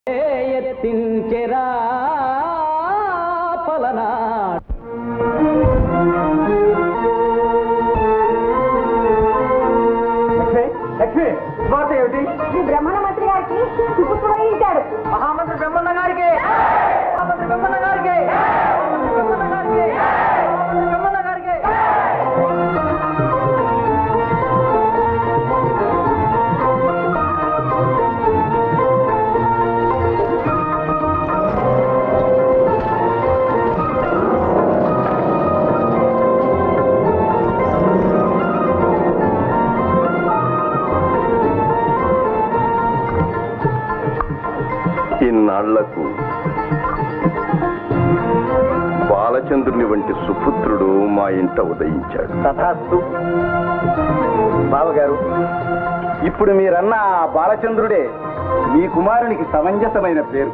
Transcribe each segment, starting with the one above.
ఎత్తించెరా పలనాడు లక్ష్మి వార్త ఏమిటి ఈ బ్రహ్మణ మంత్రి గారికి సుపుత్రుడు ఇచ్చాడు మహామంత్రి బ్రహ్మన్న గారికి మహామంత్రి బ్రహ్మన్న గారికి మహామంత్రి బ్రహ్మన్న గారికి మహామంత్రి బ్రహ్మన్న గారికి ఇన్నాళ్లకు బాలచంద్రుని వంటి సుపుత్రుడు మా ఇంట ఉదయించాడు తథాస్తు బావగారు ఇప్పుడు మీరన్న ఆ బాలచంద్రుడే మీ కుమారునికి సమంజసమైన పేరు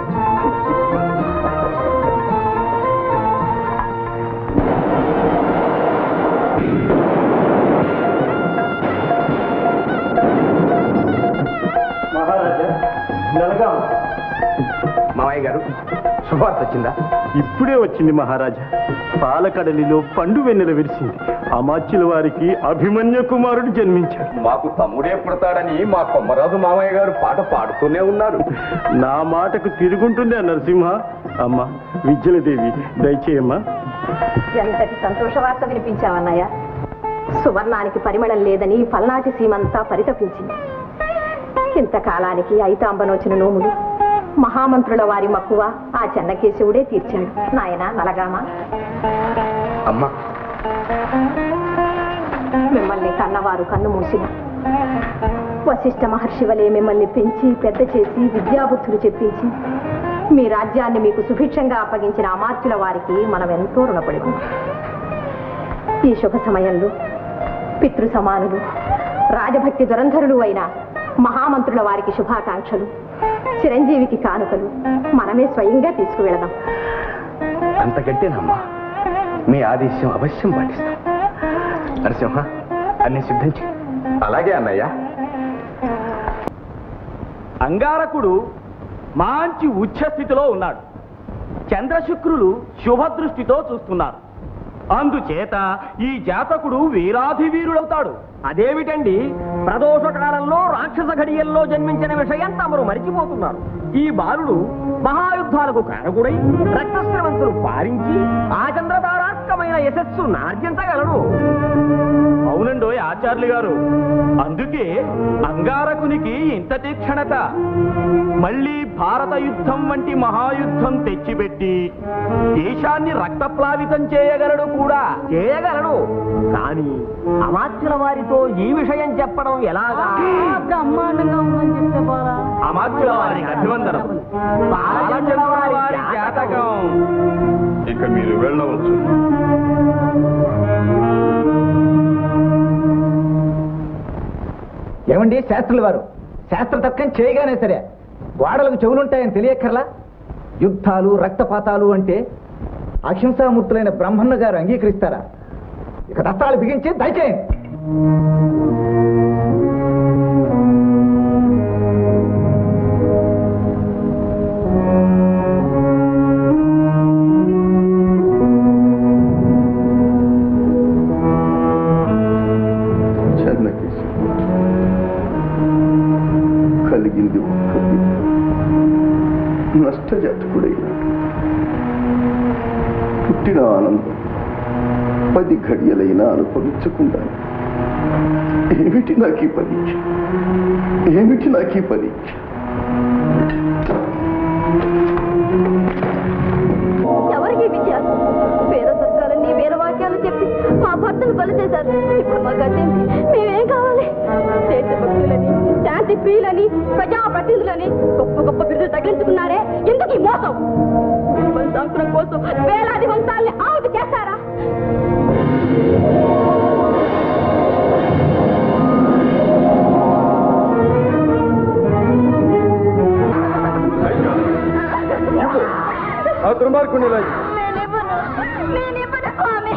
మహారాజా నలగాం మామయ్య గారు శుభార్త వచ్చిందా ఇప్పుడే వచ్చింది మహారాజా పాలకడలిలో పండు వెన్నెల విరిసింది అమాచ్యుల వారికి అభిమన్య కుమారుడు జన్మించాడు మాకు తమ్ముడే పుడతాడని మా కొమ్మరాజు మామయ్య గారు పాట పాడుతూనే ఉన్నారు నా మాటకు తిరుగుంటుందే నరసింహ అమ్మ విద్యలదేవి దయచేయమ్మా ఎంతటి సంతోష వార్త వినిపించావన్నయ్య సువర్ణానికి పరిమళం లేదని పల్నాటి సీమంతా పరితపించింది ఇంతకాలానికి ఐతాంబనోచిన నోములు మహామంత్రుల వారి మక్కువ ఆ చెన్నకేశవుడే తీర్చాడు నాయన నలగామ అమ్మా మిమ్మల్ని కన్నవారు కన్ను మూసిన వశిష్ఠ మహర్షి వలె మిమ్మల్ని పెంచి పెద్ద చేసి విద్యాబుద్ధులు చెప్పించి మీ రాజ్యాన్ని మీకు సుభిక్షంగా అప్పగించిన అమాత్యుల వారికి మనం ఎంతో రుణపడి ఉన్నాం ఈ శుభ సమయంలో పితృ సమానులు రాజభక్తి దురంధరులు అయిన మహామంత్రుల వారికి శుభాకాంక్షలు చిరంజీవికి కానుకలు మనమే స్వయంగా తీసుకువెళదాం అంతకంటేనమ్మా మీ ఆదేశం అవశ్యం పాటిస్తాం నరసింహ అన్ని సిద్ధం చేయి అలాగే అన్నయ్య అంగారకుడు మంచి ఉచ్చ స్థితిలో ఉన్నాడు చంద్రశుక్రులు శుభదృష్టితో చూస్తున్నారు అందుచేత ఈ జాతకుడు వీరాధి వీరుడవుతాడు అదేమిటండి ప్రదోష కాలంలో రాక్షస ఘడియల్లో జన్మించిన విషయం తమరు మరిచిపోతున్నారు ఈ బాలుడు మహాయుద్ధాలకు కారకుడై రక్తస్రవంతులు పారించి ఆ చంద్రతారాత్మకమైన యశస్సు నార్జించగలడు అవునండో ఆచార్యులు గారు అందుకే అంగారకునికి ఇంత తీక్షణత మళ్ళీ భారత యుద్ధం వంటి మహాయుద్ధం తెచ్చిపెట్టి దేశాన్ని రక్తప్లావితం చేయగలడు కూడా చేయగలడు కానీ అమాత్యుల వారితో ఈ విషయం చెప్పడం ఎలాగా బ్రహ్మాండంగా ఉందని చెప్తే అమాత్యుల వారికి అభివందనం బాలచంద్ర వారి జాతకం ఇక మీరు వెళ్ళవచ్చు ఏమండి శాస్త్రుల వారు శాస్త్ర తక్కం చేయగానే సరే గోడలకు చెవులుంటాయని తెలియక్కర్లా యుద్ధాలు రక్తపాతాలు అంటే అహింసామూర్తులైన బ్రహ్మన్న గారు అంగీకరిస్తారా ఇక దత్తాలు బిగించి దయచేయండి చెన్నకేశవ కలిగింది ఒక్క బిడ్డ. నష్టజాతకుడైనాడు పుట్టిన ఆనందం పది ఘడియలైనా అనుభవించకుండా ఏమిటి నాకు ఈ పరీక్ష ఏమిటి నాకు ఈ పరీక్ష ఎవరికి విజయాలు వేద సత్కాలన్నీ వేద వాక్యాలు చెప్పి మా భర్తలు బలి చేశారు ఇప్పుడు మా గతేంటి మేమేం కావాలి దేశభక్తులని శాంతి ప్రియులని ప్రజాప్రతినిధులని గొప్ప గొప్ప బిరుదులు తగిలించుకున్నారే ఎందుకు ఈ మోసం వంశాంకురం కోసం వేలాది వంశాలని ఆవుతి చేస్తారా ఆ దుర్మార్గునిలా నేనివ్వను నేనివ్వను స్వామి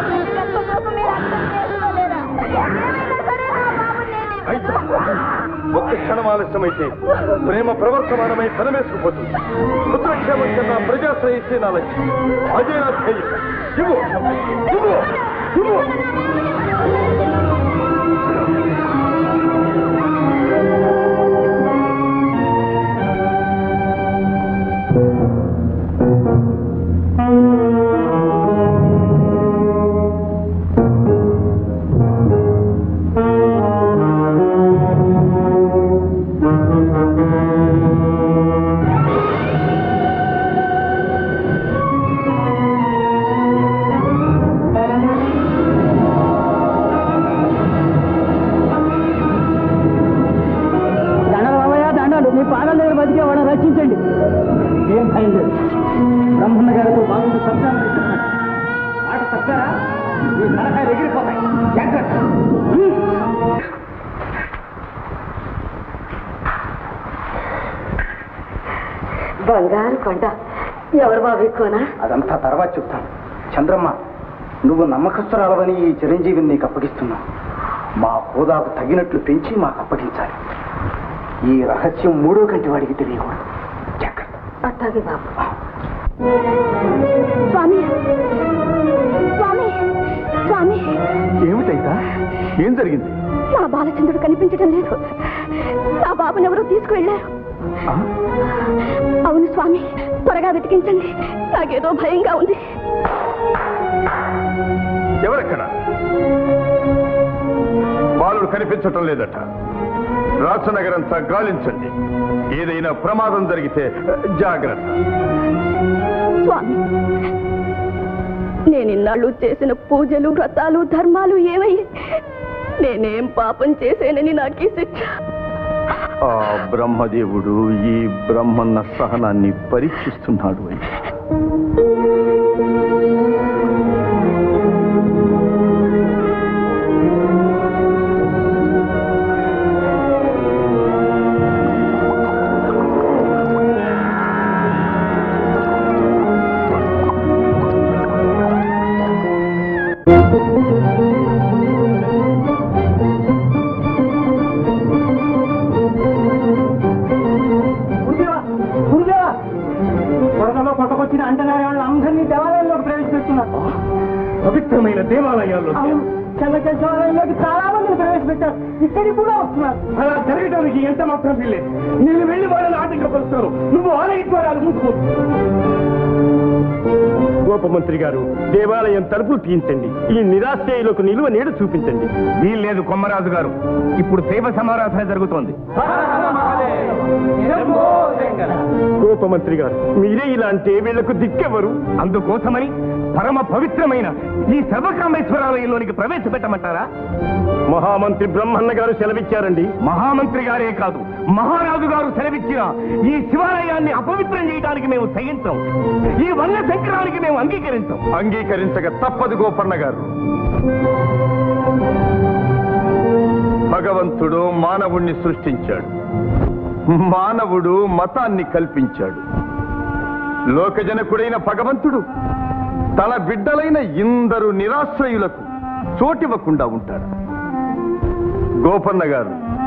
రక్తం కోసం మీరు అర్థం చేసుకోలేరా ఏమైనా సరే నా బాబు నేనివ్వను ఒక్క క్షణం ఆలస్యమైతే ప్రేమ ప్రవర్తమానమై తనమేసుకుపోతుంది పుత్రక్షేమం కన్నా ప్రజాశ్రయిస్తే నా లక్ష్యం అదే నా ధ్యేయం ఇవ్వు ఇవ్వు ఇవ్వు దండాలు బాబయ్య దండాలు మీ పాదాల దగ్గర బతికే వాళ్ళని రక్షించండి ఏం భయం లేదు బ్రహ్మన్న గారితో బాగుంది సంతానం ఇస్తున్నాడు. మాట తప్పారా మీ సలహాలు ఎగిరిపోతాయి జాగ్రత్త బంగారు కొండ ఎవరు బాబు ఎక్కువనా అదంతా తర్వాత చెప్తాను చంద్రమ్మ నువ్వు నమ్మకస్తురాలవని ఈ చిరంజీవిని నీకు అప్పగిస్తున్నావు మా హోదాకు తగినట్లు పెంచి మాకు అప్పగించాలి ఈ రహస్యం మూడో కంటి వాడికి తెలియకూడదు జాగ్రత్త అట్టాగే బాబు స్వామి స్వామి స్వామి ఏమిటైతా ఏం జరిగింది నా బాలచంద్రుడు కనిపించడం లేదు నా బాబుని ఎవరో తీసుకువెళ్ళారు అవును స్వామి త్వరగా వెతికించండి నాకేదో భయంగా ఉంది ఎవరెక్కడ బాలుడు కనిపించటం లేదట రాచనగరంతా గాలించండి ఏదైనా ప్రమాదం జరిగితే జాగ్రత్త స్వామి నేను ఇన్నాళ్ళు చేసిన పూజలు వ్రతాలు ధర్మాలు ఏమై నేనేం పాపం చేసేనని నాకు ఈ శిక్ష ఆ బ్రహ్మదేవుడు ఈ బ్రహ్మన్న సహనాన్ని పరీక్షిస్తున్నాడు అయ్యా గురుదేవా గురుదేవా వరదలో కొట్టకొచ్చిన అంటగారి వాళ్ళ అందరినీ దేవాలయంలోకి ప్రవేశపెడుతున్నారు పవిత్రమైన దేవాలయాల్లో చంద్రకేశ్వరాలయంలోకి చాలా మందిని ప్రవేశపెట్టారు ఇక్కడికి కూడా వస్తున్నారు అలా జరగడానికి ఎంత మాత్రం వీల్లేదు నేను వెళ్ళి వాళ్ళని ఆటంకపరుస్తాను నువ్వు ఆలయ ద్వారాలు మూసుకో గోపమంత్రి గారు దేవాలయం తలుపులు తీయించండి ఈ నిరాశ్రయులకు నిలువ నీడ చూపించండి వీల్లేదు కొమ్మరాజు గారు ఇప్పుడు శైవ సమారాధన జరుగుతోంది గోపమంత్రి గారు మీరే ఇలా అంటే వీళ్లకు దిక్కెవరు అందుకోసమని పరమ పవిత్రమైన ఈ సర్వకామేశ్వరాలయంలోనికి ప్రవేశపెట్టమంటారా మహామంత్రి బ్రహ్మన్న గారు సెలవిచ్చారండి మహామంత్రి గారే కాదు మహారాజు గారు సెలవిచ్చిన ఈ శివాలయాన్ని అపవిత్రం చేయడానికి మేము సహించం ఈ వన్య శంకరానికి మేము అంగీకరించం అంగీకరించక తప్పదు గోపన్న గారు భగవంతుడు మానవుణ్ణి సృష్టించాడు మానవుడు మతాన్ని కల్పించాడు లోకజనకుడైన భగవంతుడు తన బిడ్డలైన ఇందరు నిరాశ్రయులకు చోటివ్వకుండా ఉంటాడు గోపన్న గారు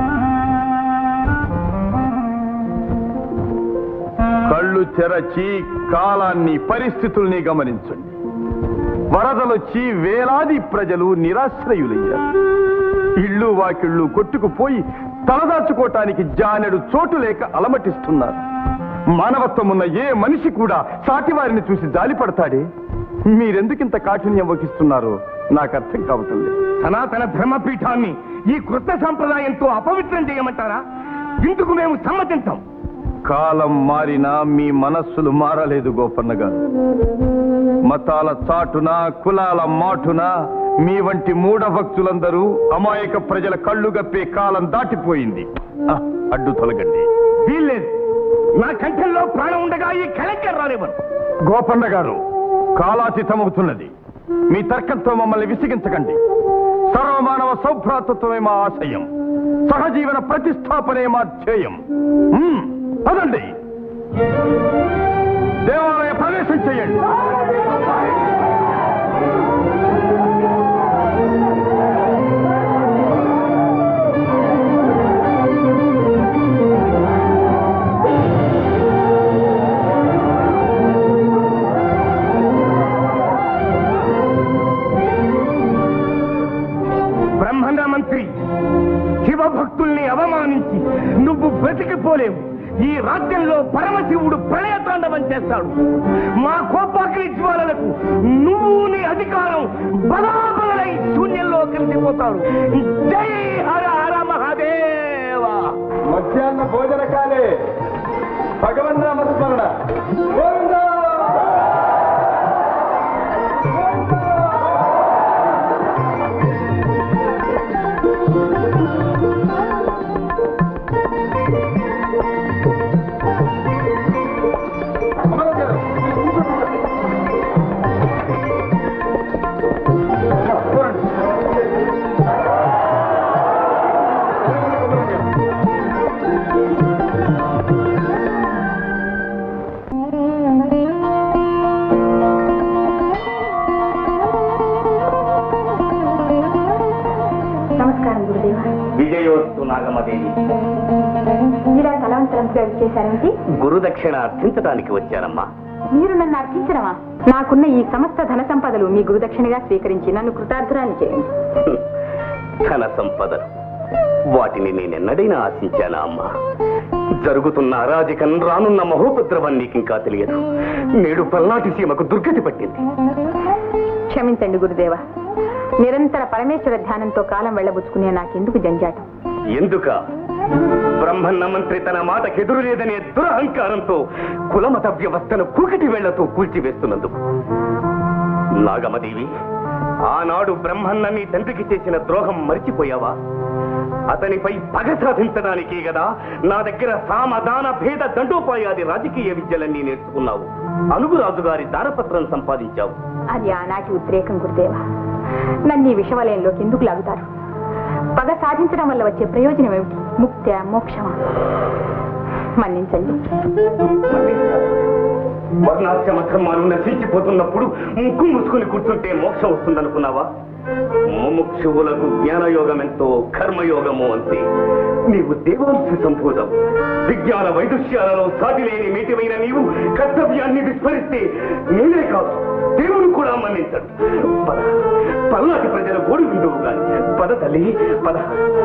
కళ్ళు తెరచి కాలాన్ని పరిస్థితుల్ని గమనించండి వరదలొచ్చి వేలాది ప్రజలు నిరాశ్రయులయ్యారు ఇళ్ళు వాకిళ్ళు కొట్టుకుపోయి తలదాచుకోవటానికి జానెడు చోటు లేక అలమటిస్తున్నారు మానవత్వం ఉన్న ఏ మనిషి కూడా సాటివారిని చూసి జాలిపడతాడే మీరెందుకింత కాఠిన్యం వహిస్తున్నారో నాకు అర్థం కావటం లేదు సనాతన ధర్మపీఠాన్ని ఈ కృత సంప్రదాయంతో అపవిత్రం చేయమంటారా ఇందుకు మేము సమ్మతించాం కాలం మారినా మీ మనస్సులు మారలేదు గోపన్న గారు మతాల చాటున కులాల మాటున మీ వంటి మూఢ భక్తులందరూ అమాయక ప్రజల కళ్ళు గప్పే కాలం దాటిపోయింది ఆ, అడ్డు తొలగండి వీల్లేదు నా కంఠంలో ప్రాణం ఉండగా ఈ కలెక్టర్ రానివ్వను గోపన్న గారు కాలాతీతమవుతున్నది మీ తర్కంతో మమ్మల్ని విసిగించకండి సర్వమానవ సౌభ్రాతత్వమే మా ఆశయం సహజీవన ప్రతిష్టాపనే మా ధ్యేయం మ్మ్, పదండి దేవాలయ ప్రవేశం చేయండి రాజ్యంలో పరమశివుడు ప్రళయతాండవం చేస్తాడు మా కోపాగ్ని జ్వాలలకు నువ్వు నీ అధికారం బలాబలై శూన్యంలో కలిసిపోతాడు జై హర హర మహాదేవ మధ్యాహ్న భోజన కాలే భగవన్ నామస్మరణ గోవిందా! అమరావతి గారు, కూర్చోండి. నమస్కారం గురుదేవ విజయోస్తు నాగమదేవి ఇలా తలవంతరంగా చేశారేమిటి గురుదక్షిణ అర్థించడానికి వచ్చానమ్మా మీరు నన్ను అర్థించడమా నాకున్న ఈ సమస్త ధన సంపదలు మీ గురుదక్షిణగా స్వీకరించి నన్ను కృతార్థురాన్ని చేయండి ధన సంపదలు వాటిని నేనెన్నడైనా ఆశించానా అమ్మా జరుగుతున్న అరాజకం రానున్న మహోపద్రవం నీకింకా తెలియదు నేడు పల్నాటి సీమకు దుర్గతి పట్టింది క్షమించండి గురుదేవ నిరంతర పరమేశ్వర ధ్యానంతో కాలం వెళ్ళబుచ్చుకునే నాకెందుకు జంజాటం ఎందుక బ్రహ్మన్న మంత్రి తన మాటకెదురు లేదనే దురహంకారంతో కులమత వ్యవస్థను కూకటి వేళ్లతో కూల్చివేస్తున్నందుకు నాగమదేవి ఆనాడు బ్రహ్మన్న నీ తండ్రికి చేసిన ద్రోహం మర్చిపోయావా అతనిపై పగ సాధించడానికే కదా నా దగ్గర సామదాన భేద దండోపాయాది రాజకీయ విద్యలన్నీ నేర్చుకున్నావు అనుగురాజు గారి దానపత్రం సంపాదించావు అది ఆనాటి ఉద్రేకం గురుదేవ నన్ను ఈ విషవలయంలోకి ఎందుకు లాగుతారు పగ సాధించడం వల్ల వచ్చే ప్రయోజనం ఏమిటి ముక్త్య మోక్షమా మన్నించండి వర్ణాశ్రమ ధర్మాలు నశించిపోతున్నప్పుడు ముక్కు మూసుకుని కూర్చుంటే మోక్షం వస్తుందనుకున్నావా ముముక్షువులకు జ్ఞానయోగం ఎంతో కర్మయోగము అంతే నీవు దేవాంశ సంభూతం విజ్ఞాన వైదుష్యాలలో సాటి లేని మీటిమైన నీవు కర్తవ్యాన్ని విస్మరిస్తే నేనే కాదు దేవుడు కూడా మన్నించడు పద పల్నాటి ప్రజల గోడు విందువు గాని పద తల్లి పద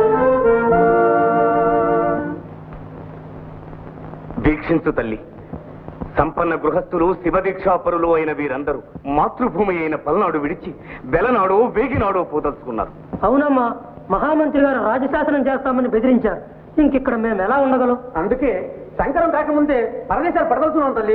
దీక్షించు తల్లి సంపన్న గృహస్థులు శివదీక్షాపరులు అయిన వీరందరూ మాతృభూమి అయిన పల్నాడు విడిచి వెలనాడో వేగినాడో పోదలుచుకున్నారు అవునమ్మా మహామంత్రి గారు రాజశాసనం చేస్తామని బెదిరించారు ఇంకిక్కడ మేము ఎలా ఉండగలం అందుకే శంకరం రాకముందే పరమేశ్వర పడదలుచున్నాం తల్లి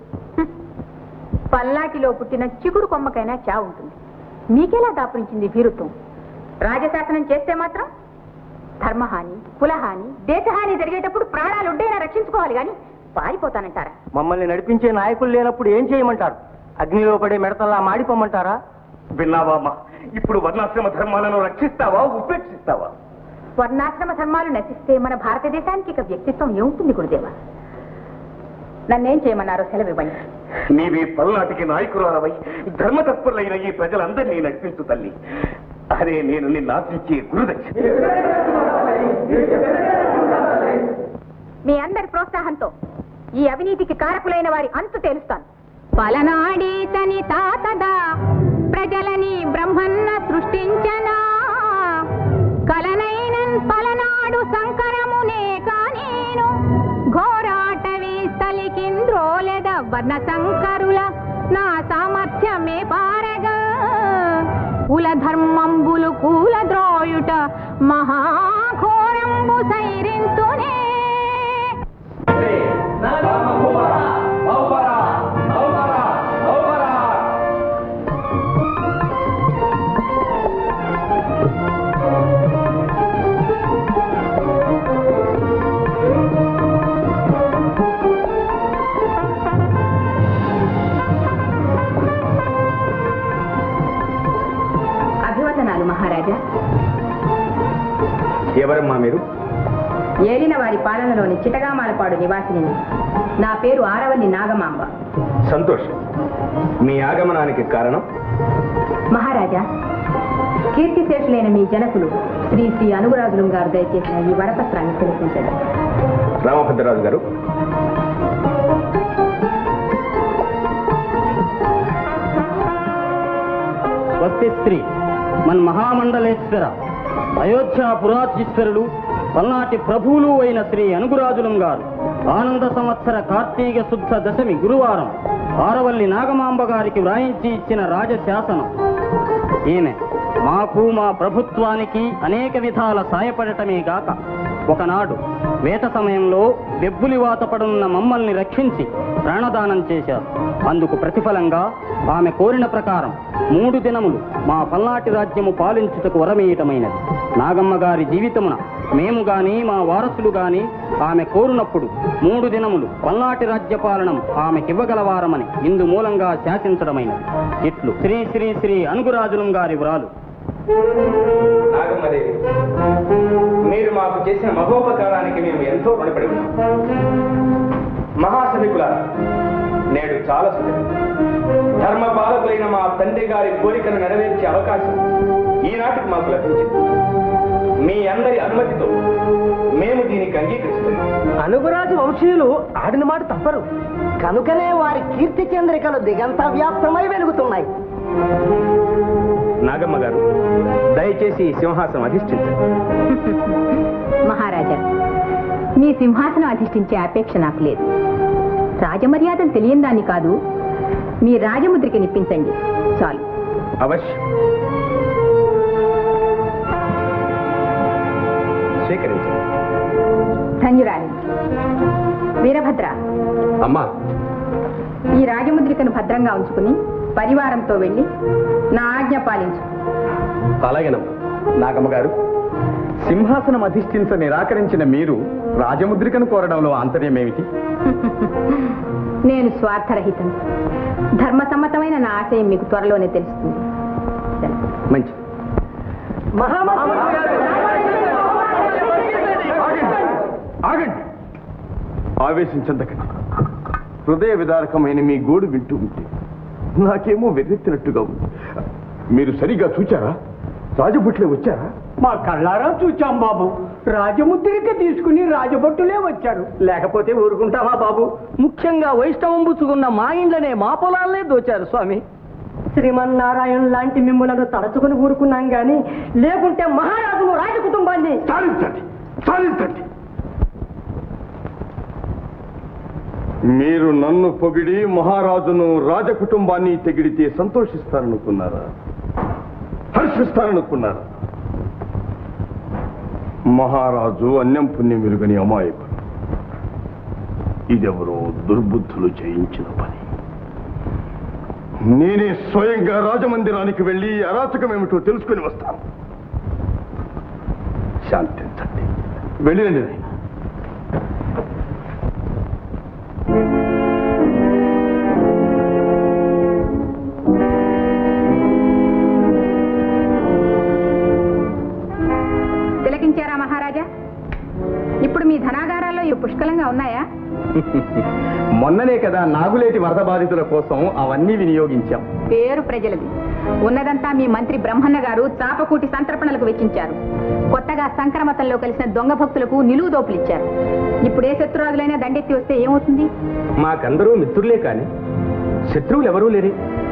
పల్లాటిలో పుట్టిన చిగురు కొమ్మకైనా చావు ఉంటుంది మీకెలా దాపురించింది భీరుత్వం రాజశాసనం చేస్తే మాత్రం ధర్మహాని కులహాని దేశహాని జరిగేటప్పుడు ప్రాణాలు ఉండేనా రక్షించుకోవాలి కానీ పారిపోతానంటారా మమ్మల్ని నడిపించే నాయకులు లేనప్పుడు ఏం చేయమంటారు అగ్నిలో పడే మెడతల్లా మాడిపోమంటారా విన్నావా అమ్మా ఇప్పుడు వర్ణాశ్రమ ధర్మాలను రక్షిస్తావా ఉపేక్షిస్తావా వర్ణాశ్రమ ధర్మాలు నశిస్తే మన భారతదేశానికి ఇక వ్యక్తిత్వం ఏముంటుంది గురుదేవ నన్నేం చేయమన్నారో సెలవివ్వండి నీవి పల్నాటికి నాయకురాలవై ధర్మతత్పరులైన ఈ ప్రజలందరినీ నడిపించు తల్లి అదే నేను నిన్ను ఆశించే గురుదక్షిణ మీ అందరి ప్రోత్సాహంతో ఈ అవినీతికి కారకులైన వారి అంతు తేలుస్తాను పలనాడీతని తాతదా ప్రజలని బ్రహ్మన్న సృష్టించనా కలనైనన్ పలనాడు సంకరమునే కానేను ఘోరాటవీ స్థలికింద్రోలెద వర్ణ సంకరుల నా సామర్థ్యమే పారగా కుల ధర్మంబులు కూల ద్రోయుట మహాఘోరంబు సైరింతునే అభివందనాలు మహారాజా ఎవరమ్మా మీరు ఏలిన వారి పాలనలోని చిటగామాలపాడు నివాసిని నా పేరు ఆరవల్లి నాగమాంబ సంతోషం మీ ఆగమనానికి కారణం మహారాజా కీర్తిశేషులైన మీ జనకులు శ్రీ శ్రీ అనుగురాజులం గారు దయచేసిన ఈ వరపత్రాన్ని తిలకించండి రామభద్రరాజు గారు స్వస్తి శ్రీ మన మహామండలేశ్వర అయోధ్య పురాధీశ్వరులు పల్నాటి ప్రభువులు అయిన శ్రీ అనుగురాజులం గారు ఆనంద సంవత్సర కార్తీక శుద్ధ దశమి గురువారం ఆరవల్లి నాగమాంబ గారికి వ్రాయించి ఇచ్చిన రాజశాసనం ఈమె మాకు మా ప్రభుత్వానికి అనేక విధాల సాయపడటమే గాక ఒకనాడు వేట సమయంలో బెబ్బులి వాత పడున్న మమ్మల్ని రక్షించి ప్రాణదానం చేశారు అందుకు ప్రతిఫలంగా ఆమె కోరిన ప్రకారం మూడు దినములు మా పల్నాటి రాజ్యము పాలించుటకు వరమేయటమైనది నాగమ్మ గారి జీవితమున మేము గాని మా వారసులు గాని ఆమె కోరునప్పుడు మూడు దినములు పల్నాటి రాజ్యపాలనం ఆమెకివ్వగలవారమని ఇందు మూలంగా శాసించడమైనది ఇట్లు శ్రీ శ్రీ శ్రీ అనుగురాజులం గారి వ్రాలు నాగమ్మదేవి మీరు మాకు చేసిన మహోపకారానికి మేము ఎంతో రుణపడి ఉన్నాం మహాసభికుల నేడు చాలా సుఖం ధర్మ పాలకులైన మా తండ్రి గారి కోరికను నెరవేర్చే అవకాశం ఈనాటికి మాకు లభించింది మీ అందరి అనుమతితో మేము దీనికి అంగీకరిస్తున్నాం అనుగురాజు వంశీయులు ఆడిన మాట తప్పరు కనుకనే వారి కీర్తి చంద్రికలు దిగంత వ్యాప్తమై వెలుగుతున్నాయి నాగమ్మ గారు దయచేసి ఈ సింహాసనం అధిష్ఠించండి మహారాజా మీ సింహాసనం అధిష్ఠించే అపేక్ష నాకు లేదు రాజమర్యాదలు తెలియని దాన్ని కాదు మీ రాజముద్రికి నిప్పించండి చాలు అవశ్యం స్వీకరించండి ధన్యురాలి వీరభద్ర అమ్మా ఈ రాజముద్రికను భద్రంగా ఉంచుకుని పరివారంతో వెళ్ళి నా ఆజ్ఞ పాలించు అలాగేనమ్మా నాగమ్మ గారు సింహాసనం అధిష్ఠించ నిరాకరించిన మీరు రాజముద్రికను కోరడంలో ఆంతర్యమేమిటి నేను స్వార్థరహితం ధర్మసమ్మతమైన నా ఆశయం మీకు త్వరలోనే తెలుస్తుంది సెలవు. మంచి ఆగండి ఆవేశించందకండి హృదయ విదారకమైన మీ గోడు వింటూ ఉంటే నాకేమో వెర్రెత్తినట్టుగా ఉంది మీరు సరిగా చూచారా రాజభుట్లే వచ్చారా మా కళ్ళారా చూచాం బాబు రాజముద్రిక తీసుకుని రాజభట్టులే వచ్చారు లేకపోతే ఊరుకుంటామా బాబు ముఖ్యంగా వైష్ణవం పుచ్చుకున్న మా ఇండ్లనే మా పొలాలనే దోచారు స్వామి శ్రీమన్నారాయణ లాంటి మిమ్మల్ని తలచుకుని ఊరుకున్నాం గాని లేకుంటే మహారాజును రాజకుటుంబాన్ని సాధించండి సాధించండి మీరు నన్ను పొగిడి మహారాజును రాజకుటుంబాన్ని తెగిడితే సంతోషిస్తారనుకున్నారా హర్షిస్తారనుకున్నారా మహారాజు అన్నం పుణ్యం వెలుగని అమాయకుడు ఇదెవరో దుర్బుద్ధులు చేయించిన పని నేనే స్వయంగా రాజమందిరానికి వెళ్ళి అరాచకమేమిటో తెలుసుకుని వస్తాను శాంతించండి వెళ్ళండి నాయనా. తిలకించారా మహారాజా ఇప్పుడు మీ ధనాగారాల్లో ఇవి పుష్కలంగా ఉన్నాయా మొన్ననే కదా నాగులేటి వరద బాధితుల కోసం అవన్నీ వినియోగించాం పేరు ప్రజలది ఉన్నదంతా మీ మంత్రి బ్రహ్మన్న గారు చాపకూటి సంతర్పణలకు వెచ్చించారు కొత్తగా సంక్రమతంలో కలిసిన దొంగ భక్తులకు నిలువు దోపులిచ్చారు ఇప్పుడు ఏ శత్రురాజులైనా దండెత్తి వస్తే ఏమవుతుంది మాకందరూ మిత్రులే కాని శత్రువులు ఎవరూ లేరే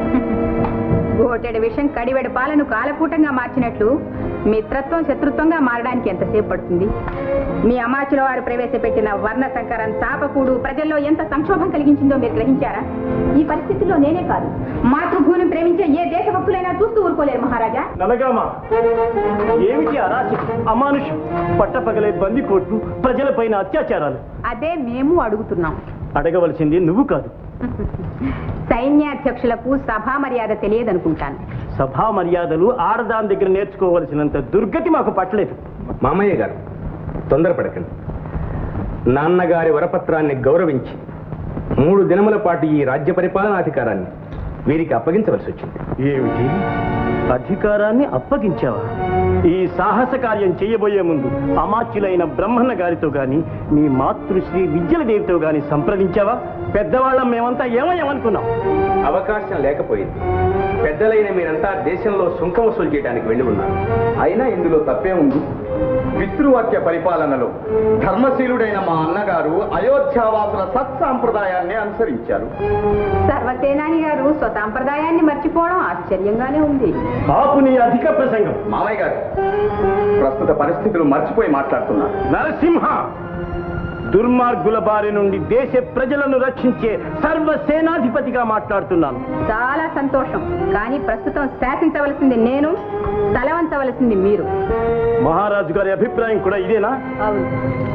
ఓటెడు విషం కడివెడు పాలను కాలకూటంగా మార్చినట్లు మిత్రత్వం శత్రుత్వంగా మారడానికి ఎంతసేపు పడుతుంది మీ అమాచుల వారు ప్రవేశపెట్టిన వర్ణ సంకరం చాపకూడు ప్రజల్లో ఎంత సంక్షోభం కలిగించిందో మీరు గ్రహించారా ఈ పరిస్థితుల్లో నేనే కాదు మాతృభూమిని ప్రేమించే ఏ దేశభక్తులైనా చూస్తూ ఊరుకోలేరు మహారాజా నలగామా ఏమిటి అరాచకం అమానుషం పట్టపగలే బందిపోట్లు ప్రజలపైన అత్యాచారాలు అదే మేము అడుగుతున్నాం అడగవలసింది నువ్వు కాదు సైన్యాధ్యక్షులకు సభా మర్యాద తెలియదనుకుంటాను సభా మర్యాదలు ఆడదాని దగ్గర నేర్చుకోవలసినంత దుర్గతి మాకు పట్టలేదు మామయ్య గారు తొందరపడకండి నాన్నగారి వరపత్రాన్ని గౌరవించి మూడు దినముల పాటు ఈ రాజ్య పరిపాలనాధికారాన్ని వీరికి అప్పగించవలసి వచ్చింది ఏమిటి అధికారాన్ని అప్పగించావా ఈ సాహస కార్యం చేయబోయే ముందు అమాత్యులైన బ్రహ్మన్న గారితో గాని మీ మాతృశ్రీ విద్యల దేవితో గాని సంప్రదించావా పెద్దవాళ్ళం మేమంతా ఏమయ్యామనుకున్నాం అవకాశం లేకపోయింది పెద్దలైన మీరంతా దేశంలో సుంకం వసూలు చేయడానికి వెళ్ళి ఉన్నారు అయినా ఇందులో తప్పే ఉంది పితృవాక్య పరిపాలనలో ధర్మశీలుడైన మా అన్నగారు అయోధ్యావాసుల సత్సాంప్రదాయాన్ని అనుసరించారు సర్వసేనాని గారు స్వసాంప్రదాయాన్ని మర్చిపోవడం ఆశ్చర్యంగానే ఉంది ఆపు నీ అధిక ప్రసంగం మామయ్య గారు ప్రస్తుత పరిస్థితులు మర్చిపోయి మాట్లాడుతున్నారు నరసింహ దుర్మార్గుల బారి నుండి దేశ ప్రజలను రక్షించే సర్వసేనాధిపతిగా మాట్లాడుతున్నాను చాలా సంతోషం కానీ ప్రస్తుతం శాసించవలసింది నేను తలవంచవలసింది మీరు మహారాజు గారి అభిప్రాయం కూడా ఇదేనా అవును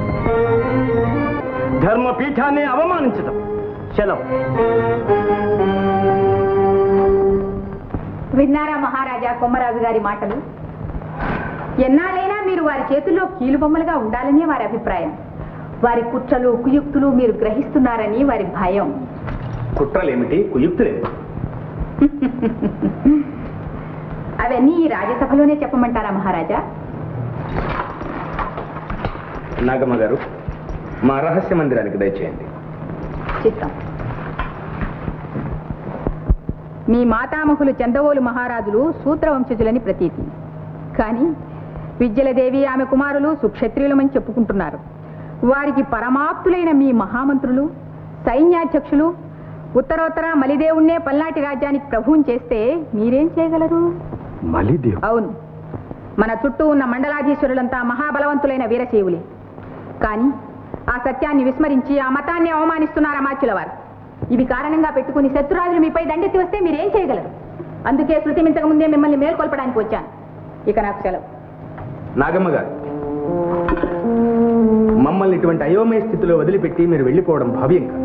ధర్మపీఠాన్ని అవమానించడం సెలవు విన్నారా మహారాజా కొమ్మరాజు గారి మాటలు ఎన్నాళ్ళైనా మీరు వారి చేతుల్లో కీలుబొమ్మలుగా ఉండాలని వారి అభిప్రాయం వారి కుట్రలు కుయుక్తులు మీరు గ్రహిస్తున్నారని వారి భయం కుట్రలేమిటి కుయుక్తులేమిటి అవన్నీ ఈ రాజ్యసభలోనే చెప్పమంటారా మహారాజా నాగమ్మ గారు మా రహస్య మందిరానికి దయచేయండి చిత్తం మీ మాతామహులు చందవోలు మహారాజులు సూత్రవంశజులని ప్రతీతి కానీ విద్యలదేవి ఆమె కుమారులు సుక్షత్రియులమని చెప్పుకుంటున్నారు వారికి పరమాప్తులైన మీ మహామంత్రులు సైన్యాధ్యక్షులు ఉత్తరోత్తర మలిదేవుణ్ణే పల్నాటి రాజ్యానికి ప్రభువుని చేస్తే మీరేం చేయగలరు మలిదేవ్ అవును మన చుట్టూ ఉన్న మండలాధీశ్వరులంతా మహాబలవంతులైన వీరశైవులే కానీ ఆ సత్యాన్ని విస్మరించి ఆ మతాన్ని అవమానిస్తున్నారు అమాత్యుల వారు ఇవి కారణంగా పెట్టుకుని శత్రురాజులు మీపై దండెత్తి వస్తే మీరేం చేయగలరు అందుకే శృతి మించక ముందే మిమ్మల్ని మేల్కొల్పడానికి వచ్చాను ఇక నాకు సెలవు నాగమ్మ గారు మమ్మల్ని ఇటువంటి అయోమయ స్థితిలో వదిలిపెట్టి మీరు వెళ్ళిపోవడం భావ్యం కాదు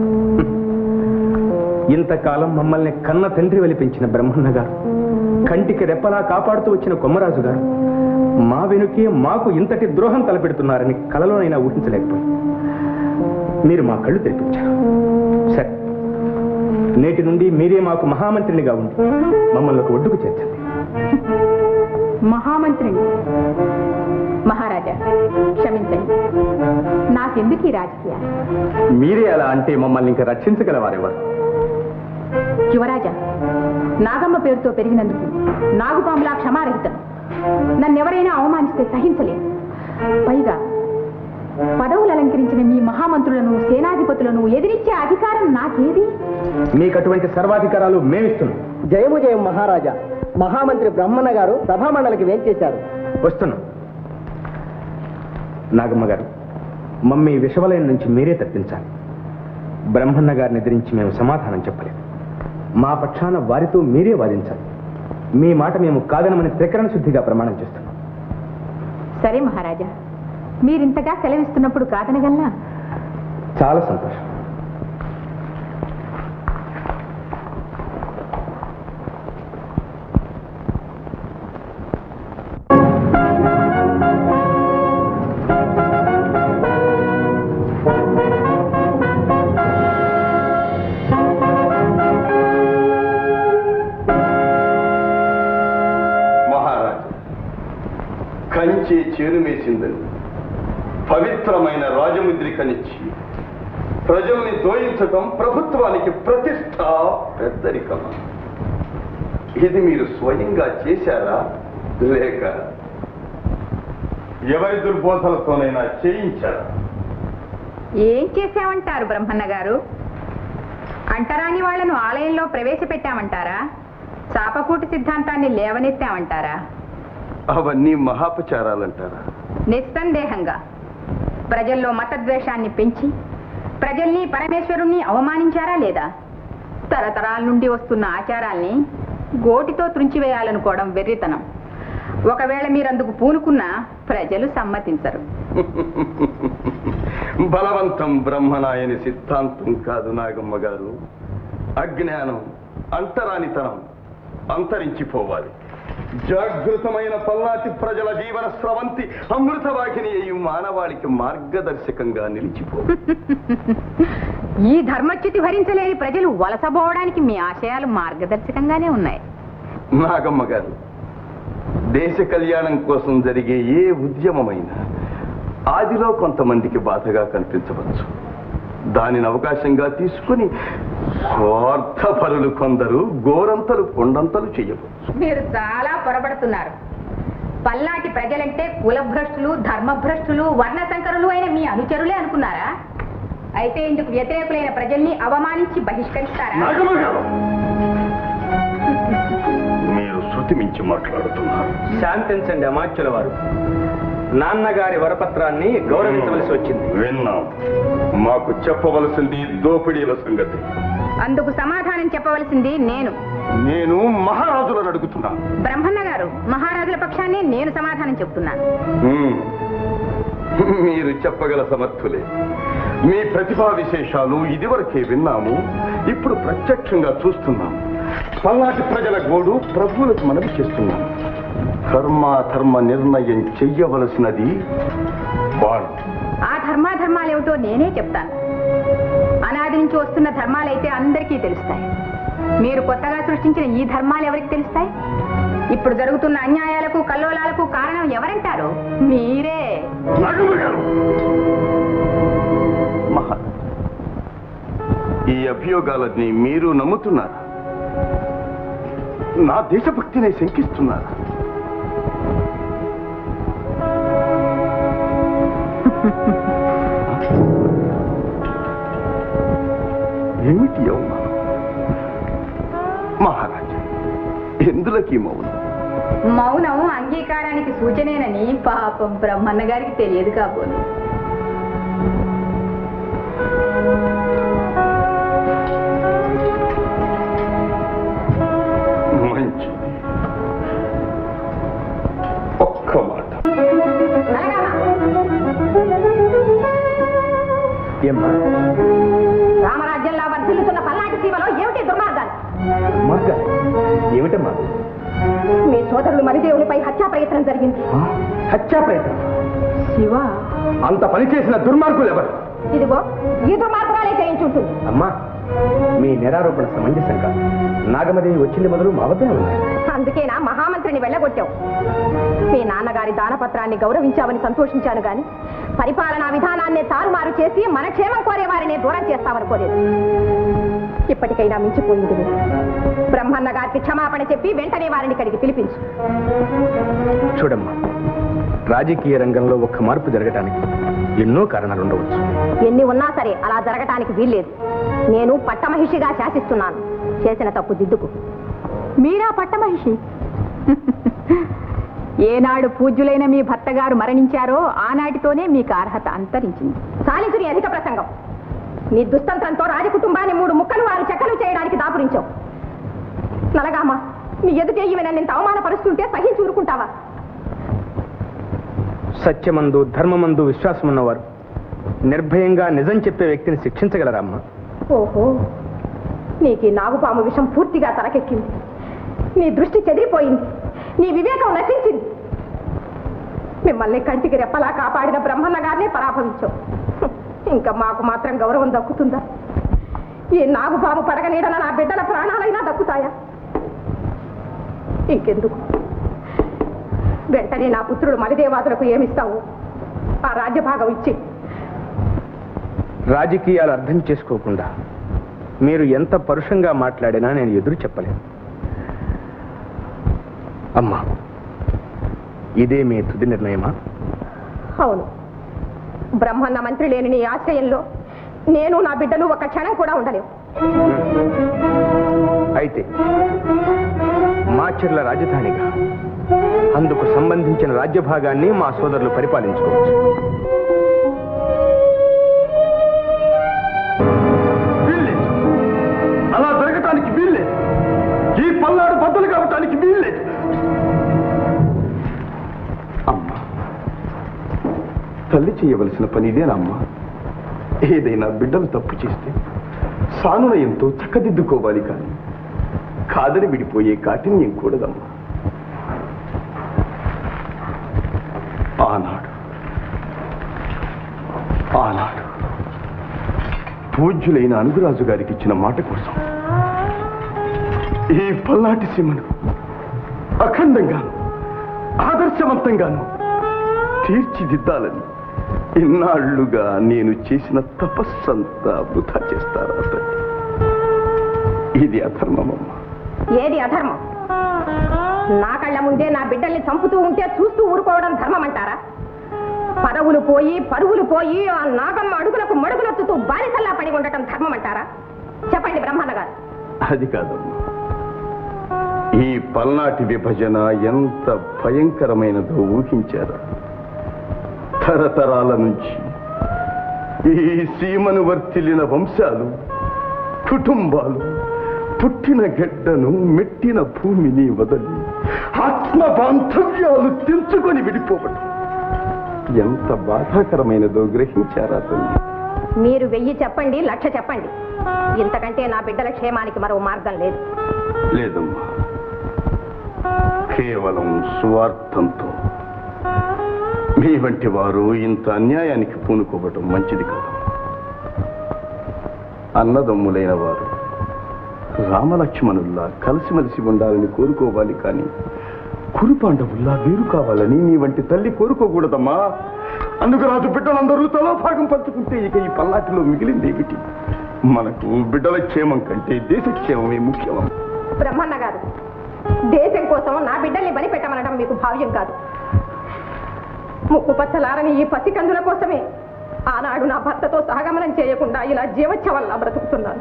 ఇంతకాలం మమ్మల్ని కన్న తండ్రి వెలిపించిన బ్రహ్మన్న గారు కంటికి రెప్పలా కాపాడుతూ వచ్చిన కొమ్మరాజు గారు మా వెనుకే మాకు ఇంతటి ద్రోహం తలపెడుతున్నారని కలలోనైనా ఊహించలేకపోయి మీరు మా కళ్ళు తెరిపించారు సరే నేటి నుండి మీరే మాకు మహామంత్రినిగా ఉండి మమ్మల్ని ఒక ఒడ్డుకు చేర్చండి మహామంత్రిని మహారాజా క్షమించండి నాకెందుకు ఈ రాజకీయాలు మీరే అలా అంటే మమ్మల్ని ఇంకా రక్షించగలవారెవరు యువరాజా నాగమ్మ పేరుతో పెరిగినందుకు నాగుపాములా క్షమారహితం నన్నెవరైనా అవమానిస్తే సహించలేను పైగా పదవులు అలంకరించిన మీ మహామంత్రులను సేనాధిపతులను ఎదిరించే అధికారం నాకేది మీకు అటువంటి సర్వాధికారాలు మేమిస్తున్నాం జయము జయం మహారాజా మహామంత్రి బ్రహ్మణ గారు సభామండలికి వేంచేశారు వస్తున్నాం నాగమ్మ గారు మమ్మీ విషవలయం నుంచి మీరే తప్పించాలి బ్రహ్మన్న గారిని ఎదిరించి మేము సమాధానం చెప్పలేదు మా పక్షాన వారితో మీరే వాదించాలి మీ మాట మేము కాదనమని త్రికరణ శుద్ధిగా ప్రమాణం చేస్తున్నాం సరే మహారాజా మీరింతగా సెలవిస్తున్నప్పుడు కాదనగలనా చాలా సంతోషం మహారాజా కంచి చేరుమేసిందని పవిత్రమైన రాజముద్రికనిచ్చి ప్రజల్ని దోయించటం ప్రభుత్వానికి ప్రతిష్ట పెద్దరికమా ఇది మీరు స్వయంగా చేశారా లేక ఎవరి దుర్బోధలతోనైనా చేయించారా ఏం చేశామంటారు బ్రహ్మన్న గారు అంటరాని వాళ్లను ఆలయంలో ప్రవేశపెట్టామంటారా చాపకూటి సిద్ధాంతాన్ని లేవనెత్తామంటారా అవన్నీ మహాపచారాలంటారా నిస్సందేహంగా ప్రజల్లో మతద్వేషాన్ని పెంచి ప్రజల్ని పరమేశ్వరుణ్ణి అవమానించారా లేదా తరతరాల నుండి వస్తున్న ఆచారాల్ని గోటితో త్రుంచివేయాలనుకోవడం వెర్రితనం ఒకవేళ మీరందుకు పూనుకున్నా ప్రజలు సమ్మతించరు బలవంతం బ్రహ్మనాయని సిద్ధాంతం కాదు నాగమ్మ గారు అజ్ఞానం అంటరానితనం అంతరించిపోవాలి జాగృతమైన పల్నాటి ప్రజల జీవన స్రవంతి అమృతవాహిని అయి మానవాళికి మార్గదర్శకంగా నిలిచిపో ఈ ధర్మచ్యుతి భరించలేని ప్రజలు వలసపోవడానికి మీ ఆశయాలు మార్గదర్శకంగానే ఉన్నాయి నాగమ్మ గారు దేశ కళ్యాణం కోసం జరిగే ఏ ఉద్యమమైనా ఆదిలో కొంతమందికి బాధగా కనిపించవచ్చు దానిని అవకాశంగా తీసుకుని స్వార్థపరులు కొందరు గోరంతలు కొండంతలు చేయవచ్చు మీరు చాలా పొరపడుతున్నారు పల్నాటి ప్రజలంటే కులభ్రష్టులు ధర్మభ్రష్టులు వర్ణశంకరులు అయిన మీ అనుచరులే అనుకున్నారా అయితే ఇందుకు వ్యతిరేకులైన ప్రజల్ని అవమానించి బహిష్కరిస్తారా నాగమ్మ గారు మీరు శృతి మించి మాట్లాడుతున్నారు శాంతించండి అమాత్యుల వారు నాన్నగారి వరపత్రాన్ని గౌరవించవలసి వచ్చింది విన్నాం మాకు చెప్పవలసింది దోపిడీల సంగతి అందుకు సమాధానం చెప్పవలసింది నేను నేను మహారాజులను అడుగుతున్నాను బ్రహ్మన్న గారు మహారాజుల పక్షాన్ని నేను సమాధానం చెప్తున్నాను హ్మ్. మీరు చెప్పగల సమర్థులే మీ ప్రతిభా విశేషాలు ఇదివరకే విన్నాము ఇప్పుడు ప్రత్యక్షంగా చూస్తున్నాము పల్నాటి ప్రజల గోడు ప్రభువులకు మనవి చేస్తున్నాము కర్మాధర్మ నిర్ణయం చెయ్యవలసినది వాడు ఆ ధర్మాధర్మాలేమిటో నేనే చెప్తాను అనాది నుంచి వస్తున్న ధర్మాలైతే అందరికీ తెలుస్తాయి మీరు కొత్తగా సృష్టించిన ఈ ధర్మాలు ఎవరికి తెలుస్తాయి ఇప్పుడు జరుగుతున్న అన్యాయాలకు కల్లోలాలకు కారణం ఎవరంటారు మీరే నడుమగారు. మహా ఈ అభియోగాలన్నీ మీరు నమ్ముతున్నారా నా దేశభక్తిని శంకిస్తున్నారా ఏమిటి అవమానం మహారాజా ఎందులకి మౌనం మౌనం అంగీకారానికి సూచనేనని పాపం బ్రహ్మన్న గారికి తెలియదు కాబోలు మంచిది ఒక్క మాట ఏమ్మా రామరాజ్యంలో వర్ధిల్లుతున్న పల్నాటి సీమలో ఏమిటి దుర్మార్గాలు మార్గ ఏమిటమ్మా మీ సోదరులు మరిదేవునిపై హత్యా ప్రయత్నం జరిగింది హత్యా ప్రయత్నం శివ అంత పని చేసిన దుర్మార్గులు ఎవరు ఇదిగో ఈ దుర్మార్గాలే చేయించుంటుంది అమ్మా మీ నిరారోపణ సమంజసం కాదు నాగమదేవి వచ్చింది మొదలు మా వద్దనే ఉన్నాయి అందుకేనా మహామంత్రిని వెళ్ళగొట్టావు మీ నాన్నగారి దానపత్రాన్ని గౌరవించావని సంతోషించాను గాని పరిపాలనా విధానాన్ని తారుమారు చేసి మన క్షేమం కోరే వారిని దూరం చేస్తామనుకోలేదు ఇప్పటికైనా మించిపోయింది మీరు. బ్రహ్మన్న గారికి క్షమాపణ చెప్పి వెంటనే వారిని ఇక్కడికి పిలిపించు చూడమ్మా రాజకీయ రంగంలో ఒక్క మార్పు జరగటానికి ఎన్నో కారణాలు ఉండవచ్చు ఎన్ని ఉన్నా సరే అలా జరగటానికి వీల్లేదు నేను పట్టమహిషిగా శాసిస్తున్నాను చేసిన తప్పు దిద్దుకు మీరా పట్టమహిషి ఏనాడు పూజ్యులైన మీ భర్త గారు మరణించారో ఆనాటితోనే మీకు అర్హత అంతరించింది సాలించు నీ అధిక ప్రసంగం నీ దుస్తంత్రంతో రాజకుటుంబాన్ని మూడు ముక్కలు వారు చెక్కలు చేయడానికి దాపురించావు నలగామా నీ ఎదుటే ఈమె నన్ను ఇంత అవమానపరుస్తుంటే సహించి ఊరుకుంటావా సత్యమందు ధర్మమందు విశ్వాసం ఉన్నవారు నిర్భయంగా నిజం చెప్పే వ్యక్తిని శిక్షించగలరమ్మా ఓహో నీకు ఈ నాగుపాము విషం పూర్తిగా తలకెక్కింది నీ దృష్టి చెదిరిపోయింది నీ వివేకం నశించింది మిమ్మల్ని కంటికి రెప్పలా కాపాడిన బ్రహ్మన్న గారినే పరాభవించావు హ్మ్. ఇంకా మాకు మాత్రం గౌరవం దక్కుతుందా ఈ నాగుపాము పడగనీడన నా బిడ్డల ప్రాణాలైనా దక్కుతాయా ఇంకెందుకు వెంటనే నా పుత్రుడు మలిదేవాదులకు ఏమిస్తావు ఆ రాజ్యభాగం ఇచ్చి రాజకీయాలు అర్థం చేసుకోకుండా మీరు ఎంత పరుషంగా మాట్లాడినా నేను ఎదురు చెప్పలేను అమ్మా ఇదే మీ తుది నిర్ణయమా అవును బ్రహ్మన్న మంత్రి లేని నీ ఆశ్రయంలో నేను నా బిడ్డలు ఒక క్షణం కూడా ఉండలేవు అయితే మాచర్ల రాజధానిగా అందుకు సంబంధించిన రాజ్యభాగాన్ని మా సోదరులు పరిపాలించుకోవచ్చు వీల్లేదు అలా జరగటానికి వీల్లేదు ఈ పల్నాడు బద్దలు కావటానికి వీల్లేదు అమ్మా తల్లి చేయవలసిన పని ఇదేనమ్మా ఏదైనా బిడ్డలు తప్పు చేస్తే సానునయంతో చక్కదిద్దుకోవాలి కానీ కాదని విడిపోయే కాఠిన్యం కూడదమ్మా ఆనాడు ఆనాడు పూజ్యులైన అనుగురాజు గారికి ఇచ్చిన మాట కోసం ఈ పల్నాటి సీమను అఖండంగాను ఆదర్శవంతంగాను తీర్చిదిద్దాలని ఇన్నాళ్లుగా నేను చేసిన తపస్సంతా వృధా చేస్తారా తల్లి ఇది అధర్మమమ్మా ఏది అధర్మం నా కళ్ళ ముందే నా బిడ్డల్ని చంపుతూ ఉంటే చూస్తూ ఊరుకోవడం ధర్మం అంటారా పదవులు పోయి పరువులు పోయి ఆ నాగమ్మ అడుగులకు మడుగులెత్తుతూ బానిసల్లా పడి ఉండటం ధర్మం అంటారా చెప్పండి బ్రహ్మన్న గారు అది కాదమ్మా ఈ పల్నాటి విభజన ఎంత భయంకరమైనదో ఊహించారా తరతరాల నుంచి ఈ సీమను వర్తిల్లిన వంశాలు కుటుంబాలు పుట్టిన గడ్డను మెట్టిన భూమిని వదలి ఆత్మ బాంధవ్యాలు తెంచుకొని విడిపోవడం ఎంత బాధాకరమైనదో గ్రహించారా తల్లి మీరు వెయ్యి చెప్పండి లక్ష చెప్పండి ఇంతకంటే నా బిడ్డల క్షేమానికి మరో మార్గం లేదు లేదమ్మా కేవలం స్వార్థంతో మీ వంటి వారు ఇంత అన్యాయానికి పూనుకోవటం మంచిది కాదు అన్నదమ్ములైన వారు రామలక్ష్మణుల్లా కలిసిమెలిసి ఉండాలని కోరుకోవాలి కానీ కురుపాండవుల్లా వేరు కావాలని నీ వంటి తల్లి కోరుకోకూడదమ్మా అందుకు రాజు బిడ్డలందరూ తలో భాగం పంచుకుంటే ఇక ఈ పల్లాటిలో మిగిలింది ఏమిటి మనకు బిడ్డల క్షేమం కంటే దేశ క్షేమమే ముఖ్యం బ్రహ్మన్న గారు దేశం కోసం నా బిడ్డల్ని బలి పెట్టమనడం మీకు భావ్యం కాదు ముక్కు పచ్చలారని ఈ పసికందుల కోసమే ఆనాడు నా భర్తతో సహగమనం చేయకుండా ఇలా జీవోత్సవల్లా బ్రతుకుతున్నాను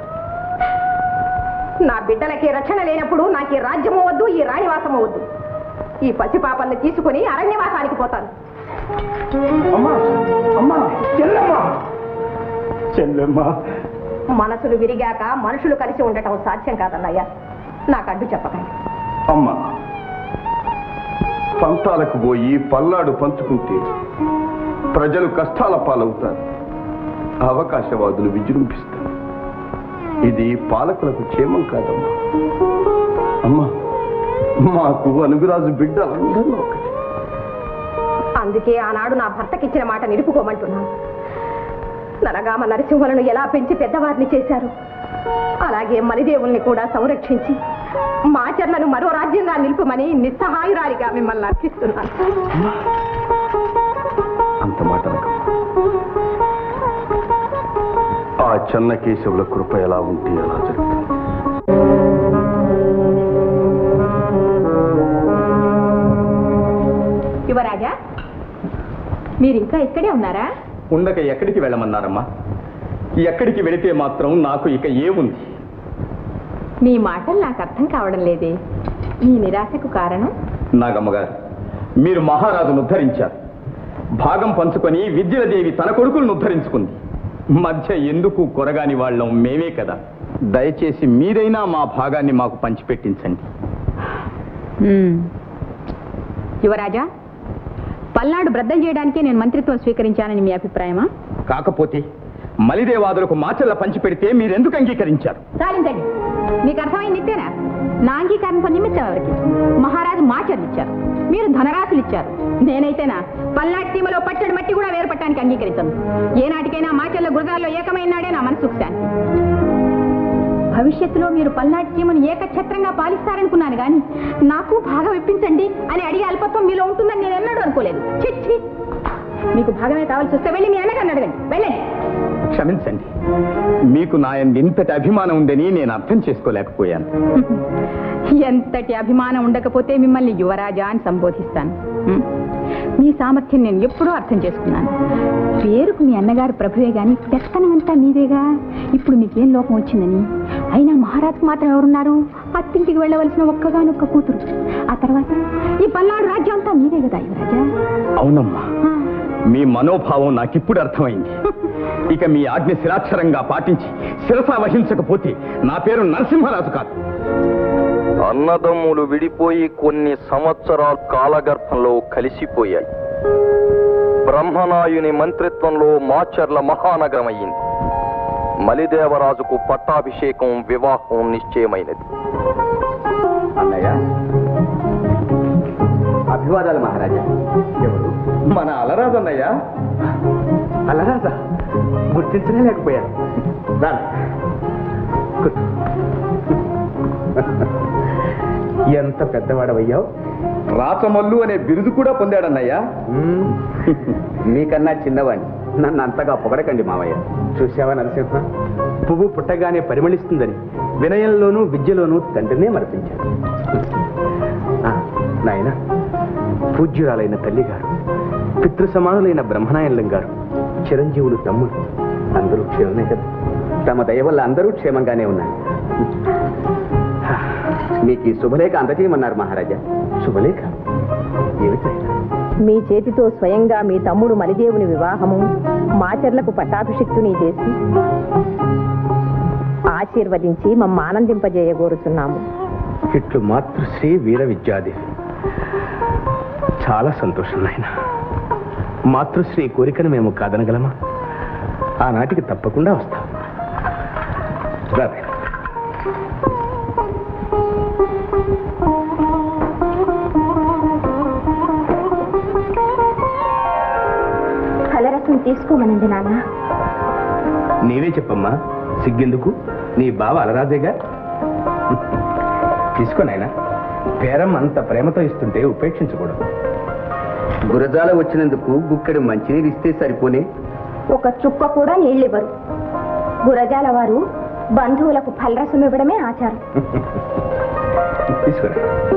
నా బిడ్డలకి రక్షణ లేనప్పుడు నాకు ఈ రాజ్యము వద్దు ఈ రాణివాసము వద్దు ఈ పసిపాపల్ని తీసుకుని అరణ్యవాసానికి పోతాను అమ్మా అమ్మా చెల్లెమ్మా చెల్లెమ్మా మనసులు విరిగాక మనుషులు కలిసి ఉండటం సాధ్యం కాదన్నయ్య నాకు అడ్డు చెప్పకండి అమ్మా పంతాలకు పోయి పల్లాడు పంచుకుంటే ప్రజలు కష్టాల పాలవుతారు అవకాశవాదులు విజృంభిస్తారు ఇది పాలకులకు క్షేమం కాదమ్మా అమ్మా మాకు అనుగురాజు బిడ్డలందరూ ఒకటి అందుకే ఆనాడు నా భర్తకిచ్చిన మాట నిలుపుకోమంటున్నాను నరగామ నరసింహులను ఎలా పెంచి పెద్దవారిని చేశారు అలాగే మణిదేవుల్ని కూడా సంరక్షించి మాచర్లను మరో రాజ్యంగా నిలుపుమని నిస్సహాయురాలిగా మిమ్మల్ని అర్పిస్తున్నాను అంత మాట అనకమ్మా. ఆ చెన్న కేశవుల కృప ఎలా ఉంటే ఎలా జరుగుతుంది యువరాజా మీరు ఇంకా ఇక్కడే ఉన్నారా ఉండక ఎక్కడికి వెళ్ళమన్నారమ్మా ఎక్కడికి వెళితే మాత్రం నాకు ఇక ఏముంది మీ మాటలు నాకు అర్థం కావడం లేదే ఈ నిరాశకు కారణం నాగమ్మగారు మీరు మహారాజును ఉద్ధరించారు భాగం పంచుకొని విద్యలదేవి తన కొడుకులను ఉద్ధరించుకుంది మధ్య ఎందుకు కొరగాని వాళ్ళం మేమే కదా దయచేసి మీరైనా మా భాగాన్ని మాకు పంచిపెట్టించండి యువరాజా పల్నాడు బ్రద్దం చేయడానికే నేను మంత్రిత్వం స్వీకరించానని మీ అభిప్రాయమా కాకపోతే మలిదేవాదులకు మాచల్ల పంచిపెడితే మీరెందుకు అంగీకరించారు సాధించండి మీకు అర్థమైంది ఇస్తేనా నా అంగీకారం నిమిత్తం ఎవరికి మహారాజు మాచర్లు ఇచ్చారు మీరు ధనరాశులు ఇచ్చారు నేనైతేనా పల్నాటి సీమలో పట్టడి మట్టి కూడా వేరుపట్టడానికి అంగీకరించను ఏనాటికైనా మాచర్ల గురజాల్లో ఏకమైన నాడే నా మనసుకు శాంతి భవిష్యత్తులో మీరు పల్నాటి సీమను ఏకఛత్రంగా పాలిస్తారనుకున్నాను కానీ నాకు భాగం ఇప్పించండి అని అడిగే అల్పత్వం మీలో ఉంటుందని నేను ఎన్నడూ అనుకోలేదు చిచ్చి మీకు భాగమే కావాల్సి వస్తే వెళ్ళి మీ అన్నగారిని అడగండి వెళ్ళండి క్షమించండి మీకు నాయన ఇంతటి అభిమానం ఉందని నేను అర్థం చేసుకోలేకపోయాను ఎంతటి అభిమానం ఉండకపోతే మిమ్మల్ని యువరాజా అని సంబోధిస్తాను హ్మ్. మీ సామర్థ్యం నేను ఎప్పుడూ అర్థం చేసుకున్నాను పేరుకు మీ అన్నగారు ప్రభువే గాని పెత్తనం అంతా మీదేగా ఇప్పుడు మీకేం లోపం వచ్చిందని అయినా మహారాజుకు మాత్రం ఎవరున్నారు అత్తింటికి వెళ్ళవలసిన ఒక్కగానొక్క కూతురు ఆ తర్వాత ఈ పల్నాడు రాజ్యం అంతా మీదే కదా యువరాజా అవునమ్మా ఆ. మీ మనోభావం నాకిప్పుడు అర్థమైంది ఇక మీ ఆజ్ఞ శిలాక్షరంగా పాటించి శిరస వహించకపోతే నా పేరు నరసింహరాజు కాదు అన్నదమ్ములు విడిపోయి కొన్ని సంవత్సరాల కాలగర్భంలో కలిసిపోయాయి బ్రహ్మనాయుని మంత్రిత్వంలో మాచర్ల మహానగరం అయ్యింది మలిదేవరాజుకు పట్టాభిషేకం వివాహం నిశ్చయమైనది అన్నయ్య అభివాదాలు మహారాజా ఎవరు మన అలరాజు అన్నయ్య అలరాజా గుర్తించనే లేకపోయాను రా. కూర్చో. ఎంత పెద్దవాడవయ్యావు రాచమల్లు అనే బిరుదు కూడా పొందాడన్నయ్య నీకన్నా చిన్నవాణ్ణి నన్ను అంతగా పొగడకండి మావయ్య చూసావా నరసింహ పువ్వు పుట్టగానే పరిమళిస్తుందని వినయంలోనూ విద్యలోనూ తండ్రినే మరిపించాడు నాయన పూజ్యురాలైన తల్లి గారు పితృ సమానులైన బ్రహ్మనాయనం గారు చిరంజీవులు తమ్ముడు అందరూ క్షేమమే కదా తమ దయ వల్ల అందరూ క్షేమంగానే ఉన్నారు మీకు ఈ శుభలేఖ అందజేయమన్నారు మహారాజా శుభలేఖ ఏమిటైనా మీ చేతితో స్వయంగా మీ తమ్ముడు మలిదేవుని వివాహము మాచర్లకు పట్టాభిషిక్తుని చేసి ఆశీర్వదించి మమ్మ ఆనందింపజేయగోరుచున్నాము ఇట్లు మాతృశ్రీ వీర విద్యాదేవి చాలా సంతోషం నాయన మాతృశ్రీ కోరికను మేము కాదనగలమా ఆనాటికి తప్పకుండా వస్తాం రా నాయనా. ఫలరసం తీసుకోమనండి నాన్న నీవే చెప్పమ్మా సిగ్గెందుకు నీ బావ అలరాజేగా తీసుకో నాయనా పేరం అంత ప్రేమతో ఇస్తుంటే ఉపేక్షించకూడదు గురజాల వచ్చినందుకు గుక్కెడు మంచినీరు ఇస్తే సరిపోనే ఒక చుక్క కూడా నీళ్ళివ్వరు గురజాల వారు బంధువులకు ఫలరసం ఇవ్వడమే ఆచారం తీసుకురా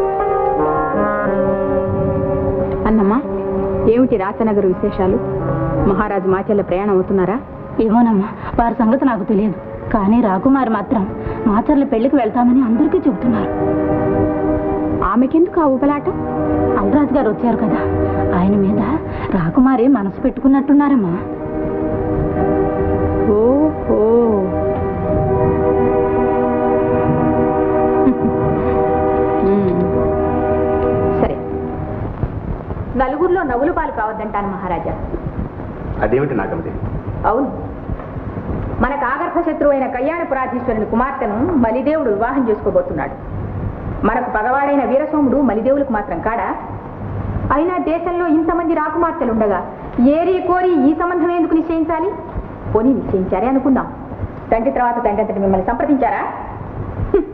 అన్నమ్మా ఏమిటి రాచనగర్ విశేషాలు మహారాజు మాచెల్ల ప్రయాణం అవుతున్నారా ఏమోనమ్మా వారి సంగతి నాకు తెలియదు కానీ రాకుమారి మాత్రం మాచర్ల పెళ్లికి వెళ్తామని అందరికీ చెబుతున్నారు ఆమెకెందుకు ఆ ఊపలాట అల్రాజు గారు వచ్చారు కదా ఆయన మీద రాకుమారి మనసు పెట్టుకున్నట్టున్నారమ్మా ఓహో మ్మ్. సరే నలుగురిలో నవ్వులు పాలు కావద్దంటాను మహారాజా అదేమిటి నాగమదేవి అవును మనకు ఆగర్భ శత్రువు అయిన కళ్యాణపురాధీశ్వరుని కుమార్తెను మలిదేవుడు వివాహం చేసుకోబోతున్నాడు మనకు పగవాడైన వీరసోముడు మలిదేవులకు మాత్రం కాడా అయినా దేశంలో ఇంతమంది రాకుమార్తెలుండగా ఏరి కోరి ఈ సంబంధం ఎందుకు నిశ్చయించాలి పోనీ నిశ్చయించారే అనుకుందాం తండ్రి తర్వాత తండ్రి అంతటి మిమ్మల్ని సంప్రదించారా హ్మ్.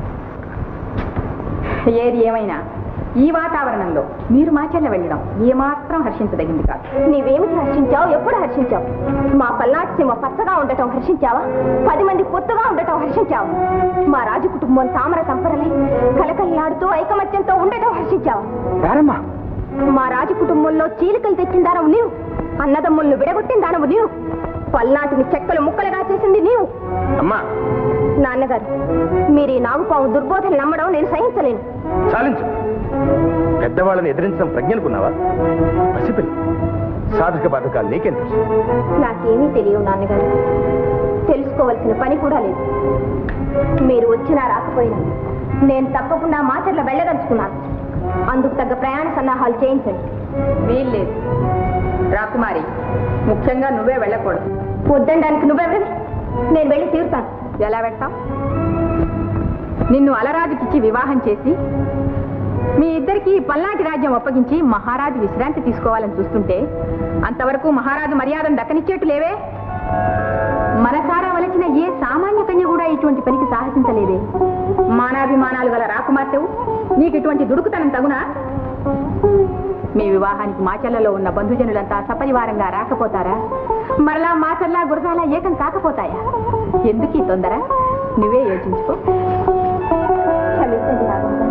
ఏది ఏమైనా ఈ వాతావరణంలో మీరు మాచెల్ల వెళ్ళడం ఏమాత్రం హర్షించదగింది కాదు నీవేమిటి హర్షించావు ఎప్పుడు హర్షించావు మా పల్నాటి సీమ పచ్చగా ఉండటం హర్షించావా పది మంది పొత్తుగా ఉండటం హర్షించావా మా రాజు కుటుంబం తామర తంపరలై కలకల్లాడుతూ ఐకమత్యంతో ఉండటం హర్షించావా రారమ్మా మా రాజు కుటుంబంలో చీలికలు తెచ్చిన దానవు నీవు అన్నదమ్ములను విడగొట్టిన దానవు నీవు పల్నాటిని చెక్కలు ముక్కలుగా చేసింది నీవు అమ్మా నాన్నగారు మీరు ఈ నాగుపాము దుర్బోధలు నమ్మడం నేను సహించలేను చాలించు పెద్దవాళ్ళని ఎదిరించడం ప్రజ్ఞనుకున్నావా పసిపిల్ల సాధక బాధకాలు నీకేం తెలుసు నాకేమీ తెలియవు నాన్నగారు తెలుసుకోవలసిన పని కూడా లేదు మీరు వచ్చినా రాకపోయినా నేను తప్పకుండా మాచర్ల వెళ్ళదలుచుకున్నాను అందుకు తగ్గ ప్రయాణ సన్నాహాలు చేయించండి వీల్లేదు రాకుమారి ముఖ్యంగా నువ్వే వెళ్ళకూడదు వద్దనడానికి నువ్వెవరివి నేను వెళ్ళి తీరుతాను ఎలా వెళ్తాం నిన్ను అలరాజుకిచ్చి వివాహం చేసి మీ ఇద్దరికి పల్నాటి రాజ్యం అప్పగించి మహారాజు విశ్రాంతి తీసుకోవాలని చూస్తుంటే అంతవరకు మహారాజు మర్యాదను దక్కనిచ్చేట్టు లేవే మనసారా వలచిన ఏ సామాన్య కన్య కూడా ఇటువంటి పనికి సాహసించలేదే మానాభిమానాలు గల రాకుమార్తెవు నీకు ఇటువంటి దుడుకుతనం తగునా మీ వివాహానికి మాచర్లలో ఉన్న బంధుజనులంతా సపరివారంగా రాకపోతారా మరలా మాచర్లా గురజాల ఏకం కాకపోతాయా ఎందుకు ఈ తొందర నువ్వే యోచించుకో క్షమించండి నాగమ్మ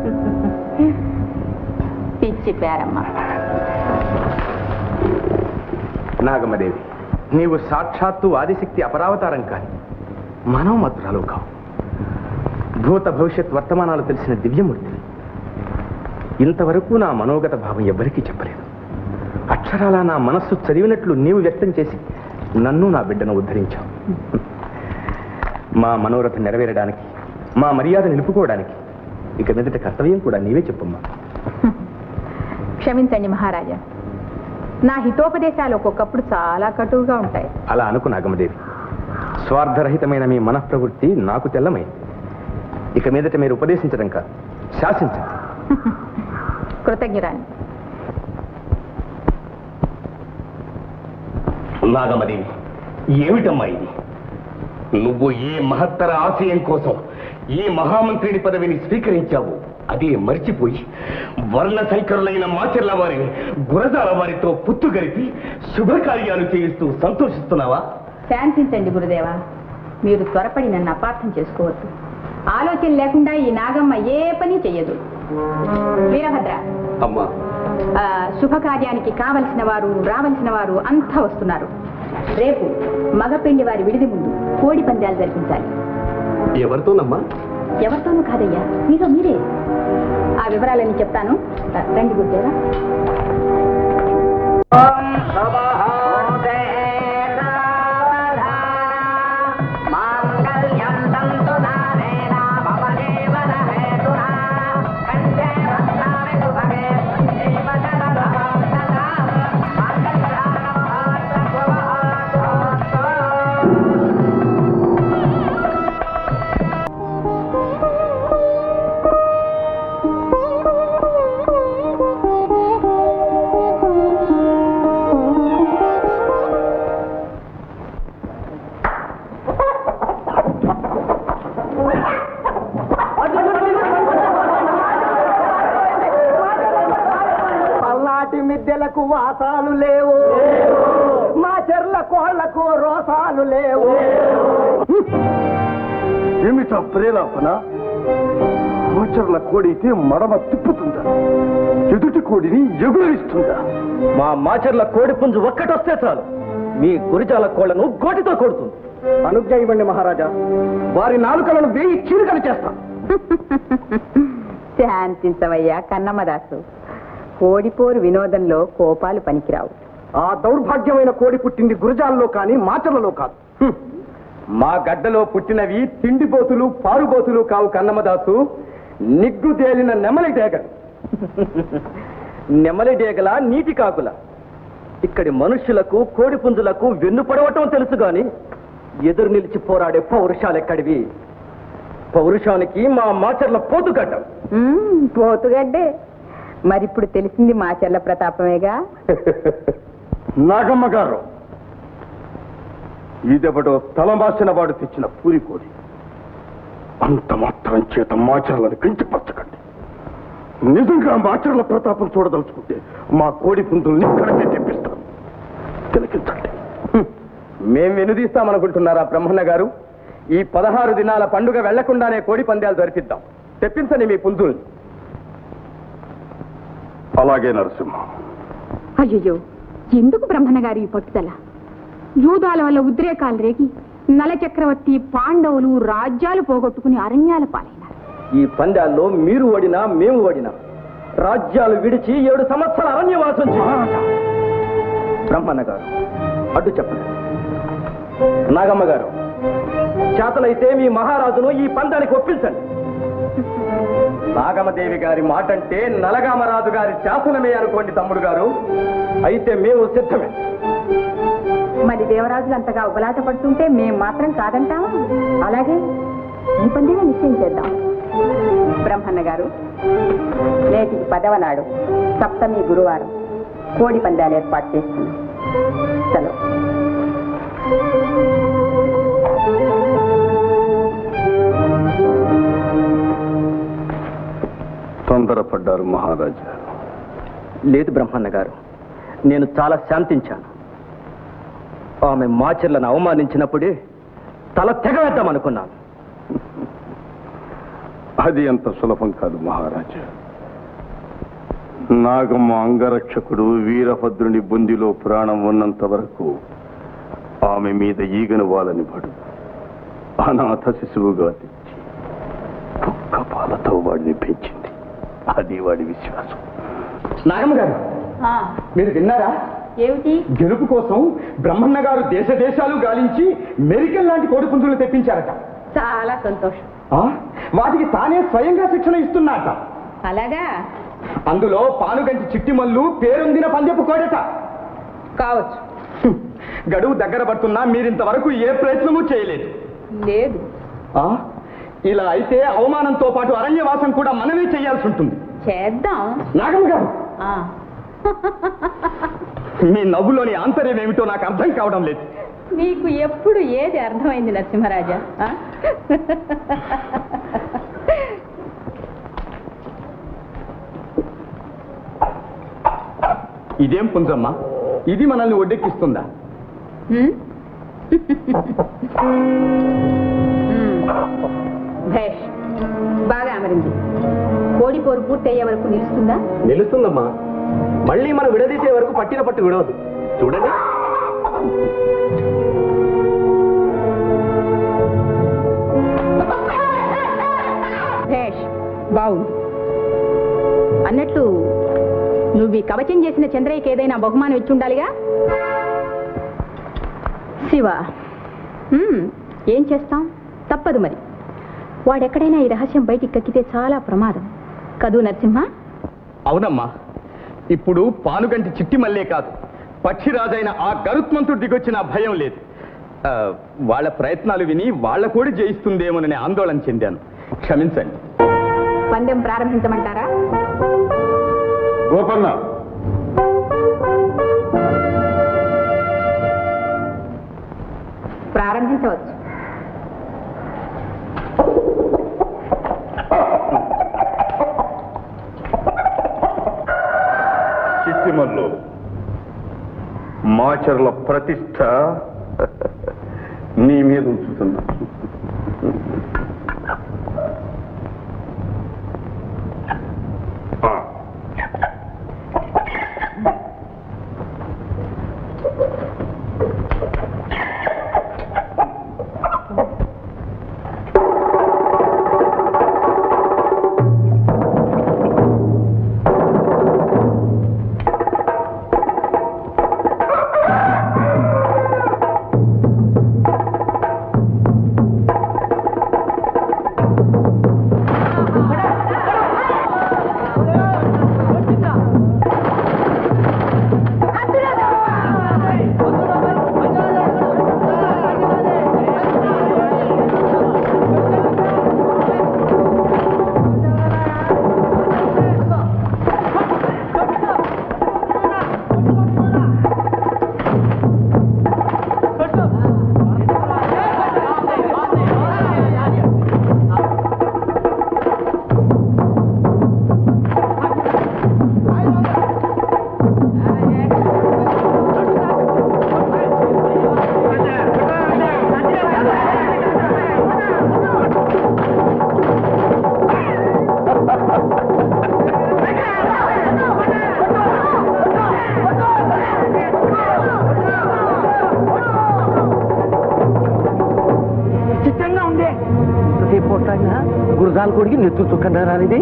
పిచ్చి పేరమ్మ నాగమ్మదేవి నీవు సాక్షాత్తు ఆదిశక్తి అపరావతారం కాని మనో మధురాలు కావు భూత భవిష్యత్ వర్తమానాలు తెలిసిన దివ్యమూర్తి ఇంతవరకు నా మనోగత భావం ఎవ్వరికీ చెప్పలేదు అక్షరాల నా మనస్సు చదివినట్లు నీవు వ్యక్తం చేసి నన్ను నా బిడ్డను ఉద్ధరించావు మా మనోరథం నెరవేరడానికి మా మర్యాద నిలుపుకోవడానికి ఇక మీదట కర్తవ్యం కూడా నీవే చెప్పమ్మా క్షమించండి మహారాజా నా హితోపదేశాలు ఒక్కొక్కప్పుడు చాలా కటువుగా ఉంటాయి అలా అనుకు నాగమదేవి స్వార్థరహితమైన మీ మనఃప్రవృత్తి నాకు తెల్లమైంది ఇక మీదట మీరు ఉపదేశించడం కాదు శాసించండి కృతజ్ఞురాని నాగమదేవి ఏమిటమ్మా ఇది నువ్వు ఏ మహత్తర ఆశయం కోసం ఈ మహామంత్రిని పదవిని స్వీకరించావు అదే మర్చిపోయి వర్ణ సంకరులైన మాచర్ల వారిని గురజాల వారితో పుత్తు గరిపి శుభకార్యాలు చేయిస్తూ సంతోషిస్తున్నావా శాంతించండి గురుదేవా మీరు త్వరపడి నన్ను అపార్థం చేసుకోవద్దు ఆలోచన లేకుండా ఈ నాగమ్మ ఏ పని చెయ్యదు వీరభద్ర అమ్మా ఆ, శుభకార్యానికి కావలసిన వారు రావలసిన వారు అంతా వస్తున్నారు రేపు మగపెళ్లి వారి విడిది ముందు కోడి పందాలు జరిపించాలి ఎవరితోనమ్మా ఎవరితోనూ కాదయ్యా మీలో మీరే ఆ వివరాలన్నీ చెప్తాను రండి గురుదేవా పల్నాటి మిద్దెలకు వాసాలు లేవు మా చెర్ల కోళ్లకు రోసాలు లేవు ఏమిటా ప్రేలాపన గోచర్ల కోడైతే మడమ తిప్పుతుందా ఎదుటి కోడిని ఎగురిస్తుందా మా మాచర్ల కోడి పుంజు ఒక్కటొస్తే చాలు మీ గురిజాల కోళ్లను గోటితో కొడుతుంది అనుజ్ఞ ఇవ్వండి మహారాజా వారి నాలుకలను వేయి చీలికలు చేస్తాం శాంతించవయ్యా కన్నమ్మదాసు కోడిపోరు వినోదంలో కోపాలు పనికిరావు ఆ దౌర్భాగ్యమైన కోడి పుట్టింది గురజాల్లో కానీ మాచర్లలో కాదు హ్మ్. మా గడ్డలో పుట్టినవి తిండిపోతులు పారుబోతులు కావు కన్నమదాసు నిగ్గు తేలిన నెమలి డేగలు నెమలి డేగల నీటి కాకుల ఇక్కడి మనుష్యులకు కోడి పుంజులకు వెన్ను పడవటం తెలుసు గాని ఎదురు నిలిచి పోరాడే పౌరుషాలెక్కడివి పౌరుషానికి మా మాచర్ల పోతుగడ్డం మ్మ్, పోతుగడ్డే మరిప్పుడు తెలిసింది మా చెల్ల ప్రతాపమేగా నాగమ్మ గారు ఇదెవడో తలమాసిన వాడు తెచ్చిన పూరి కోడి అంత మాత్రం చేత మాచర్లను కించపరచకండి నిజంగా మాచర్ల ప్రతాపం చూడదలుచుకుంటే మా కోడి పుంజుల్ని ఇక్కడికే తెప్పిస్తాను తిలకించండి మేం వెనుదీస్తామనుకుంటున్నారా బ్రహ్మన్న గారు ఈ పదహారు దినాల పండుగ వెళ్లకుండానే కోడి పందాలు జరిపిద్దాం తెప్పించండి మీ పుంజుల్ని అలాగే నరసింహ అయ్యో ఎందుకు బ్రహ్మణ గారి ఈ పట్టుదల జూదాల వల్ల ఉద్రేకాలు రేగి నల చక్రవర్తి పాండవులు రాజ్యాలు పోగొట్టుకుని అరణ్యాల పాలైనారు ఈ పందాల్లో మీరు ఓడినా మేము ఓడినా రాజ్యాలు విడిచి ఏడు సంవత్సరాల అరణ్యవాసం చేయాలి బ్రహ్మన్న గారు అడ్డు చెప్పండి నాగమ్మ గారు చేతనైతే మీ మహారాజును ఈ పందానికి ఒప్పించండి నాగమదేవి గారి మాట అంటే నలగామరాజు గారి శాసనమే అనుకోండి తమ్ముడు గారు అయితే మేము సిద్ధమే మరి దేవరాజులు అంతగా ఉబలాట పడుతుంటే మేం మాత్రం కాదంటావా అలాగే ఈ పండుగ నిశ్చయం చేద్దాం బ్రహ్మన్న గారు నేటికి పదవ నాడు సప్తమి గురువారం కోడి పందాలు ఏర్పాటు చేస్తున్నాం సెలవు తొందరపడ్డారు మహారాజా లేదు బ్రహ్మన్న గారు నేను చాలా శాంతించాను ఆమె మాచర్లను అవమానించినప్పుడే తల తెగవేద్దామనుకున్నాను అది అంత సులభం కాదు మహారాజా నాగమ్మ అంగరక్షకుడు వీరభద్రుని బుందిలో ప్రాణం ఉన్నంత వరకు ఆమె మీద ఈగను వాళ్ళని పడు అనాథ శిశువుగా తెచ్చి కుక్క పాలతో వాడిని పెంచింది అది వాడి విశ్వాసం నాగమ్మ గారు మీరు విన్నారా ఏమిటి గెలుపు కోసం బ్రహ్మన్న గారు దేశ దేశాలు గాలించి మెరికల్ లాంటి కోడి పుంజులు తెప్పించారట చాలా సంతోషం ఆ? వాటికి తానే స్వయంగా శిక్షణ ఇస్తున్నాట అలాగా అందులో పానుగంటి చిట్టిమల్లు పేరొందిన పందెపు కోడట కావచ్చు హ్మ్. గడువు దగ్గర పడుతున్నా మీరింతవరకు ఏ ప్రయత్నమూ చేయలేదు లేదు ఆ? ఇలా అయితే అవమానంతో పాటు అరణ్యవాసం కూడా మనమే చేయాల్సి ఉంటుంది చేద్దాం నాగమ్మ గారు ఆ. మీ నవ్వులోని ఆంతర్యం ఏమిటో నాకు అర్థం కావడం లేదు మీకు ఎప్పుడు ఏది అర్థమైంది నరసింహరాజా ఆ? ఇదేం పుంజమ్మ ఇది మనల్ని ఒడ్డెక్కిస్తుందా హ్మ్? హ్మ్. భేష్ బాగా అమరింది కోడి పోరు పూర్తయ్యే వరకు నిలుస్తుందా నిలుస్తుందమ్మా మళ్ళీ మనం విడదీసే వరకు పట్టిన పట్టు విడవద్దు చూడండి భేష్ బాగుంది అన్నట్లు నువ్వు ఈ కవచం చేసిన చంద్రయ్యకి ఏదైనా బహుమానం ఇచ్చి ఉండాలిగా శివ హ్మ్, ఏం చేస్తాం తప్పదు మరి వాడెక్కడైనా ఈ రహస్యం బయటికి కక్కితే చాలా ప్రమాదం కదూ నరసింహ అవునమ్మా ఇప్పుడు పానుగంటి చిట్టి మల్లే కాదు పక్షిరాజైన ఆ గరుత్మంతుడు దిగొచ్చిన భయం లేదు ఆ, వాళ్ళ ప్రయత్నాలు విని వాళ్ళ కూడా జయిస్తుందేమోనని ఆందోళన చెందాను క్షమించండి పందెం ప్రారంభించమంటారా గోపన్న ప్రారంభించవచ్చు చిట్టిమల్లు మాచర్ల ప్రతిష్ట నీ మీద ఉంచుతున్నా ఆ. చిత్తంగా ఉందే రేపు పొట్టాయినా గురజాల కొడికి నెత్తు చుక్కన రానిది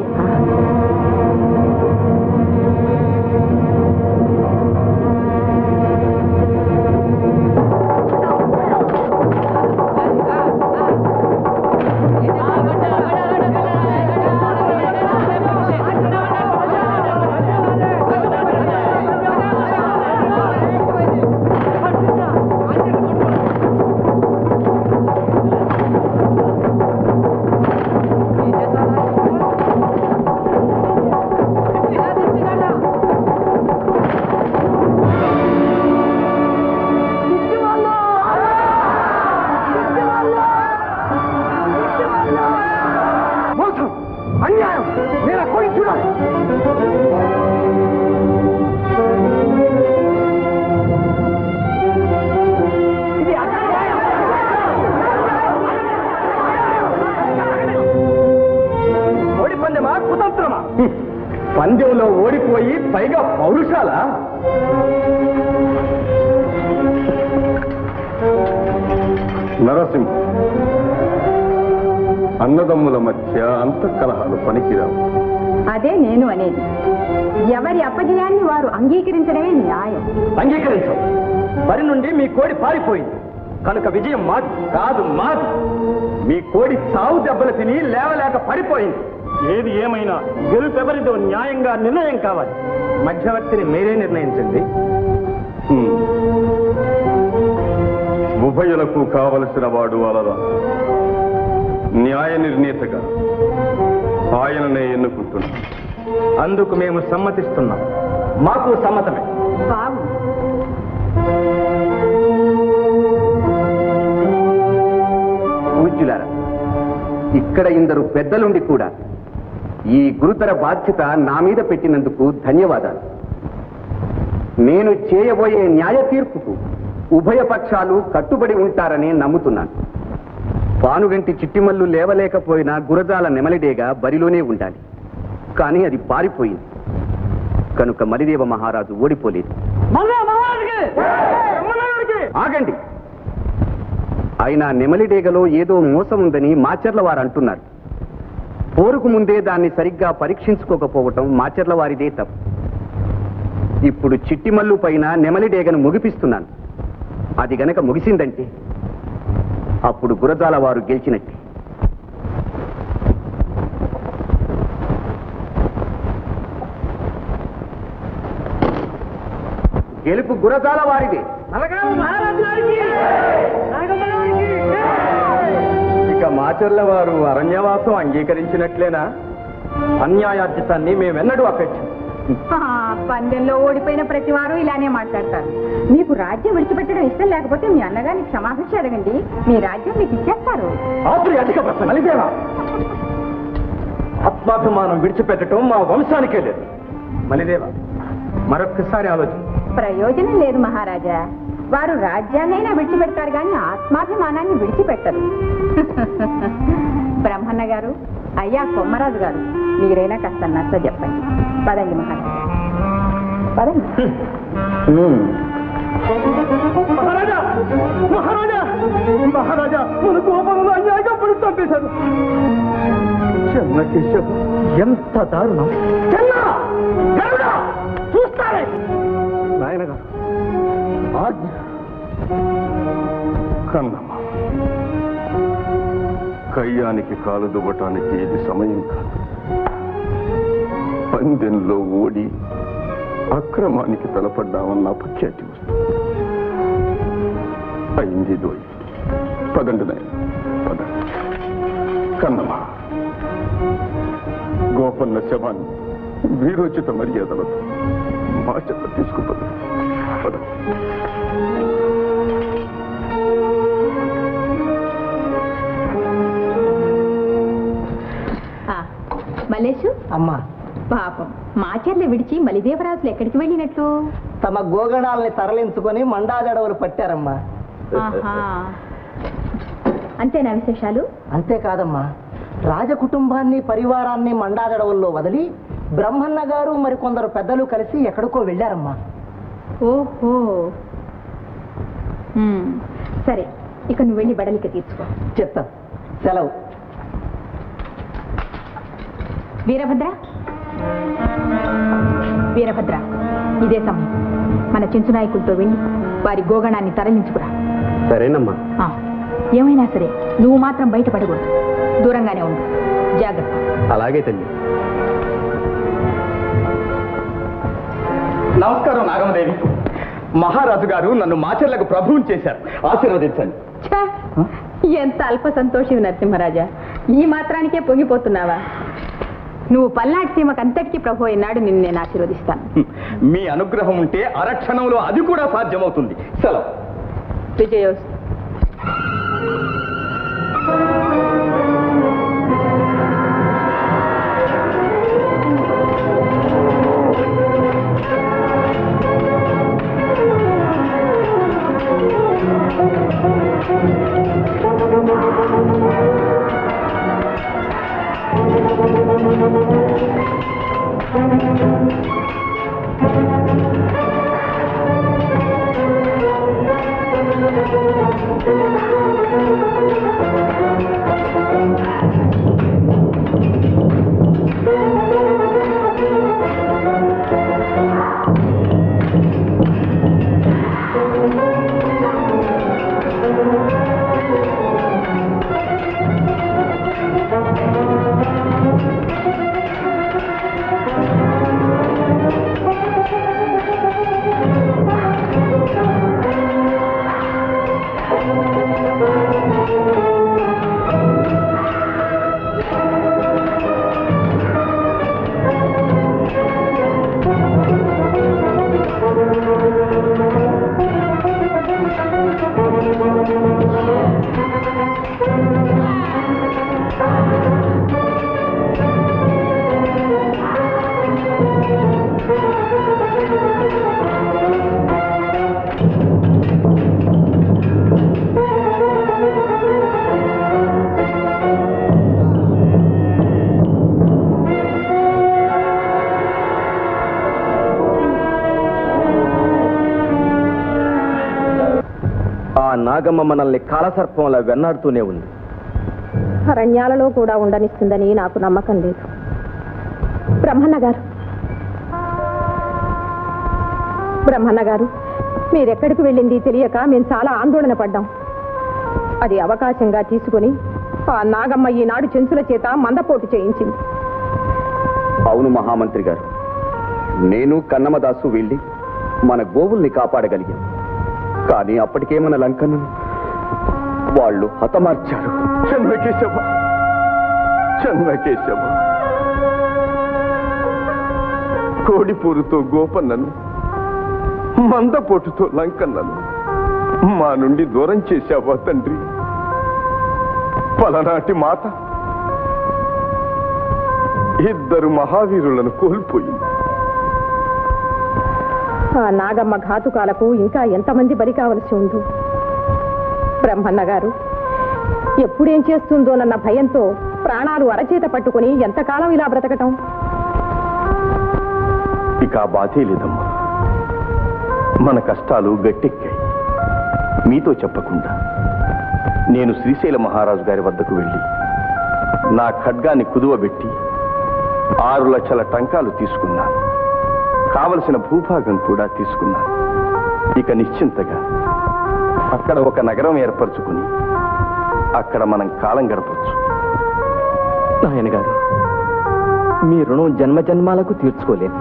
మోసం అన్యాయం నేను కొడి చూడాలి ఇది అన్యాయం. ఓడి పందెమా కుతంత్రమా పందెంలో ఓడిపోయి పైగా పౌరుషాల నరసింహ అన్నదమ్ముల మధ్య అంతఃకలహాలు పనికిరావు అదే నేను అనేది ఎవరి అపజయాన్ని వారు అంగీకరించడమే న్యాయం అంగీకరించం బరి నుండి మీ కోడి పారిపోయింది కనుక విజయం మాది కాదు మాది మీ కోడి చావు దెబ్బలు తిని లేవలేక పడిపోయింది ఏది ఏమైనా గెలుపెవరిదో న్యాయంగా నిర్ణయం కావాలి మధ్యవర్తిని మీరే నిర్ణయించండి ఉభయులకు కావలసిన వాడు అలరా న్యాయ నిర్ణేతగా ఆయననే ఎన్నుకుంటున్నాం అందుకు మేము సమ్మతిస్తున్నాం మాకు సమ్మతమే బాగు పూజ్యులారా ఇక్కడ ఇందరు పెద్దలుండి కూడా ఈ గురుతర బాధ్యత నా మీద పెట్టినందుకు ధన్యవాదాలు నేను చేయబోయే న్యాయ తీర్పుకు ఉభయ పక్షాలు కట్టుబడి ఉంటారని నమ్ముతున్నాను పానుగంటి చిట్టిమల్లు లేవలేకపోయినా గురజాల నెమలిడేగా బరిలోనే ఉండాలి కానీ అది పారిపోయింది కనుక మలిదేవ మహారాజు ఓడిపోలేదు ఆగండి అయినా నెమలిడేగలో ఏదో మోసం ఉందని మాచర్ల వారు అంటున్నారు పోరుకు ముందే దాన్ని సరిగ్గా పరీక్షించుకోకపోవటం మాచర్ల వారిదే తప్పు ఇప్పుడు చిట్టిమల్లు పైన నెమలి డేగను ముగిపిస్తున్నాను అది గనక ముగిసిందంటే అప్పుడు గురజాల వారు గెలిచినట్టే గెలుపు గురజాల వారిది ఇక మాచర్ల వారు అరణ్యవాసం అంగీకరించినట్లేనా అన్యాయార్జితాన్ని మేమెన్నడూ అపెచ్చు ఆ, పందెంలో ఓడిపోయిన ప్రతి వారు ఇలానే మాట్లాడతారు మీకు రాజ్యం విడిచిపెట్టడం ఇష్టం లేకపోతే మీ అన్నగారిని క్షమాభిక్ష అడగండి మీ రాజ్యం మీకు ఇచ్చేస్తారు ఆత్రి అధిక ప్రశ్న మలిదేవా ఆత్మాభిమానం విడిచిపెట్టడం మా వంశానికే లేదు మలిదేవా మరొక్కసారి ఆలోచన ప్రయోజనం లేదు మహారాజా వారు రాజ్యాన్నైనా విడిచిపెడతారు కానీ ఆత్మాభిమానాన్ని విడిచిపెట్టరు బ్రహ్మన్న గారు అయ్యా కొమ్మరాజు గారు మీరైనా కాస్త నచ్చ చెప్పండి పదండి మహారాజా పదండి మహారాజా మహారాజా మహారాజా మన కోపంలో అన్యాయంగా పడి చంపేశారు చెన్నకేశవ ఎంత దారుణం చూస్తారే నాయన గారు ఆజ్ఞ కన్నమ్మ కయ్యానికి కాలు దువ్వటానికి ఇది సమయం కాదు పందెంలో ఓడి అక్రమానికి తలపడ్డామన్న అపఖ్యాతి వస్తుంది అయింది దోయి పదండి నాయన పదండి కన్నమ్మ గోపన్న శవాన్ని వీరోచిత మర్యాదలతో మా చెత్త తీసుకుపోదు పదండి ఆ, మల్లేషు అమ్మా పాపం మాచర్ల విడిచి మలిదేవరాజులు ఎక్కడికి వెళ్ళినట్లు తమ గోగణాలని తరలించుకొని మండాదడవలు పట్టారమ్మా ఆహా. అంతేనా విశేషాలు అంతేకాదమ్మా రాజకుటుంబాన్ని పరివారాన్ని మండాదడవుల్లో వదిలి బ్రహ్మన్న గారు మరికొందరు పెద్దలు కలిసి ఎక్కడికో వెళ్ళారమ్మా ఓహో ఉమ్, సరే ఇక నువ్వు వెళ్ళి బడలిక తీర్చుకో చెప్తా సెలవు వీరభద్ర వీరభద్ర ఇదే సమయం మన చెంచు నాయకులతో వెళ్ళి వారి గోగణాన్ని తరలించుకురా సరేనమ్మా ఆ, ఏమైనా సరే నువ్వు మాత్రం బయటపడకూడదు దూరంగానే ఉండు జాగ్రత్త అలాగే తల్లి నమస్కారం నాగమదేవి మహారాజు గారు నన్ను మాచర్లకు ప్రభువుని చేశారు ఆశీర్వదించండి ఛ! ఎంత అల్ప సంతోషి నరసింహరాజా ఈ మాత్రానికే పొంగిపోతున్నావా నువ్వు పల్నాటి సీమకు అంతటికీ ప్రభు అయినాడు నిన్ను నేను ఆశీర్వదిస్తాను మీ అనుగ్రహం ఉంటే అరక్షణంలో అది కూడా సాధ్యమవుతుంది సెలవు విజయోస్ ఆ నాగమ్మ మనల్ని కాలసర్పంలా వెన్నాడుతూనే ఉంది అరణ్యాలలో కూడా ఉండనిస్తుందని నాకు నమ్మకం లేదు బ్రహ్మన్న గారు బ్రహ్మన్న గారు మీరెక్కడికి వెళ్ళింది తెలియక మేము చాలా ఆందోళన పడ్డాం అది అవకాశంగా తీసుకుని ఆ నాగమ్మ ఈనాడు చెంచుల చేత మందపోటు చేయించింది అవును మహామంత్రి గారు నేను కన్నమదాసు వెళ్ళి మన గోవుల్ని కాపాడగలిగాం కానీ అప్పటికే మన లంకను వాళ్ళు హతమార్చారు చంద్రకేశవ చంద్రకేశవ కోడిపూరుతో గోపన్నను మందపోటుతో లంకన్నను మా నుండి దూరం చేశావా తండ్రి పలనాటి మాత ఇద్దరు మహావీరులను కోల్పోయింది ఆ నాగమ్మ ఘాతుకాలకు ఇంకా ఎంతమంది బలి కావలసి ఉందో బ్రహ్మన్న గారు ఎప్పుడేం చేస్తుందోనన్న భయంతో ప్రాణాలు అరచేత పట్టుకుని ఎంతకాలం ఇలా బ్రతకటం ఇక ఆ బాధే లేదమ్మా మన కష్టాలు గట్టెక్కాయి మీతో చెప్పకుండా నేను శ్రీశైల మహారాజు గారి వద్దకు వెళ్ళి నా ఖడ్గాన్ని కుదువబెట్టి ఆరు లక్షల టంకాలు తీసుకున్నాను కావలసిన భూభాగం కూడా తీసుకున్నాను ఇక నిశ్చింతగా అక్కడ ఒక నగరం ఏర్పరచుకుని అక్కడ మనం కాలం గడపచ్చు నాయన గారు మీ రుణం జన్మ జన్మాలకు తీర్చుకోలేదు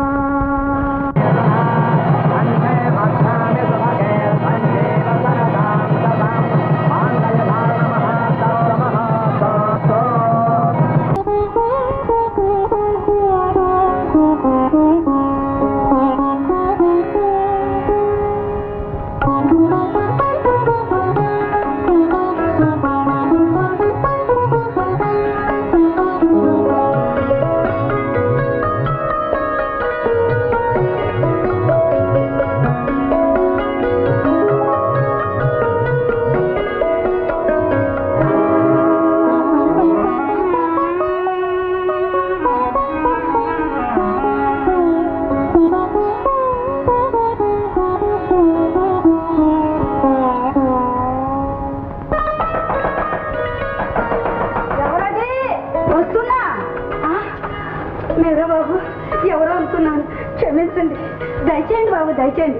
వస్తున్నా మీరా బాబు ఎవరో అనుకున్నాను క్షమించండి దయచేయండి బాబు దయచేయండి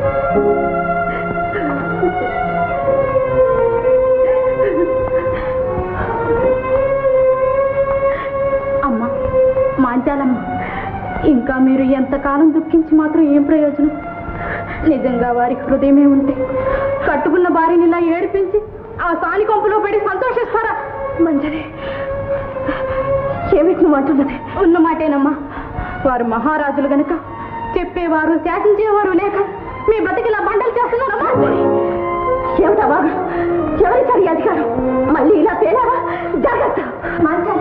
అమ్మా మాంచాలమ్మ ఇంకా మీరు ఎంతకాలం దుఃఖించి మాత్రం ఏం ప్రయోజనం నిజంగా వారి హృదయమే ఉంటే కట్టుకున్న భార్యని ఇలా ఏడిపించి ఆ సాని కొంపులో పడి సంతోషిస్తారా మంజరి ఏమిటి నువ్వు అంటున్నది ఉన్న మాటేనమ్మా వారు మహారాజులు గనుక చెప్పేవారు శాసించేవారు లేక మీ బతికిలా బండలు చేస్తున్నారమ్మా ఏమిటా బాబు ఎవరిచ్చారు ఈ అధికారం మళ్ళీ ఇలా తేలారా జాగ్రత్త మంచాల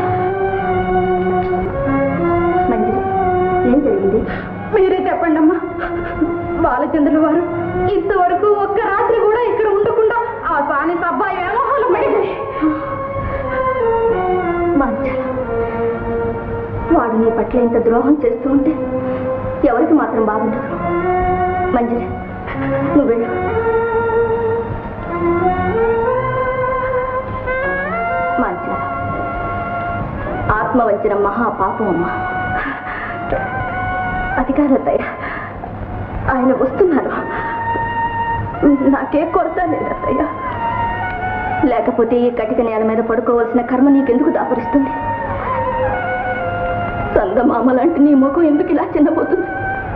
మంజరి ఏం జరిగింది మీరే చెప్పండి అమ్మా బాలచంద్రుల వారు ఇంతవరకు ఒక్క రాత్రి కూడా ఇక్కడ ఉండకుండా ఆ సాని సబ్బాయి వ్యామోహాలు పడింది మంచాల వాడు నీ పట్ల ఇంత ద్రోహం చేస్తూ ఉంటే ఎవరికి మాత్రం బాగుండదు మంజరి నువ్వు వెళ్ళు మంచాల ఆత్మవంచన మహాపాపం అమ్మా అధికారత్తయ్య ఆయన వస్తున్నారు నాకే కొరత లేదత్తయ్య లేకపోతే ఈ కటిక నేల మీద పడుకోవలసిన కర్మ నీకెందుకు దాపరిస్తుంది సందమామ లాంటి నీ ముఖం ఎందుకు ఇలా చిన్నపోతుంది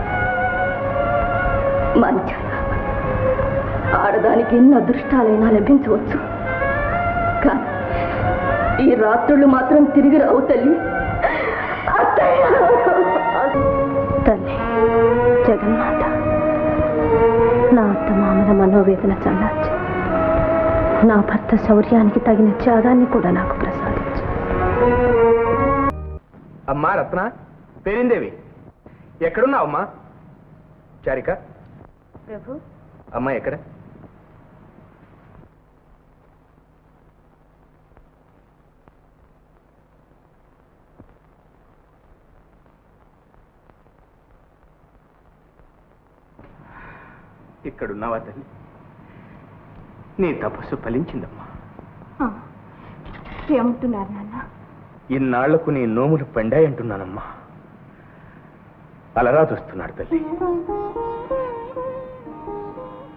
మంచ ఆడదానికి ఎన్ని అదృష్టాలైనా లభించవచ్చు కానీ ఈ రాత్రులు మాత్రం తిరిగి రావు తల్లి అత్తయ్య! తల్లి జగన్మాత నా అత్తమామల మనోవేదన చల్లార్చి నా భర్త శౌర్యానికి తగిన త్యాగాన్ని కూడా నాకు ప్రసాదించు అమ్మా రత్న పేరిందేవి ఎక్కడున్నావు అమ్మా చారిక ప్రభు అమ్మా ఎక్కడ ఇక్కడున్నావా తల్లి నీ తపస్సు ఫలించిందమ్మా ఏమంటున్నారు నాన్న ఇన్నాళ్లకు నీ నోములు పండాయంటున్నానమ్మా అలరాజు వస్తున్నాడు తల్లి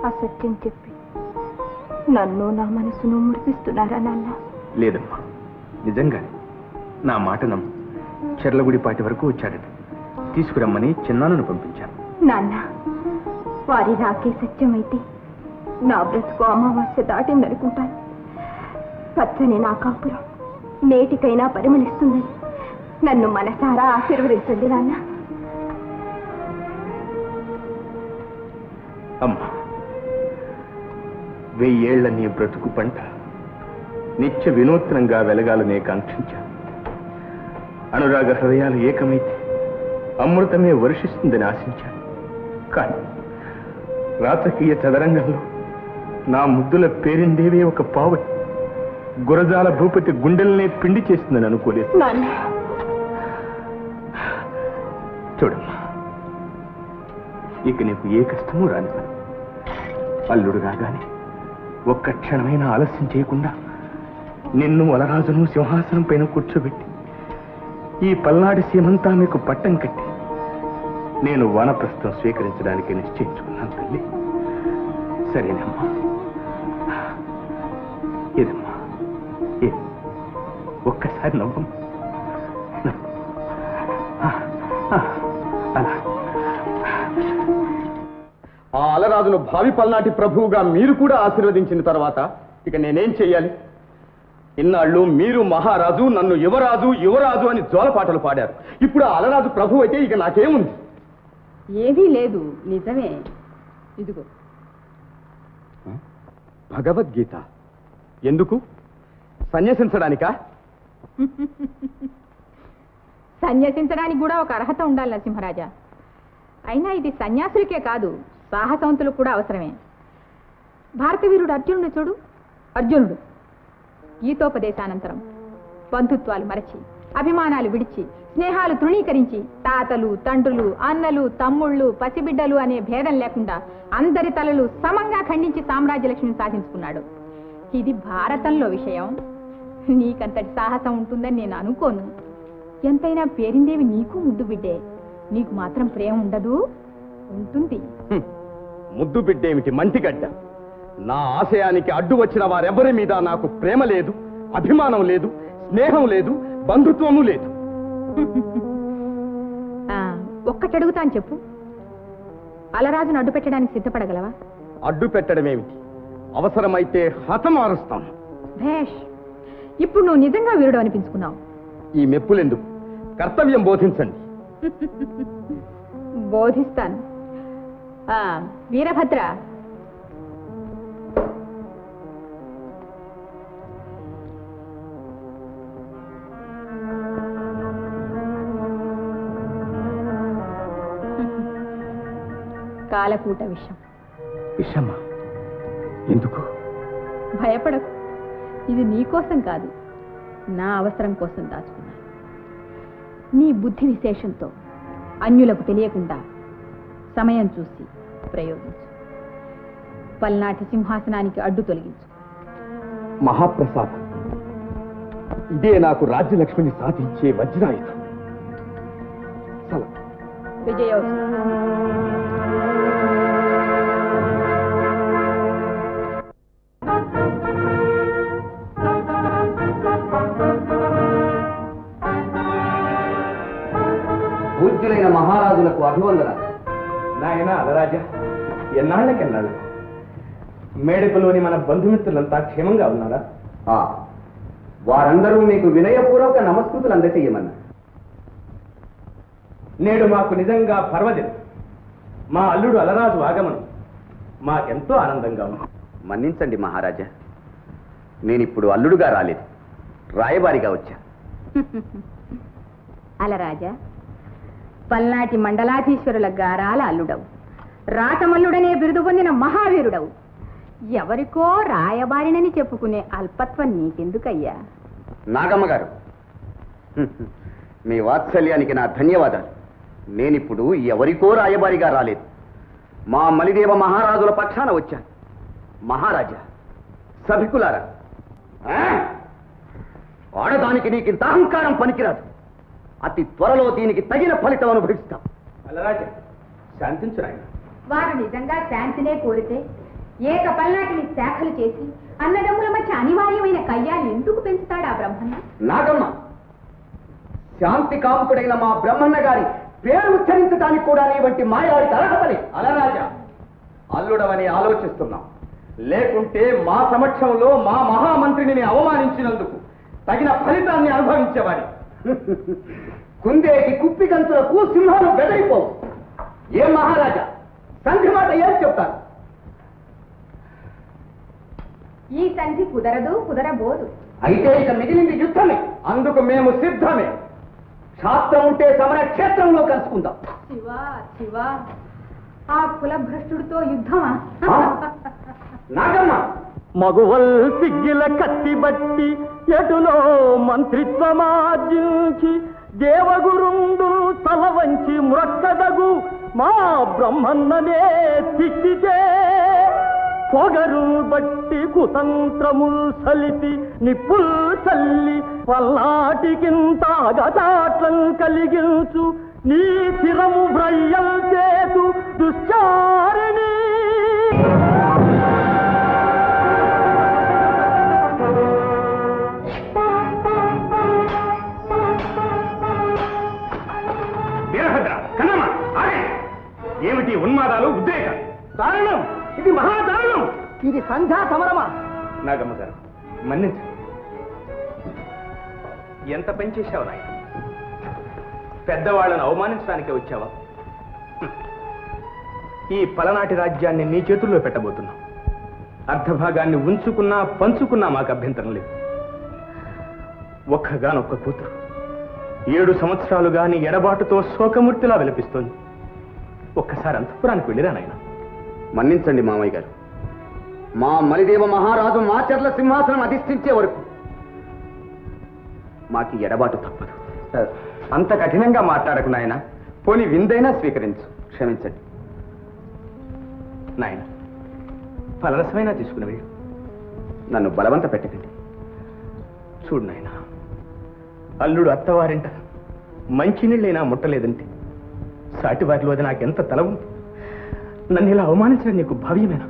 అసత్యం చెప్పి నన్ను నా మనసును మురిపిస్తున్నారా నాన్న లేదమ్మా నిజంగానే నా మాట నమ్ము చెర్లగుడిపాటి వరకు వచ్చాడట తీసుకురమ్మని చిన్నాన్నను పంపించాను నాన్న వారి రాకే సత్యమైతే నా బ్రతుకు అమావాస్య దాటిందనుకుంటాను పచ్చని నా కాపురం నేటికైనా పరిమళిస్తుందని నన్ను మనసారా ఆశీర్వదించండి నాన్న అమ్మా వెయ్యేళ్ల నీ బ్రతుకు పంట నిత్య వినూత్నంగా వెలగాలనే కాంక్షించాను అనురాగ హృదయాలు ఏకమైతే అమృతమే వర్షిస్తుందని ఆశించాను కానీ రాజకీయ చదరంగంలో నా ముద్దుల పేరిందేవే ఒక పావటి గురజాల భూపతి గుండెల్నే పిండి చేస్తుందని అనుకోలేదు నాన్న చూడమ్మా ఇక నీకు ఏ కష్టమూ రాని పని అల్లుడు రాగానే ఒక్క క్షణమైనా ఆలస్యం చేయకుండా నిన్ను వలరాజును సింహాసనం పైన కూర్చోబెట్టి ఈ పల్నాడి సీమంతా మీకు పట్టం కట్టి నేను వానప్రస్థం స్వీకరించడానికి నిశ్చయించుకున్నాను తల్లి సరేనమ్మా ఇదమ్మా ఇది ఒక్కసారి నవ్వు నవ్వు. ఆ, ఆ, అలా ఆ అలరాజును భావి పల్నాటి ప్రభువుగా మీరు కూడా ఆశీర్వదించిన తర్వాత ఇక నేనేం చెయ్యాలి ఇన్నాళ్ళు మీరు మహారాజు నన్ను యువరాజు యువరాజు అని జోలపాటలు పాడారు ఇప్పుడు ఆ అలరాజు ప్రభు అయితే ఇక నాకేముంది ఏమీ లేదు నిజమే ఇదిగో భగవద్గీత ఎందుకు సన్యసించడానికా సన్యసించడానికి కూడా ఒక అర్హత ఉండాలి నరసింహరాజా అయినా ఇది సన్యాసులకే కాదు సాహసవంతులకు కూడా అవసరమే భారత వీరుడు అర్జునుడు చూడు అర్జునుడు గీతోపదేశానంతరం బంధుత్వాలు మరచి అభిమానాలు విడిచి స్నేహాలు తృణీకరించి తాతలు తండ్రులు అన్నలు తమ్ముళ్ళు పసిబిడ్డలు అనే భేదం లేకుండా అందరి తలలు సమంగా ఖండించి సామ్రాజ్య లక్ష్మిని సాధించుకున్నాడు ఇది భారతంలో విషయం నీకంతటి సాహసం ఉంటుందని నేను అనుకోను ఎంతైనా పేరిందేవి నీకు ముద్దు బిడ్డే నీకు మాత్రం ప్రేమ ఉండదు ఉంటుంది హ్మ్. ముద్దు బిడ్డేమిటి మంటిగడ్డ నా ఆశయానికి అడ్డు వచ్చిన వారెవరి మీద నాకు ప్రేమ లేదు అభిమానం లేదు స్నేహం లేదు బంధుత్వము లేదు ఆ, ఒక్కటి అడుగుతాను చెప్పు అలరాజును అడ్డు పెట్టడానికి సిద్ధపడగలవా అడ్డు పెట్టడమేమిటి అవసరమైతే హతమారుస్తాను భేష్ ఇప్పుడు నువ్వు నిజంగా వీరుడు అనిపించుకున్నావు ఈ మెప్పులెందుకు కర్తవ్యం బోధించండి బోధిస్తాను ఆ, వీరభద్ర కాలకూట విషయం విషమ్మా ఎందుకు భయపడకు ఇది నీ కోసం కాదు నా అవసరం కోసం దాచుకున్నాను నీ బుద్ధి విశేషంతో అన్యులకు తెలియకుండా సమయం చూసి ప్రయోగించు పల్నాటి సింహాసనానికి అడ్డు తొలగించు మహాప్రసాదం ఇదే నాకు రాజ్యలక్ష్మిని సాధించే వజ్రాయుధం సెలవు. విజయోత్సవం పూజ్యులైన మహారాజులకు అభివందనాలు నాయన అలరాజా ఎన్నాళ్ళకెన్నాళ్ళు మేడకులోని మన బంధుమిత్రులంతా క్షేమంగా ఉన్నారా ఆ, వారందరూ మీకు వినయపూర్వక నమస్కృతులు అందచేయమన్నారు నేడు మాకు నిజంగా పర్వదినం మా అల్లుడు అలరాజు ఆగమనం మాకెంతో ఆనందంగా ఉంది మన్నించండి మహారాజా నేనిప్పుడు అల్లుడుగా రాలేదు రాయబారిగా వచ్చా అలరాజా పల్నాటి మండలాధీశ్వరుల గారాల అల్లుడవు రాతమల్లుడనే బిరుదు పొందిన మహావీరుడవు ఎవరికో రాయబారినని చెప్పుకునే అల్పత్వం నీకెందుకయ్యా నాగమ్మ గారు మీ వాత్సల్యానికి నా ధన్యవాదాలు నేనిప్పుడు ఎవరికో రాయబారిగా రాలేదు మా మలిదేవ మహారాజుల పక్షాన వచ్చాను మహారాజా సభికులారా ఆ? ఆడదానికి నీకింత అహంకారం పనికిరాదు అతి త్వరలో దీనికి తగిన ఫలితం అనుభవిస్తాం అలరాజా శాంతించు నాయన వారు నిజంగా శాంతినే కోరితే ఏక పల్నాటిని శాఖలు చేసి అన్నదమ్ముల మధ్య అనివార్యమైన కయ్యాలు ఎందుకు పెంచుతాడు ఆ బ్రహ్మన్న నాగమ్మ శాంతి కాముకుడైన మా బ్రహ్మన్న గారి పేరు ఉచ్చరించడానికి కూడా నీ వంటి మాయాడికి అర్హతలే అలరాజా అల్లుడవని ఆలోచిస్తున్నాం లేకుంటే మా సమక్షంలో మా మహామంత్రిని అవమానించినందుకు తగిన ఫలితాన్ని అనుభవించేవాడి కుందేటి కుప్పి గంతులకు సింహాలు బెదరిపోవు ఏ మహారాజా సంధి మాట ఏం చెప్తాను ఈ సంధి కుదరదు కుదరబోదు అయితే ఇక మిగిలింది యుద్ధమే అందుకు మేము సిద్ధమే శాస్త్రం ఉంటే సమర క్షేత్రంలో కలుసుకుందాం శివ శివ ఆ కులభ్రష్టుడితో యుద్ధమా ఆ? నాగమ్మ మగువల్ సిగ్గిల కత్తి బట్టి ఎటులో మంత్రిత్వమార్జించి దేవగురుండు తల వంచి మురక్కదగు మా బ్రహ్మన్ననే తిట్టితే పొగరు బట్టి కుతంత్రముల్ సలిపి నిప్పుల్ చల్లి పల్నాటికింత అగదాట్లం కలిగించు నీ శిరము భ్రయ్యల్ చేతు దుశ్చారిణి వీరభద్ర కన్నమ్మ ఆగే ఏమిటి ఉన్మాదాలు ఉద్రేకాలు దారుణం ఇది మహాదారుణం ఇది సంధ్యా సమరమా నాగమ్మ గారు మన్నించండి ఎంత పని చేశావు నాయన పెద్దవాళ్ళను అవమానించడానికి వచ్చావా హ్మ్. ఈ పలనాటి రాజ్యాన్ని నీ చేతుల్లో పెట్టబోతున్నాం అర్ధభాగాన్ని ఉంచుకున్నా పంచుకున్నా మాకు అభ్యంతరం లేదు ఒక్కగానొక్క కూతురు ఏడు సంవత్సరాలుగా నీ ఎడబాటుతో శోకమూర్తిలా విలపిస్తోంది ఒక్కసారి అంతఃపురానికి వెళ్ళిరా నాయన మన్నించండి మామయ్య గారు మా మలిదేవ మహారాజు మాచర్ల సింహాసనం అధిష్ఠించే వరకు మాకి ఎడబాటు తప్పదు అంత కఠినంగా మాట్లాడకు నాయన పోని విందైనా స్వీకరించు క్షమించండి నాయన ఫలరసమైనా తీసుకుని వెళ్ళు నన్ను బలవంత పెట్టకండి చూడు నాయన అల్లుడు అత్తవారింట మంచినీళ్ళైనా ముట్టలేదంటే సాటివారిలో అది నాకెంత తల ఉంది నన్ను ఇలా అవమానించడం నీకు భావ్యమేనా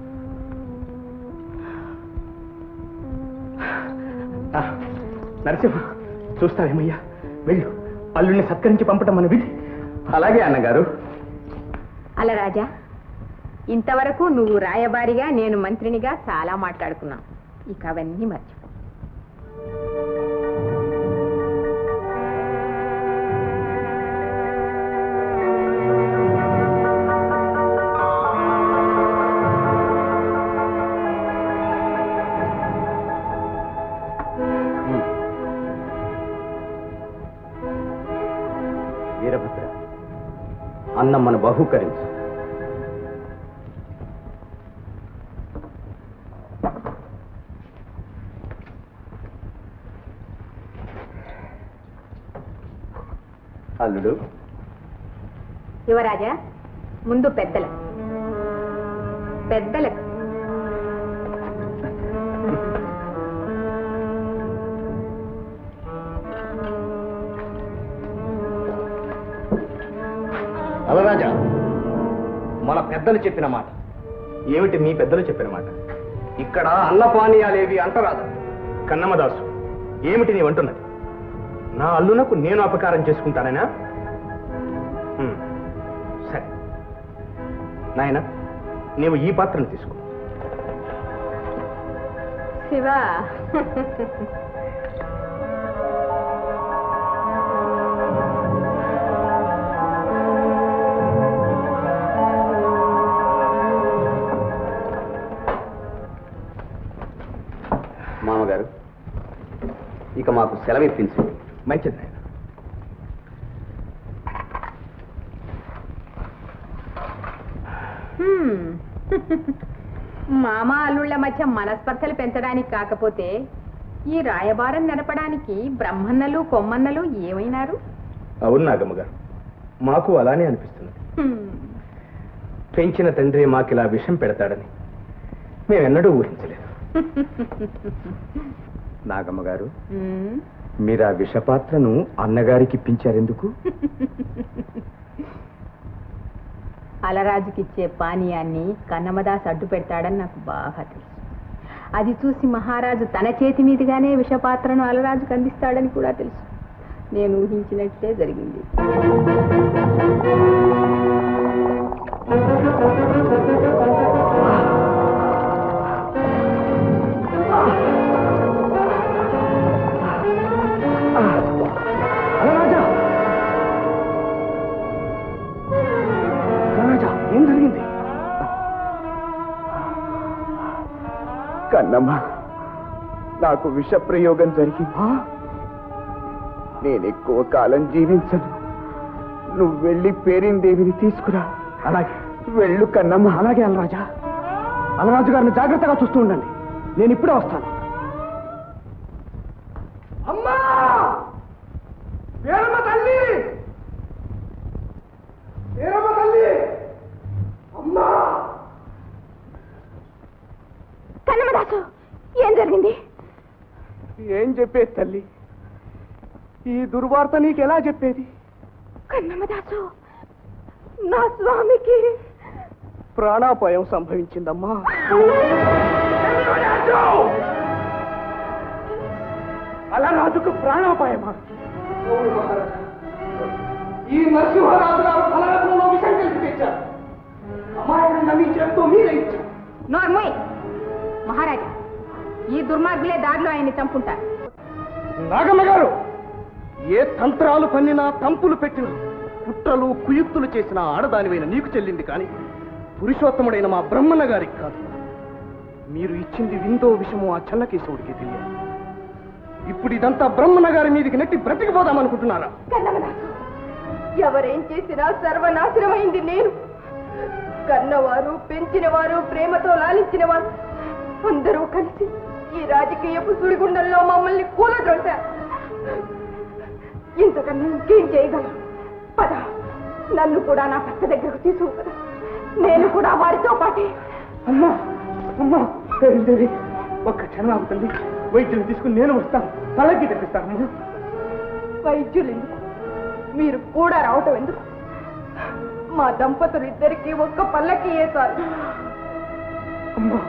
ఆ, నరసింహ చూస్తావేమయ్యా వెళ్ళు అల్లుడిని సత్కరించి పంపటం మన విధి అలాగే అన్నగారు అలరాజా ఇంతవరకు నువ్వు రాయబారిగా నేను మంత్రినిగా చాలా మాట్లాడుకున్నాం ఇక అవన్నీ మర్చిపో వీరభద్ర అన్నం మన బహుకరించు అల్లుడు యువరాజా ముందు పెద్దలకు పెద్దలకు అలరాజా మన పెద్దలు చెప్పిన మాట ఏమిటి మీ పెద్దలు చెప్పిన మాట ఇక్కడ అన్నపానీయాలేవి అంటరాదు కన్నమ్మదాసు ఏమిటి నీ అంటున్నది నా అల్లునకు నేను అపకారం చేసుకుంటానేనా హ్మ్. సరే నాయన నీవు ఈ పాత్రను తీసుకో శివ మామగారు ఇక మాకు సెలవిప్పించు మంచిది నాయన హ్మ్. మామ అల్లుళ్ళ మధ్య మనస్పర్ధలు పెంచడానికి కాకపోతే ఈ రాయబారం నడపడానికి బ్రహ్మన్నలు కొమ్మన్నలు ఏమైనారు అవును నాగమ్మ గారు మాకు అలానే అనిపిస్తుంది హ్మ్. పెంచిన తండ్రి మాకిలా విషం పెడతాడని మేమెన్నడూ ఊహించలేదు నాగమ్మ గారు హ్మ్. మీరు ఆ విషపాత్రను అన్నగారికి ఇప్పించారెందుకు అలరాజుకిచ్చే పానీయాన్ని కన్నమదాస్ అడ్డు పెడతాడని నాకు బాగా తెలుసు అది చూసి మహారాజు తన చేతి మీదుగానే విషపాత్రను అలరాజుకు అందిస్తాడని కూడా తెలుసు నేను ఊహించినట్లే జరిగింది రాజా రాజా ఏం జరిగింది కన్నమ్మ నాకు విష ప్రయోగం జరిగింది నేను ఎక్కువ కాలం జీవించను నువ్వు వెళ్ళి పేరిందేవిని తీసుకురా అలాగే వెళ్ళు కన్నమ్మ అలాగే అలరాజా అలరాజు గారిని జాగ్రత్తగా చూస్తూ ఉండండి నేను ఇప్పుడే వస్తాను అమ్మా వీరమ్మ తల్లి వీరమ్మ తల్లి అమ్మా కన్నమదాసు ఏం జరిగింది ఏం చెప్పేది తల్లి ఈ దుర్వార్త నీకు ఎలా చెప్పేది కన్నమదాసు నా స్వామికి ప్రాణాపాయం సంభవించిందమ్మా అలా రాజుకు ప్రాణాపాయమా అవును మహారాజా ఈ నరసింహరాజు గారు ఫలరత్నంలో విషయం కలిపి తెచ్చారు అమాయకంగా మీ చేతితో మీరే ఇచ్చారు నోర్మోయ్ మహారాజా ఈ దుర్మార్గులే దారిలో ఆయన్ని చంపుంటారు నాగమ్మ గారు ఏ తంత్రాలు పన్నినా తంపులు పెట్టినా కుట్రలు కుయుక్తులు చేసిన ఆడదానివైన నీకు చెల్లింది కానీ పురుషోత్తముడైన మా బ్రహ్మన్న గారికి కాదు మీరు ఇచ్చింది విందో విషమో ఆ చెన్నకేశవుడికి తెలియదు ఇప్పుడు ఇదంతా బ్రహ్మన్న గారి మీదకి నెట్టి బ్రతికిపోదామనుకుంటున్నారా కన్నమదాసు ఎవరేం చేసినా సర్వనాశనమైంది నేను కన్నవారు పెంచినవారు ప్రేమతో లాలించిన వారు అందరూ కలిసి ఈ రాజకీయపు సుడిగుండంలో మమ్మల్ని కూలద్రోశారు ఇంతకన్నా ఇంకేం చేయగలం పద నన్ను కూడా నా భర్త దగ్గరకు తీసుకు పద నేను కూడా వారితో పాటే అమ్మా అమ్మా దేవి ఒక్క క్షణం ఆగుతుంది వైద్యుని తీసుకుని నేను వస్తాను తలకి తెప్పిస్తాను వైద్యులు ఎందుకు మీరు కూడా రావటం ఎందుకు మా దంపతులు ఇద్దరికి ఒక్క పల్లకి చాలు అమ్మా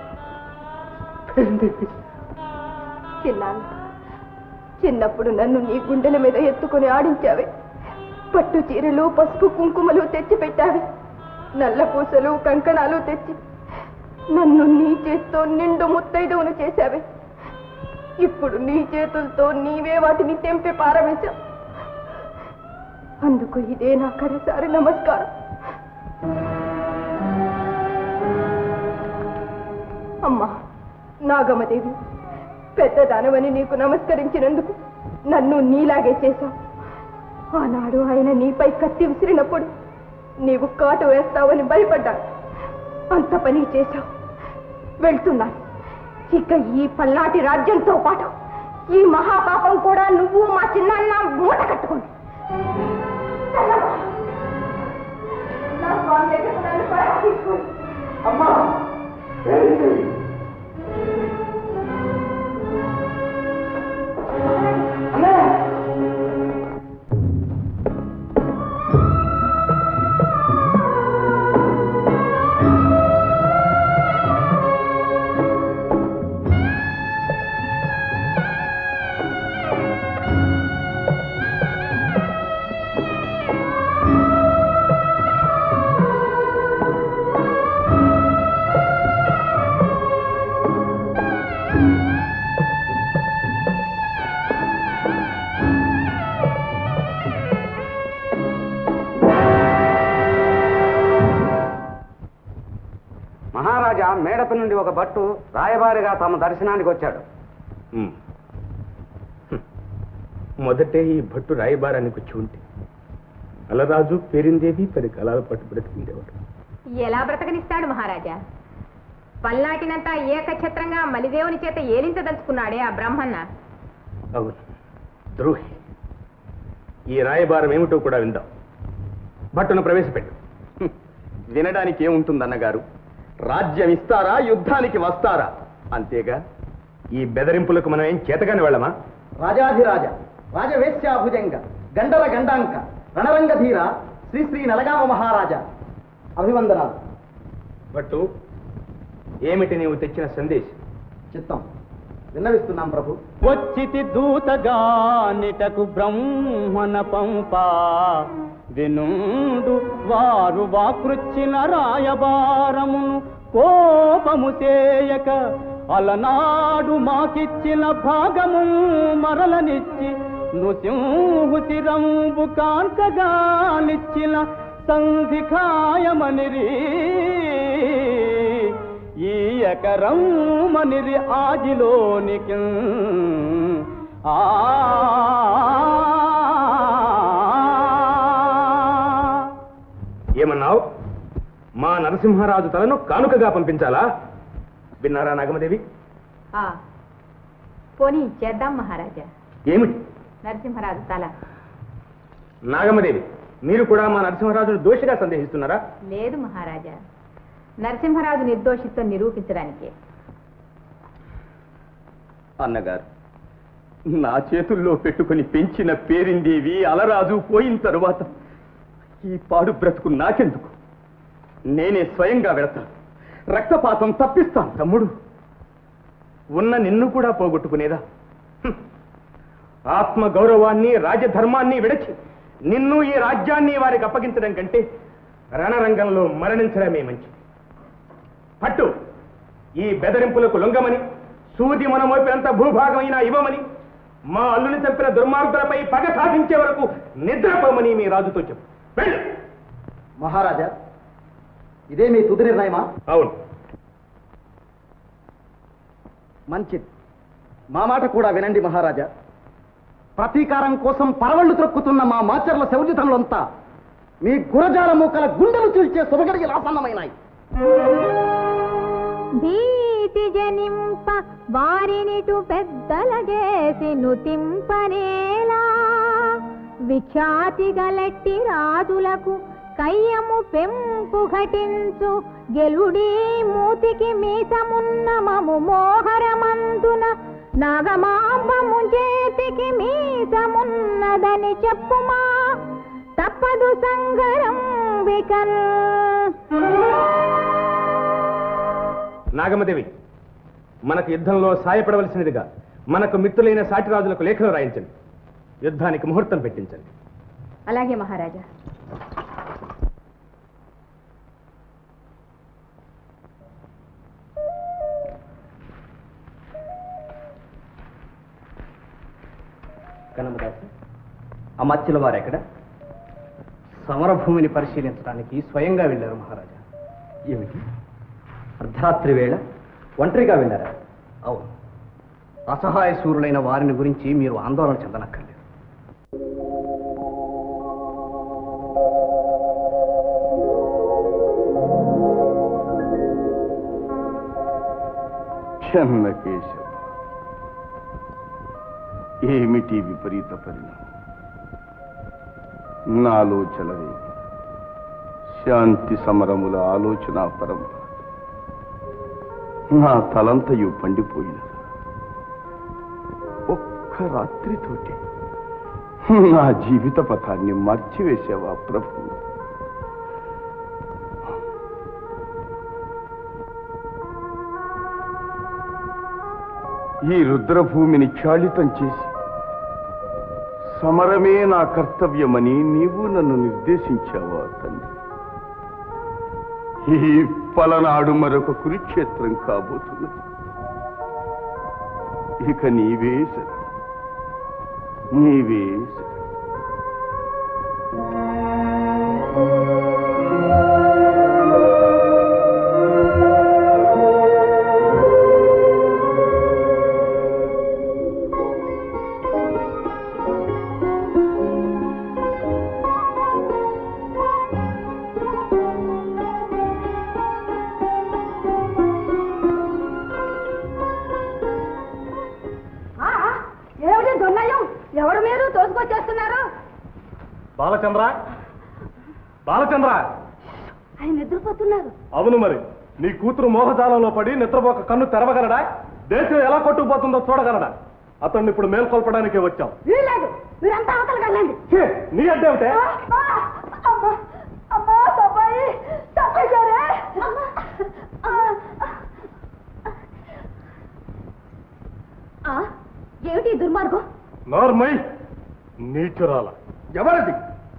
దేవి చిన్నాను చిన్నప్పుడు నన్ను నీ గుండెల మీద ఎత్తుకుని ఆడించావే పట్టు చీరలు పసుపు కుంకుమలు తెచ్చి పెట్టావి నల్ల పూసలు కంకణాలు తెచ్చి నన్ను నీ చేత్తో నిండు ముత్తైదువును చేశావే ఇప్పుడు నీ చేతులతో నీవే వాటిని తెంపి పారవేశావు అందుకు ఇదే నా కడసారి నమస్కారం అమ్మా నాగమదేవి పెద్దదానవని నీకు నమస్కరించినందుకు నన్ను నీలాగే చేశావు ఆనాడు ఆయన నీపై కత్తి విసిరినప్పుడు నీవు కాటు వేస్తావని భయపడ్డాను అంత పని చేశావు వెళ్తున్నాను ఇక ఈ పల్నాటి రాజ్యంతో పాటు ఈ మహాపాపం కూడా నువ్వు మా చిన్నాన్న మూట కట్టుకోండి నా స్వామి దగ్గరకు నన్ను త్వరగా తీసుకోండి అమ్మా మహారాజా మేడప నుండి ఒక భట్టు రాయబారిగా తమ దర్శనానికి వచ్చాడు ఉమ్. హ్మ్. మొదటే ఈ భట్టు రాయబారానికి వచ్చి ఉంటే అలరాజు పేరిందేవి పది కళాల పట్టు బ్రతికిండేవాడు ఎలా బ్రతకనిస్తాడు మహారాజా పల్నాటినంతా ఏకఛత్రంగా మలిదేవుని చేత ఏలించదలుచుకున్నాడే ఆ బ్రహ్మన్న అవును ద్రోహి ఈ రాయబారం ఏమిటో కూడా విందాం భట్టును ప్రవేశపెట్టు హ్మ్. వినడానికి ఏముంటుంది అన్నగారు రాజ్యం ఇస్తారా యుద్ధానికి వస్తారా అంతేగా ఈ బెదరింపులకు మనం ఏం చేతగాని వెళ్ళమా రాజాధిరాజ రాజవేశ్యాభుజంగ గండల గండాంక రణరంగధీర శ్రీ శ్రీ నలగామ మహారాజా అభివందనాలు భట్టు ఏమిటి నీవు తెచ్చిన సందేశం చిత్తం విన్నవిస్తున్నాం ప్రభు వచ్చితి దూతగానిటకు బ్రహ్మణ పంప వినుండు వారు వాకృచ్చిన రాయబారమును కోపము చేయక అలనాడు మాకిచ్చిన భాగము మరలనిచ్చి నృసింహుతిరంబు కాంతగానిచ్చిన సంధి ఖాయమనిరి ఈ ఎకరం మనిరి ఆజిలోనికి ఆ ఏమన్నావు మా నరసింహరాజు తలను కానుకగా పంపించాలా విన్నారా నాగమదేవి ఆ, పోనీ చేద్దాం మహారాజా ఏమిటి నరసింహరాజు తల నాగమదేవి మీరు కూడా మా నరసింహరాజును దోషిగా సందేహిస్తున్నారా లేదు మహారాజా నరసింహరాజు నిర్దోషిత్వం నిరూపించడానికే అన్నగారు నా చేతుల్లో పెట్టుకుని పెంచిన పేరిందేవి అలరాజు పోయిన తరువాత ఈ పాడు బ్రతుకు నాకెందుకు నేనే స్వయంగా వెళతాను రక్తపాతం తప్పిస్తాను తమ్ముడు ఉన్న నిన్ను కూడా పోగొట్టుకునేదా హ్మ్. ఆత్మ గౌరవాన్ని రాజధర్మాన్ని విడచి నిన్ను ఈ రాజ్యాన్ని వారికి అప్పగించడం కంటే రణరంగంలో మరణించడమే మంచిది పట్టు ఈ బెదరింపులకు లొంగమని సూది మన మోపినంత భూభాగమైనా ఇవ్వమని మా అల్లుని చంపిన దుర్మార్గులపై పగ సాధించే వరకు నిద్రపోమని మీ రాజుతో చెప్పు వెళ్ళు మహారాజా ఇదే మీ తుది నిర్ణయమా అవును మంచిది మా మాట కూడా వినండి మహారాజా ప్రతీకారం కోసం పరవళ్లు త్రొక్కుతున్న మా మాచర్ల శౌర్యుతంలోంతా మీ గురజాల మూకల గుండెలు చీల్చే శుభగడియలు ఆసన్నమైనాయి భీతి జనింప వారినిటు పెద్దల చేసి నుతింపనేలా విఖ్యాతి గలట్టి రాజులకు కయ్యము పెంపు ఘటించు గెలుడీ మూతికి మీసమున్న మము మోహరమందున నాగమాంబము చేతికి మీసమున్నదని చెప్పుమా తప్పదు సంగరం వికల్ నాగమదేవి మనకు యుద్ధంలో సాయపడవలసినదిగా మనకు మిత్రులైన సాటి రాజులకు లేఖలు రాయించండి యుద్ధానికి ముహూర్తం పెట్టించండి అలాగే మహారాజా కనమదాసు అమాత్యుల వారు ఎక్కడ సమరభూమిని పరిశీలించడానికి స్వయంగా వెళ్ళారు మహారాజా ఏమిటి అర్ధరాత్రి వేళ ఒంటరిగా వెళ్ళారా అవును అసహాయ సూరులైన వారిని గురించి మీరు ఆందోళన చెందనక్కర్లేదు చెన్నకేశవ ఏమిటి విపరీత పరిణామం నాలో చలవే శాంతి సమరముల ఆలోచన పరంపర నా తలంతయు పండిపోయినది ఒక్క రాత్రితోటి నా జీవిత పథాన్ని మార్చివేసావా ప్రభు ఈ రుద్రభూమిని క్షాళితం చేసి సమరమే నా కర్తవ్యమని నీవు నన్ను నిర్దేశించావా తండ్రి ఈ పలనాడు మరొక కురుక్షేత్రం కాబోతున్నది ఇక నీవే సరే నీవే సరే ఏమిటి దొన్నయ్యం ఎవరు మీరు తోసుకొచ్చేస్తున్నారు బాలచంద్ర బాలచంద్ర ఆయన నిద్రపోతున్నారు అవును మరి నీ కూతురు మోహజాలంలో పడి నిద్రపోక కన్ను తెరవగలడా దేశం ఎలా కొట్టుకుపోతుందో చూడగలడా అతన్ని ఇప్పుడు మేల్కొల్పడానికి వచ్చాం వీల్లేదు మీరంతా అవతలకి వెళ్ళండి ఛీ, నీ అడ్డేమిటే అమ్మా అమ్మా సబ్బాయి నార్మై నీచురాల ఎవరది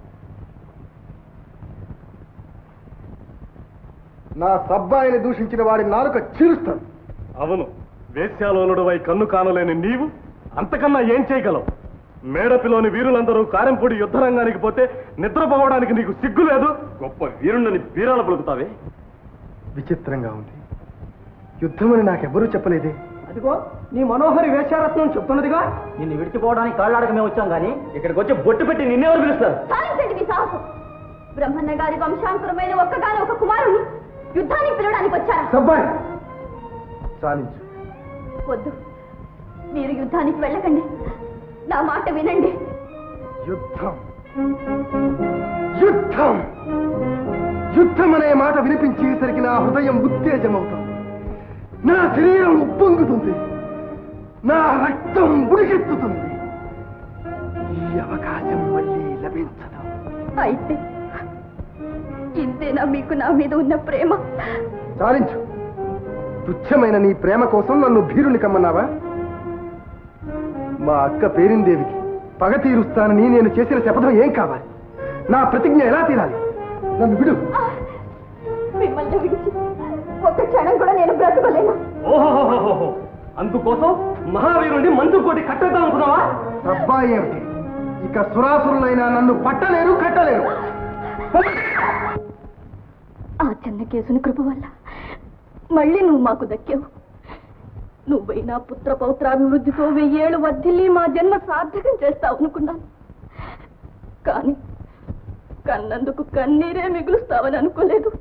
నా సబ్బాయిని దూషించిన వాడి నాలుక చీరుస్తాను అవును వేశ్యాలోనుడువై కన్ను కానలేని నీవు అంతకన్నా ఏం చేయగలవు మేడపిలోని వీరులందరూ కారెంపూడి యుద్ధరంగానికి పోతే నిద్రపోవడానికి నీకు సిగ్గు లేదు గొప్ప వీరుణ్ణని వీరాల పలుకుతావే విచిత్రంగా ఉంది యుద్ధమని నాకెవ్వరూ చెప్పలేదే అదిగో నీ మనోహరి వేశ్యారత్నం చెప్తున్నదిగా నిన్ను విడిచిపోవడానికి కాళ్ళాడక మేము వచ్చాం కానీ ఇక్కడికి వచ్చి బొట్టు పెట్టి నిన్నెవరు పిలుస్తారు సాధించండి మీ సాహసం బ్రహ్మన్న గారి వంశాంకురమైన ఒక్కగాని ఒక కుమారుని యుద్ధానికి పిలవడానికి వచ్చారా సబ్బాయి చాలించు వద్దు మీరు యుద్ధానికి వెళ్ళకండి నా మాట వినండి యుద్ధం యుద్ధం యుద్ధం అనే మాట వినిపించేసరికి నా హృదయం ఉత్తేజమవుతుంది నా శరీరం ఉప్పొంగుతుంది నా రక్తం ఉడికెత్తుతుంది ఈ అవకాశం మళ్ళీ లభించదు అయితే ఇంతేనా మీకు నా మీద ఉన్న ప్రేమ చాలించు తుచ్చమైన నీ ప్రేమ కోసం నన్ను భీరుని కమ్మన్నావా మా అక్క పేరిందేవికి పగ తీరుస్తానని నేను చేసిన శపథం ఏం కావాలి నా ప్రతిజ్ఞ ఎలా తీరాలి నన్ను విడు మిమ్మల్ని విడిచి ఒక్క క్షణం కూడా నేను బ్రతకలేను ఓహోహోహోహో అందుకోసం మహావీరుణ్ణి మంచుకోటి కట్టేద్దాం అనుకున్నావా అబ్బాయి ఏమిటి ఇక సురాసురులైనా నన్ను పట్టలేరు కట్టలేరు ఆ చిన్న కేసుని కృప వల్ల మళ్ళీ నువ్వు మాకు దక్కావు నువ్వైనా పుత్ర పౌత్రాభివృద్ధితో వెయ్యేళ్ళు వర్ధిల్లి మా జన్మ సార్థకం చేస్తావు అనుకున్నాను కానీ కన్నందుకు కన్నీరే మిగులుస్తావని అనుకోలేదు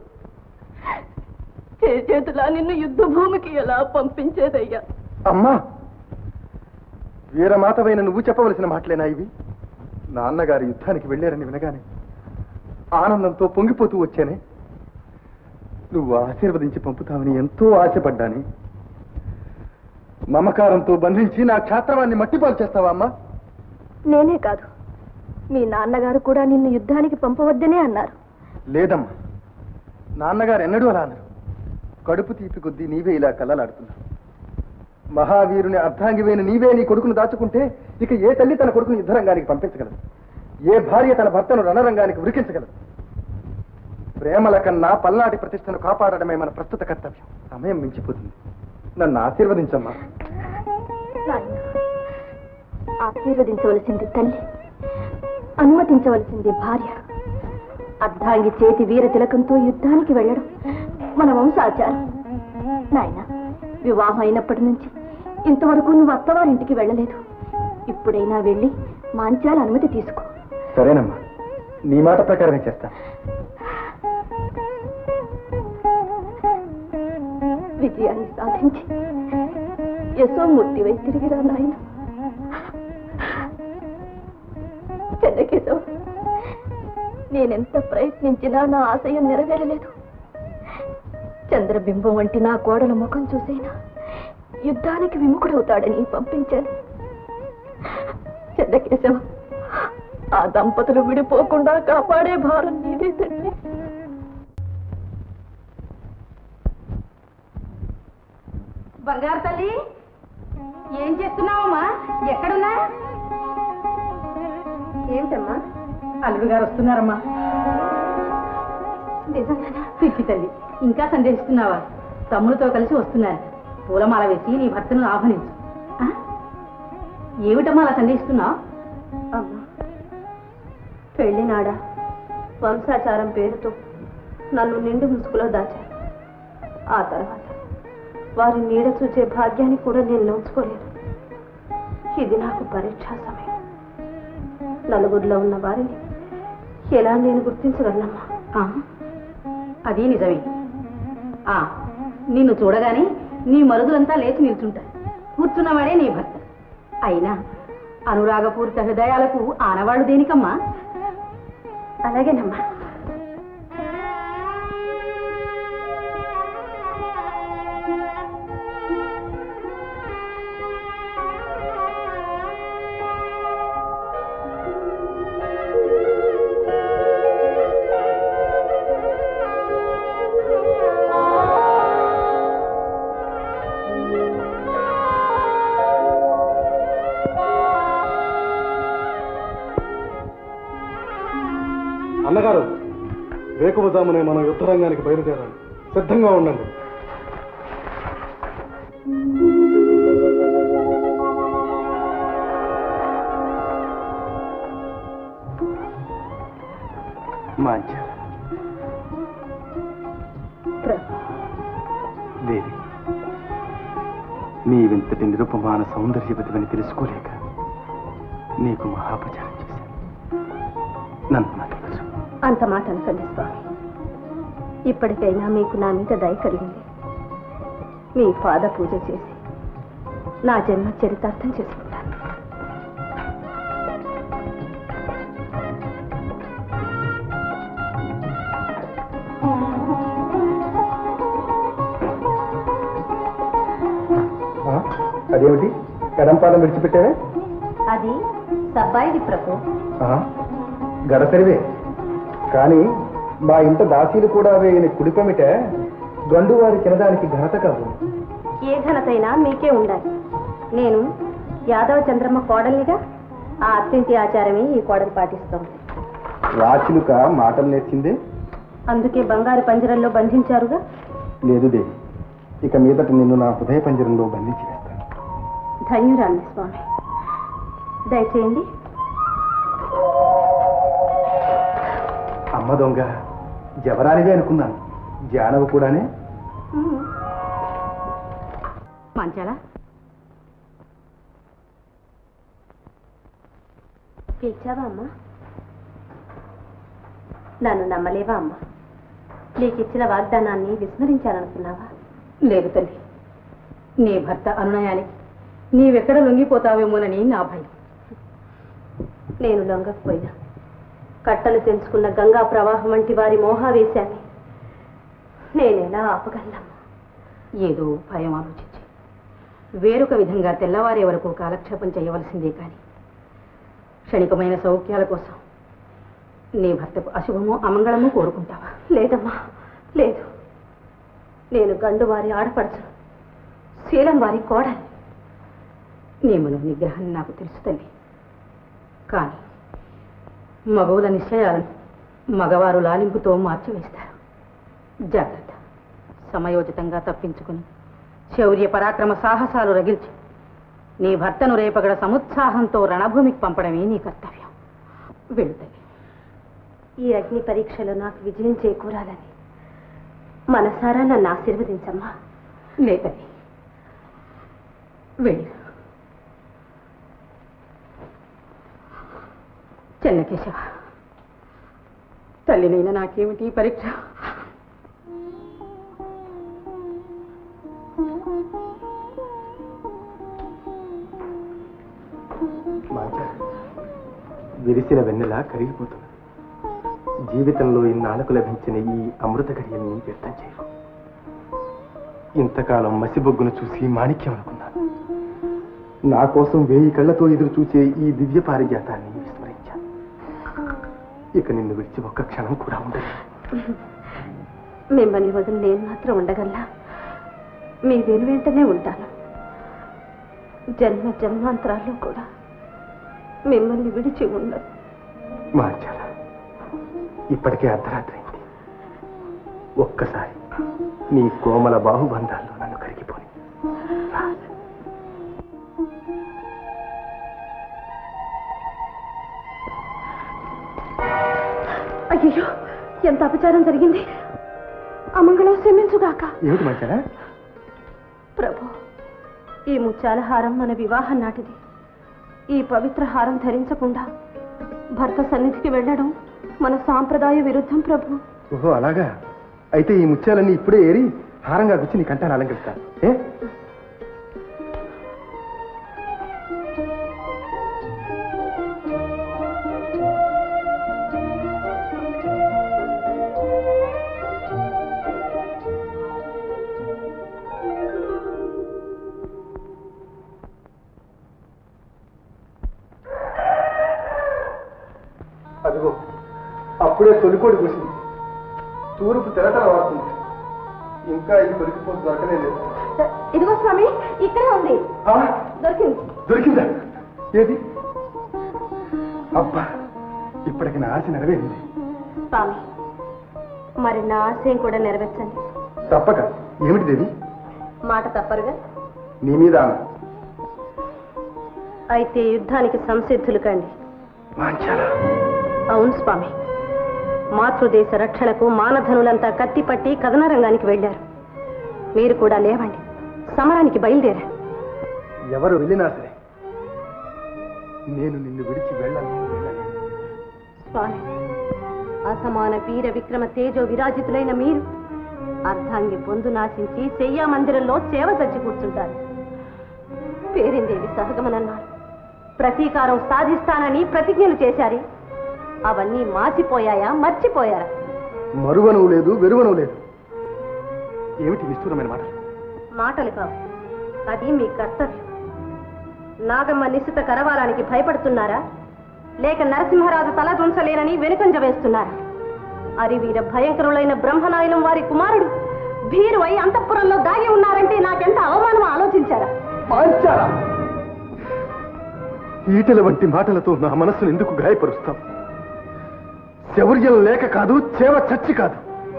చేతులా నిన్ను యుద్ధ భూమికి ఎలా పంపించేదయ్యా అమ్మా వీరమాతవైన నువ్వు చెప్పవలసిన మాటలేనా ఇవి నాన్నగారు యుద్ధానికి వెళ్ళారని వినగానే ఆనందంతో పొంగిపోతూ వచ్చానే నువ్వు ఆశీర్వదించి పంపుతావని ఎంతో ఆశపడ్డాని మమకారంతో బంధించి నా క్షాత్రవాన్ని మట్టిపాలు చేస్తావా అమ్మా నేనే కాదు మీ నాన్నగారు కూడా నిన్ను యుద్ధానికి పంపవద్దనే అన్నారు లేదమ్మా నాన్నగారు ఎన్నడూ అలా అన్నారు కడుపు తీపి కొద్దీ నీవే ఇలా కళ్ళలాడుతున్నావు మహావీరుని అర్ధాంగివైన నీవే నీ కొడుకును దాచుకుంటే ఇక ఏ తల్లి తన కొడుకుని యుద్ధరంగానికి పంపించగలదు ఏ భార్య తన భర్తను రణరంగానికి ఉరికించగలదు ప్రేమల కన్నా పల్నాటి ప్రతిష్టను కాపాడడమే మన ప్రస్తుత కర్తవ్యం సమయం మించిపోతుంది నన్ను ఆశీర్వదించమ్మా నాయనా, ఆశీర్వదించవలసింది తల్లి అనుమతించవలసింది భార్య అర్ధాంగి చేతి వీర తిలకంతో యుద్ధానికి వెళ్ళడం మన వంశాచారం నాయన వివాహం అయినప్పటి నుంచి ఇంతవరకు నువ్వు అత్తవారింటికి వెళ్ళలేదు ఇప్పుడైనా వెళ్ళి మాంచాల అనుమతి తీసుకో సరేనమ్మా నీ మాట ప్రకారమే చేస్తా విజయాన్ని సాధించి యశోమూర్తి వై తిరిగిరా నాయన చెన్నకేశవ నేనెంత ప్రయత్నించినా నా ఆశయం నెరవేరలేదు చంద్రబింబం వంటి నా కోడల ముఖం చూసైనా యుద్ధానికి విముఖుడవుతాడని పంపించాను చెన్నకేశవ ఆ దంపతులు విడిపోకుండా కాపాడే భారం నీదే తండ్రి బంగారు తల్లి ఏం చేస్తున్నావమ్మా ఎక్కడున్నా ఏమిటమ్మా అల్లుడు గారు వస్తున్నారమ్మా పిచ్చి తల్లి ఇంకా సందేహిస్తున్నావా తమ్ముడితో కలిసి వస్తున్నారు పూలమాల వేసి నీ భర్తను ఆహ్వానించు ఆ? ఏమిటమ్మా అలా సందేహిస్తున్నావు అమ్మా పెళ్లినాడ వంశాచారం పేరుతో నన్ను నిండు ముసుగులో దాచారు ఆ తర్వాత వారి నీడ చూచే భాగ్యాన్ని కూడా నేను నోచుకోలేదు ఇది నాకు పరీక్షా సమయం నలుగురిలో ఉన్న వారిని ఎలా నేను గుర్తించగలనమ్మా ఆ, అది నిజమే ఆ నిన్ను చూడగానే నీ మరుదులంతా లేచి నిల్చుంటారు కూర్చున్నవాడే నీ భర్త అయినా అనురాగపూరిత హృదయాలకు ఆనవాళ్ళు దేనికమ్మా అలాగేనమ్మా అన్నగారు వేకువజామునే మనం యుద్ధ రంగానికి బయలుదేరాలి సిద్ధంగా ఉండండి మాంచ దేవి నీవింతటి నిరుపమాన సౌందర్యవతివని తెలుసుకోలేక నీకు మహాపచారం చేశాను నన్ను మన్నించు అంత మాట అనుకోండి స్వామి ఇప్పటికైనా మీకు నా మీద దయ కలిగింది మీ పాద పూజ చేసి నా జన్మ చరితార్థం చేసుకుంటాను ఆ, అదేమిటి ఎడంపాదం విడిచిపెట్టావే అది సబ్బాయిది ప్రభు ఆ, గడసరివే కానీ మా ఇంట దాసీలు కూడా వేయని కుడిపమిట గండు వారి తినడానికి ఘనత కాదు ఏ ఘనతైనా మీకే ఉండాలి నేను యాదవ చంద్రమ్మ కోడలిగా ఆ అత్తింటి ఆచారమే ఈ కోడలు పాటిస్తోంది రాచిలుక మాటలు నేర్చిందే అందుకే బంగారు పంజరంలో బంధించారుగా లేదు దేవి ఇక మీదట నిన్ను నా హృదయ పంజరంలో బంధించి వేస్తాను ధన్యురాలి స్వామి దయచేయండి అమ్మ దొంగ జవరానిదే అనుకున్నాను జానవు కూడానే మంచాలా పిలిచావా అమ్మా నన్ను నమ్మలేవా అమ్మా నీకిచ్చిన వాగ్దానాన్ని విస్మరించాలనుకున్నావా లేదు తల్లి నీ భర్త అనునయానికి నీవెక్కడ లొంగిపోతావేమోనని నా భయం నేను లొంగకపోయినా కట్టలు తెంచుకున్న గంగా ప్రవాహం వంటి వారి మోహావేశాన్ని నేనెలా ఆపగలనమ్మా ఏదో భయం ఆలోచించి వేరొక విధంగా తెల్లవారే వరకు కాలక్షేపం చేయవలసిందే కానీ క్షణికమైన సౌఖ్యాల కోసం నీ భర్తకు అశుభమో అమంగళమో కోరుకుంటావా లేదమ్మా లేదు నేను గండు వారి ఆడపడచు శీలం వారి కోడలి నీ మన నిగ్రహాన్ని నాకు తెలుసు తల్లి కానీ మగవుల నిశ్చయాలను మగవారు లాలింపుతో మార్చివేస్తారు జాగ్రత్త సమయోచితంగా తప్పించుకుని శౌర్య పరాక్రమ సాహసాలు రగిల్చి నీ భర్తను రేపగడ సముత్సాహంతో రణభూమికి పంపడమే నీ కర్తవ్యం వెళుతాయి ఈ అగ్ని పరీక్షలో నాకు విజయం చేకూరాలని మనసారా నన్ను ఆశీర్వదించమ్మా లేదని వెళ్ళు చెన్నకేశవ తల్లినైనా నాకేమిటి ఈ పరీక్ష మాంచ విరిసిన వెన్నెల కరిగిపోతుంది జీవితంలో ఇన్నాళ్లకు లభించిన ఈ అమృత గడియల్ని వ్యర్థం చేయవు ఇంతకాలం మసిబొగ్గును చూసి మాణిక్యం అనుకున్నాను నా కోసం వేయి కళ్ళతో ఎదురు చూసే ఈ దివ్య పారిజాతాన్ని విస్మరించాను ఇక నిన్ను విడిచి ఒక్క క్షణం కూడా ఉండదు మిమ్మల్ని వదిలి నేను మాత్రం ఉండగల్లా మీ వెను వెంటనే ఉంటాను జన్మ జన్మాంతరాల్లో కూడా మిమ్మల్ని విడిచి ఉండదు మార్చాల ఇప్పటికే అర్ధరాత్రి అయింది ఒక్కసారి నీ కోమల బాహుబంధాల్లో నన్ను కరిగిపోని రా. అయ్యో ఎంత అపచారం జరిగింది అమంగళం క్షమించుగాక ఏమిటి మార్చాలా ప్రభు ఈ ముత్యాల హారం మన వివాహం నాటిది ఈ పవిత్ర హారం ధరించకుండా భర్త సన్నిధికి వెళ్ళడం మన సాంప్రదాయ విరుద్ధం ప్రభు ఓహో అలాగా అయితే ఈ ముత్యాలన్నీ ఇప్పుడే ఏరి హారంగా గుచ్చి నీ కంటాను అలంకరిస్తా ఏ అదిగో అప్పుడే తొలికోడి కూసింది తూర్పు తెరతల వాడుతుంది ఇంకా ఈ తొలికిపోతు దొరకనే లేదు ఇదిగో స్వామి ఇక్కడే ఉంది ఆ, దొరికింది దొరికిందా ఏది అబ్బా ఇప్పటికి నా ఆశ నెరవేరింది స్వామి మరి నా ఆశయం కూడా నెరవేర్చండి తప్పక ఏమిటి దేవి మాట తప్పరుగా నీ మీద ఆమె. అయితే యుద్ధానికి సంసిద్ధులు కండి వాంఛాల అవును స్వామి మాతృదేశ రక్షణకు మానధనులంతా కత్తిపట్టి కథన రంగానికి వెళ్ళారు మీరు కూడా లేవండి సమరానికి బయలుదేరారు ఎవరు వెళ్ళినా సరే నేను నిన్ను విడిచి వెళ్ళను వెళ్ళను స్వామి అసమాన వీర విక్రమ తేజో విరాజితులైన మీరు అర్ధాంగి పొందు నాశించి శయ్యా మందిరంలో చేవ చచ్చి కూర్చుంటారు పేరిందేవి సహగమనన్నారు ప్రతీకారం సాధిస్తానని ప్రతిజ్ఞలు చేశారు అవన్నీ మాసిపోయాయా మర్చిపోయారా మరువను లేదు వెరువను లేదు ఏమిటి నిష్ఠూరమైన మాట మాటలు కావు అది మీ కర్తవ్యం నాగమ్మ నిశ్చిత కరవాలానికి భయపడుతున్నారా లేక నరసింహరాజు తల దుంచలేనని వెనుకంజ వేస్తున్నారా అరివీర భయంకరులైన బ్రహ్మనాయులం వారి కుమారుడు భీరు అయి అంతఃపురంలో దాగి ఉన్నారంటే నాకెంత అవమానం ఆలోచించారా వాంఛాల ఈటల వంటి మాటలతో నా మనస్సును ఎందుకు గాయపరుస్తాం శౌర్యం లేక కాదు చేవ చచ్చి కాదు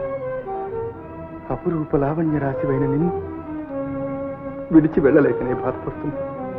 అపురూప లావణ్య రాశివైన నిన్ను విడిచి వెళ్ళలేకనే బాధపడుతుంది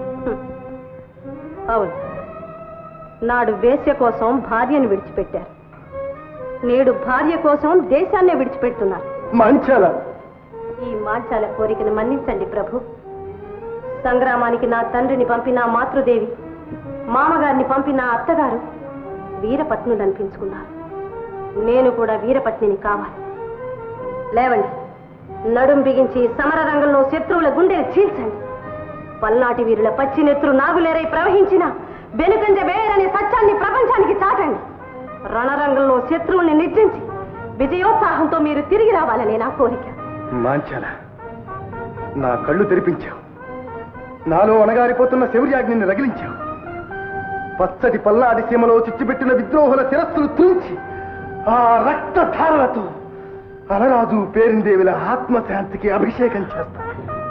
అవును నాడు వేశ్య కోసం భార్యను విడిచిపెట్టారు నేడు భార్య కోసం దేశాన్నే విడిచిపెడుతున్నారు మంచాల ఈ మాంచాల కోరికను మన్నించండి ప్రభు సంగ్రామానికి నా తండ్రిని పంపిన మాతృదేవి మామగారిని పంపిన అత్తగారు వీరపత్నులు అనిపించుకున్నారు నేను కూడా వీరపత్నిని కావాలి లేవండి నడుం బిగించి సమర రంగంలో శత్రువుల గుండెలు చీల్చండి పల్నాటి వీరుల పచ్చి నెత్తురు నాగులేరై ప్రవహించిన వెనుకంజ వేయరనే సత్యాన్ని ప్రపంచానికి చాటండి రణరంగంలో శత్రువుల్ని నిర్జించి విజయోత్సాహంతో మీరు తిరిగి రావాలనే నా కోరిక మాంచాల నా కళ్ళు తెరిపించావు నాలో అణగారిపోతున్న శౌర్యాగ్నిని రగిలించావు పచ్చటి పల్నాటి సీమలో చిచ్చుపెట్టిన విద్రోహుల శిరస్సులు తుంచి ఆ రక్తధారలతో అలరాజు పేరిందేవిల ఆత్మశాంతికి అభిషేకం చేస్తా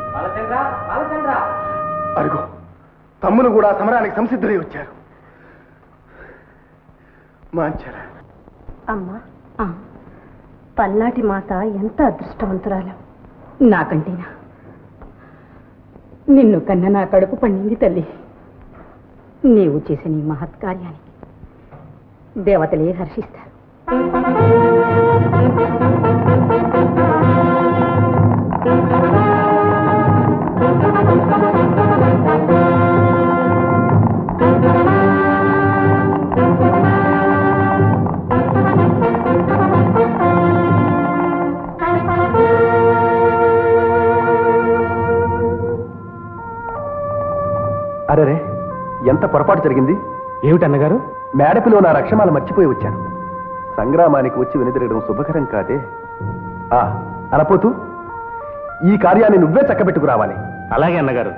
అరుగో తమ్ములు కూడా సమరానికి సంసిద్ధులై వచ్చారు మాంచాల అమ్మా పల్నాటి మాత ఎంత అదృష్టవంతురాలు నాకంటేనా నిన్ను కన్న నా కడుపు పండింది తల్లి నీవు చేసిన ఈ మహత్కార్యానికి దేవతలే హర్షిస్తారు అరే ఎంత పొరపాటు జరిగింది ఏమిటన్నగారు మేడపిలో నా రక్షమాల మర్చిపోయి వచ్చాను సంగ్రామానికి వచ్చి వెనుదిరగడం శుభకరం కాదే ఆ అనపోతూ ఈ కార్యాన్ని నువ్వే చక్కబెట్టుకు రావాలి అలాగే అన్నగారు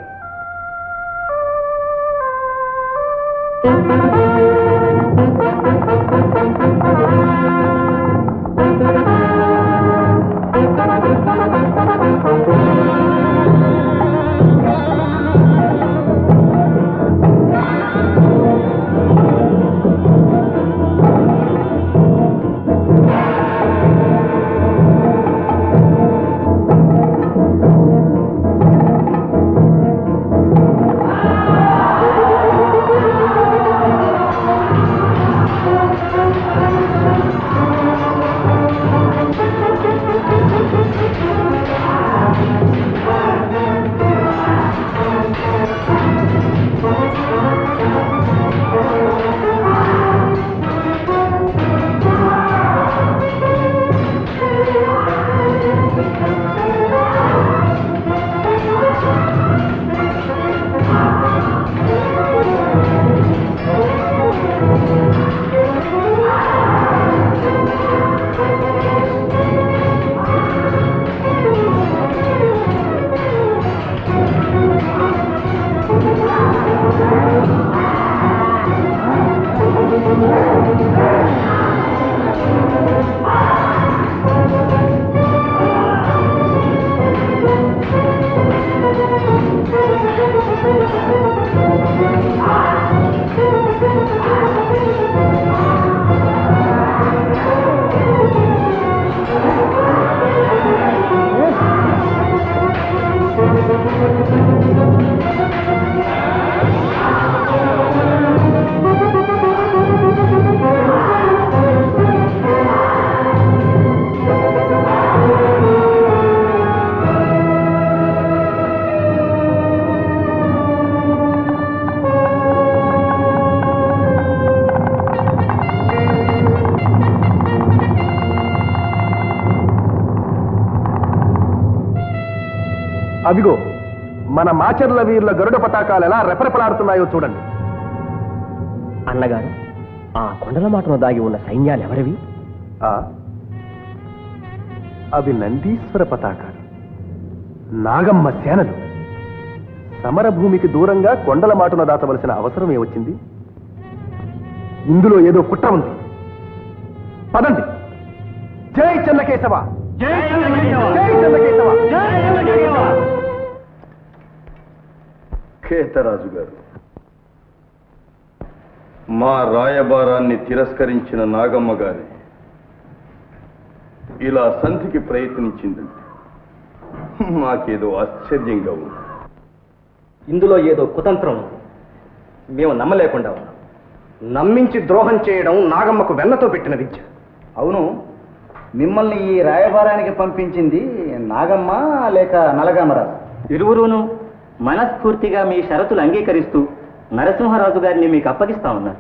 అవిగో మన మాచర్ల వీరుల గరుడ పతాకాలు ఎలా రెపరెపలాడుతున్నాయో చూడండి అన్నగారు ఆ కొండల మాటను దాగి ఉన్న సైన్యాలు ఎవరివి ఆ అవి నందీశ్వర పతాకాలు నాగమ్మ సేనలు సమరభూమికి దూరంగా కొండల మాటున దాచవలసిన అవసరం ఏమొచ్చింది ఇందులో ఏదో కుట్ర ఉంది పదండి జై చెన్నకేశవ జై చెన్నకేశవ కేతరాజు గారు మా రాయబారాన్ని తిరస్కరించిన నాగమ్మ గారి ఇలా సంధికి ప్రయత్నించిందంటే మాకేదో ఆశ్చర్యంగా ఉంది ఇందులో ఏదో కుతంత్రం ఉంది మేము నమ్మలేకుండా ఉన్నాం నమ్మించి ద్రోహం చేయడం నాగమ్మకు వెన్నతో పెట్టిన విద్య అవును మిమ్మల్ని ఈ రాయబారానికి పంపించింది నాగమ్మ లేక నలగామరాజు ఇరువురును మనస్ఫూర్తిగా మీ షరతులు అంగీకరిస్తూ నరసింహరాజు గారిని మీకు అప్పగిస్తా ఉన్నారు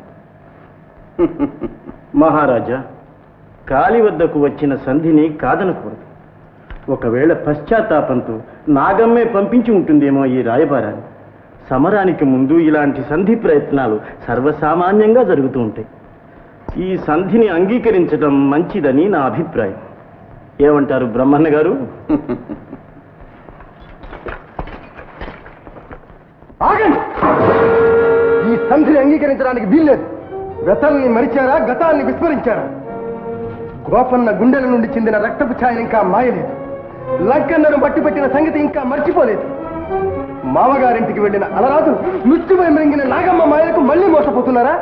మహారాజా కాలి వద్దకు వచ్చిన సంధిని కాదనకూడదు ఒకవేళ పశ్చాత్తాపంతో నాగమ్మే పంపించి ఉంటుందేమో ఈ రాయబారాన్ని సమరానికి ముందు ఇలాంటి సంధి ప్రయత్నాలు సర్వసామాన్యంగా జరుగుతూ ఉంటాయి ఈ సంధిని అంగీకరించడం మంచిదని నా అభిప్రాయం ఏమంటారు బ్రహ్మన్న గారు ఆగండి ఈ సంధిని అంగీకరించడానికి వీల్లేదు గతాల్ని మరిచారా గతాల్ని విస్మరించారా గోపన్న గుండెల నుండి చెందిన రక్తపు ఛాయలు ఇంకా మాయలేదు లంకన్నను బట్టి పెట్టిన సంగతి ఇంకా మర్చిపోలేదు మామగారింటికి వెళ్ళిన అలరాజు మృత్యుపై మరింగిన నాగమ్మ మాయలకు మళ్ళీ మోసపోతున్నారా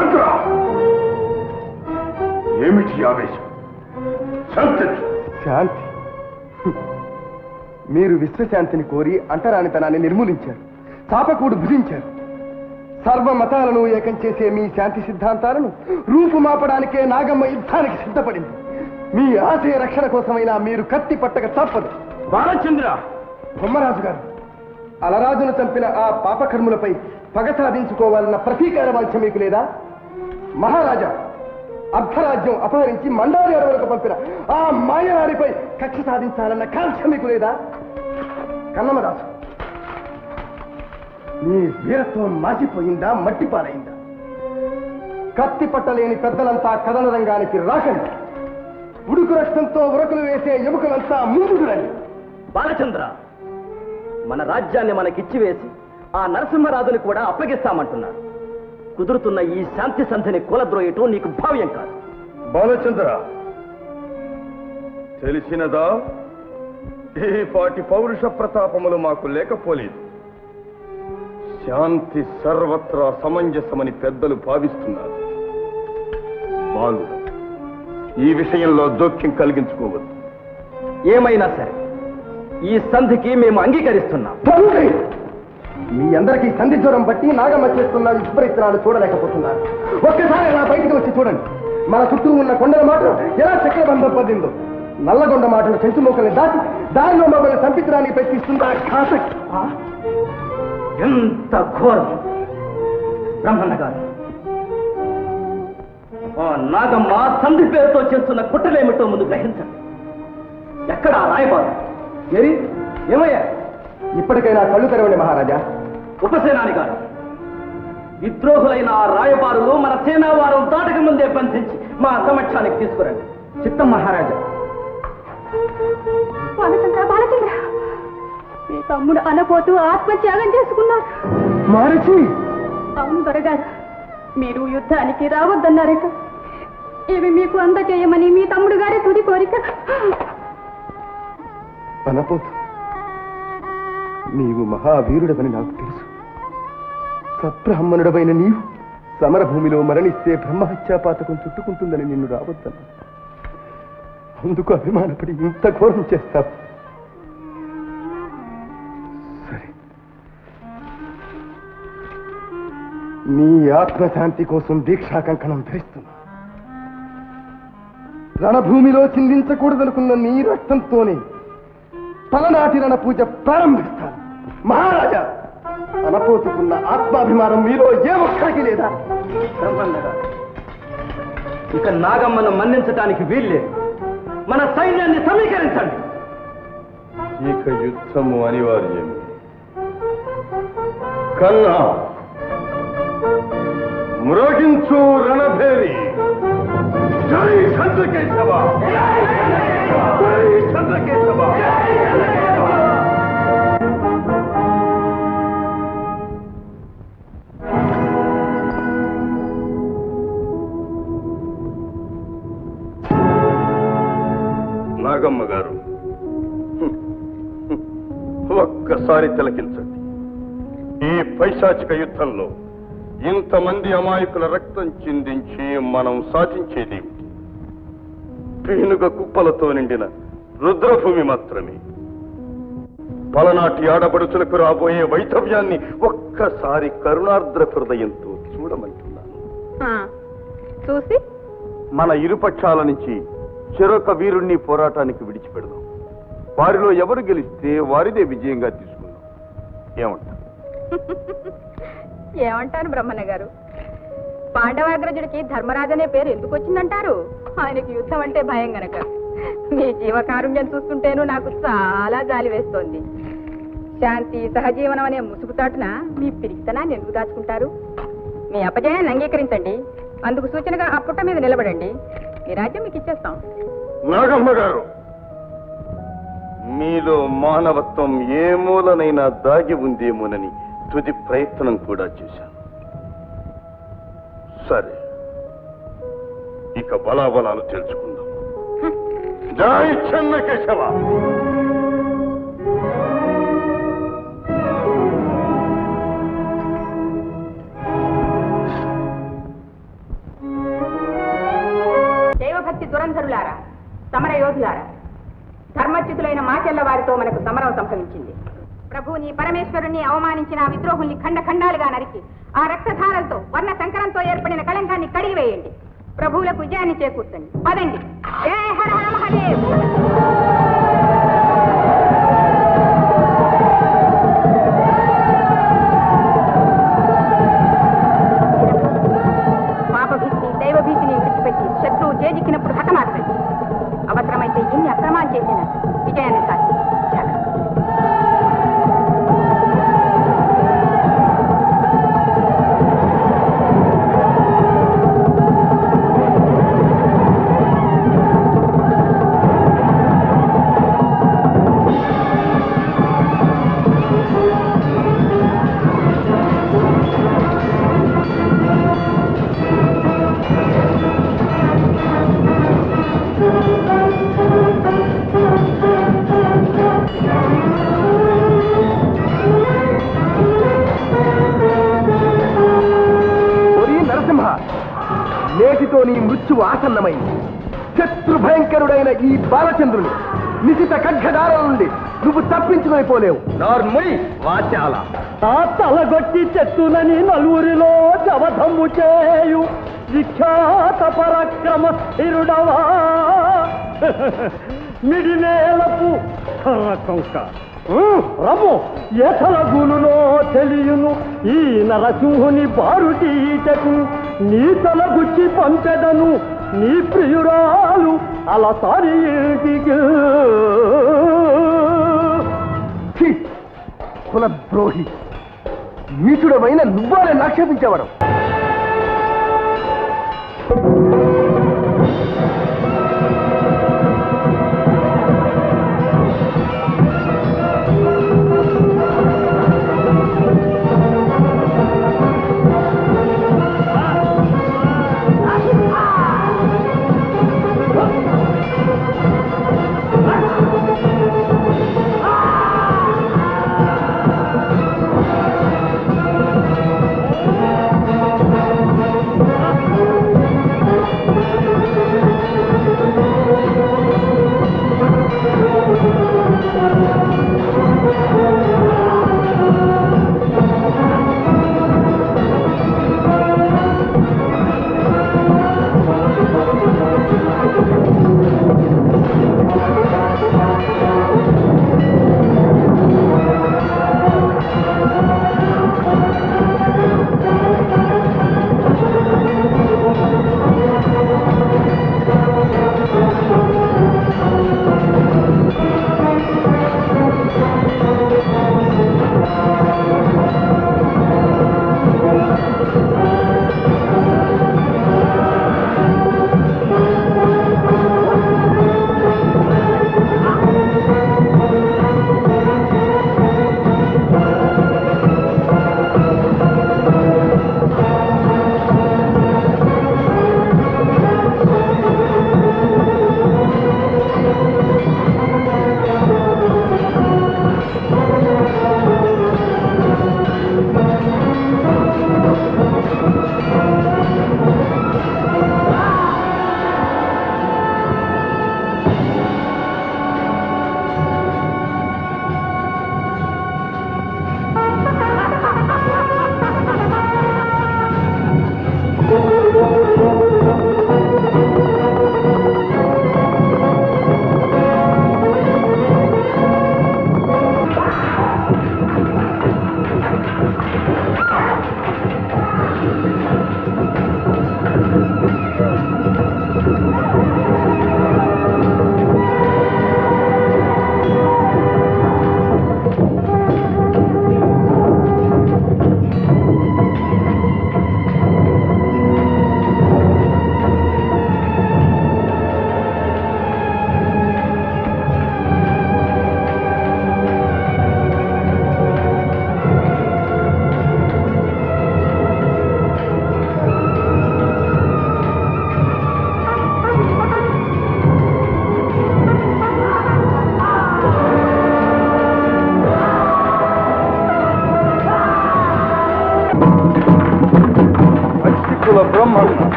ఏమిటి ఆవేశం శాంతి శాంతి హ్మ్. మీరు విశ్వశాంతిని కోరి అంటరానితనాన్ని నిర్మూలించారు చాపకూడు భుజించారు సర్వ మతాలను ఏకం చేసే మీ శాంతి సిద్ధాంతాలను రూపుమాపడానికే నాగమ్మ యుద్ధానికి సిద్ధపడింది మీ ఆశయ రక్షణ కోసమైనా మీరు కత్తి పట్టక తప్పదు బాలచంద్ర బొమ్మరాజు గారు అలరాజును చంపిన ఆ పాపకర్ములపై పగ సాధించుకోవాలన్న ప్రతీకార వాంఛ మీకు లేదా మహారాజా అర్ధరాజ్యం అపహరించి మండారి అడవులకు పంపిన ఆ మాయవారిపై కక్ష సాధించాలన్న కాంక్ష మీకు లేదా కన్నమరాజు మీ వీరత్వం మాసిపోయిందా మట్టి పాలైందా కత్తి పట్టలేని పెద్దలంతా కథన రంగానికి రాకండి ఉడుకు రక్తంతో ఉరకులు వేసే ఎముకలంతా ముందుకు రండి బాలచంద్ర మన రాజ్యాన్ని మనకిచ్చి వేసి ఆ నరసింహరాజుని కూడా అప్పగిస్తామంటున్నారు కుదురుతున్న ఈ శాంతి సంధిని కూలద్రోయటం నీకు భావ్యం కాదు బాలచంద్ర తెలిసినదా ఈ పాటి పౌరుష ప్రతాపములు మాకు లేకపోలేదు శాంతి సర్వత్రా సమంజసమని పెద్దలు భావిస్తున్నారు బాలు ఈ విషయంలో జోక్యం కలిగించుకోవద్దు ఏమైనా సరే ఈ సంధికి మేము అంగీకరిస్తున్నాం తండ్రి! మీ అందరికీ సంధి జ్వరం బట్టి నాగమ్మ చేస్తున్న విపరీతనాలు చూడలేకపోతున్నారు ఒక్కసారి నా బయటికి వచ్చి చూడండి మన చుట్టూ ఉన్న కొండల మాట ఎలా చక్రబంధం పొందిందో నల్లగొండ మాటలు చెంచు మొక్కల్ని దాచి దారిలో మమ్మల్ని సంపించడానికి ప్రయత్నిస్తుందా ఘాతక్ ఆ? ఎంత ఘోరం బ్రహ్మన్న గారు ఆ నాగమ్మ సంధి పేరుతో చేస్తున్న కుట్రలేమిటో ముందు గ్రహించండి ఎక్కడ ఆ రాయబారు ఏరి ఏమయ్యా ఇప్పటికైనా కళ్ళు తెరవండి మహారాజా ఉపసేనాని గారు విద్రోహులైన ఆ రాయబారులు మన సేనావారం దాటక ముందే బంధించి మా సమక్షానికి తీసుకురండి చిత్తం మహారాజా బాలచంద్ర బాలచంద్ర మీ తమ్ముడు అనపోతూ ఆత్మత్యాగం చేసుకున్నారు మారచి అవును దొరగారు మీరు యుద్ధానికి రావద్దన్నారట ఇవి మీకు అందజేయమని మీ తమ్ముడు గారి తుది కోరిక అనపోతు నీవు మహావీరుడవని నాకు తెలుసు సబ్రాహ్మణుడవైన నీవు సమరభూమిలో మరణిస్తే బ్రహ్మహత్యాపాతకం చుట్టుకుంటుందని నిన్ను రావద్దన్నా అందుకు అభిమానపడి ఇంత ఘోరం చేస్తావు సరే నీ ఆత్మశాంతి కోసం దీక్షా కంకణం ధరిస్తున్నా రణభూమిలో చిందించకూడదనుకున్న నీ రక్తంతోనే తలనాటి రణ పూజ ప్రారంభిస్తాను మహారాజా అనపోతుకున్న ఆత్మాభిమానం మీలో ఏ ఒక్కరికి లేదా బ్రహ్మన్న గారు ఇక నాగమ్మను మన్నించటానికి వీల్లేదు మన సైన్యాన్ని సమీకరించండి ఇక యుద్ధము అనివార్యమే కన్నా మ్రోగించు రణభేరి జై చంద్రకేశవ జై చంద్రకేశవ నాగమ్మ గారు ఒక్కసారి తిలకించండి ఈ పైశాచిక యుద్ధంలో ఇంతమంది అమాయకుల రక్తం చిందించి మనం సాధించేది పీనుగ కుప్పలతో నిండిన రుద్రభూమి మాత్రమే పలనాటి ఆడపడుచులకు రాబోయే వైధవ్యాన్ని ఒక్కసారి కరుణార్ద్ర హృదయంతో చూడమంటున్నాను చూసి మన ఇరుపక్షాల నుంచి చెరొక వీరుణ్ణి పోరాటానికి విడిచిపెడదాం వారిలో ఎవరు గెలిస్తే వారిదే విజయంగా తీసుకుందాం ఏమంటారు ఏమంటాను బ్రహ్మణ గారు పాండవాగ్రజుడికి ధర్మరాజు అనే పేరు ఎందుకు వచ్చిందంటారు ఆయనకి యుద్ధం అంటే భయం గనక మీ జీవకారుణ్యం చూస్తుంటేను నాకు చాలా జాలి వేస్తోంది శాంతి సహజీవనం అనే ముసుగుతాటున మీ పిరికితనాన్ని ఎందుకు దాచుకుంటారు మీ అపజయాన్ని అంగీకరించండి అందుకు సూచనగా ఆ పుట్ట మీద నిలబడండి మీ రాజ్యం మీకు ఇచ్చేస్తాం నాగమ్మ గారు మీలో మానవత్వం ఏ మూలనైనా దాగి ఉందేమోనని తుది ప్రయత్నం కూడా చేశాను సరే ఇక బలాబలాలు తెలుసుకుందాం జై చెన్నకేశవ దైవభక్తి దురంధరులారా సమర యోధులారా ధర్మచ్యుతులైన మాచెల్ల వారితో మనకు సమరం సంభవించింది ప్రభుని పరమేశ్వరుని అవమానించిన ఆ విద్రోహుల్ని ఖండ ఖండాలుగా నరికి ఆ రక్తధారలతో వర్ణ సంకరంతో ఏర్పడిన కళంకాన్ని కడిగివేయండి ప్రభువులకు విజయాన్ని చేకూర్చండి పదండి జై హర హర మహాదేవ్ పాపభీతిని దైవభీతిని విడిచిపెట్టి శత్రువు చేజిక్కినప్పుడు హతమార్చండి అవసరమైతే ఎన్ని అక్రమాలు చేసినా విజయాన్ని సాధించండి ఒరి నరసింహ నేటితో నీ మృత్యువు ఆసన్నమైంది శత్రు భయంకరుడైన ఈ బాలచంద్రుని నిశిత ఖడ్గదారం నుండి నువ్వు తప్పించుకొని పోలేవు నార్మల్ వాచాల ఆ తలగొట్టి చెట్టునని నలుగురిలో జవధమ్ము చేయు విఖ్యాత పరాక్రమ స్థిరుడవా మిడినేలపు కర్రకొంక రము ఎసల గులునో తెలియను ఈ నరసింహుని బారుటీటకు నీ తలగుచ్చి పంపెదను నీ ప్రియురాలు అలా సారి ఇంటికి ఛీ! కులద్రోహి నీచుడమైన నువ్వాలే నాక్షేపించేవాడు ఆ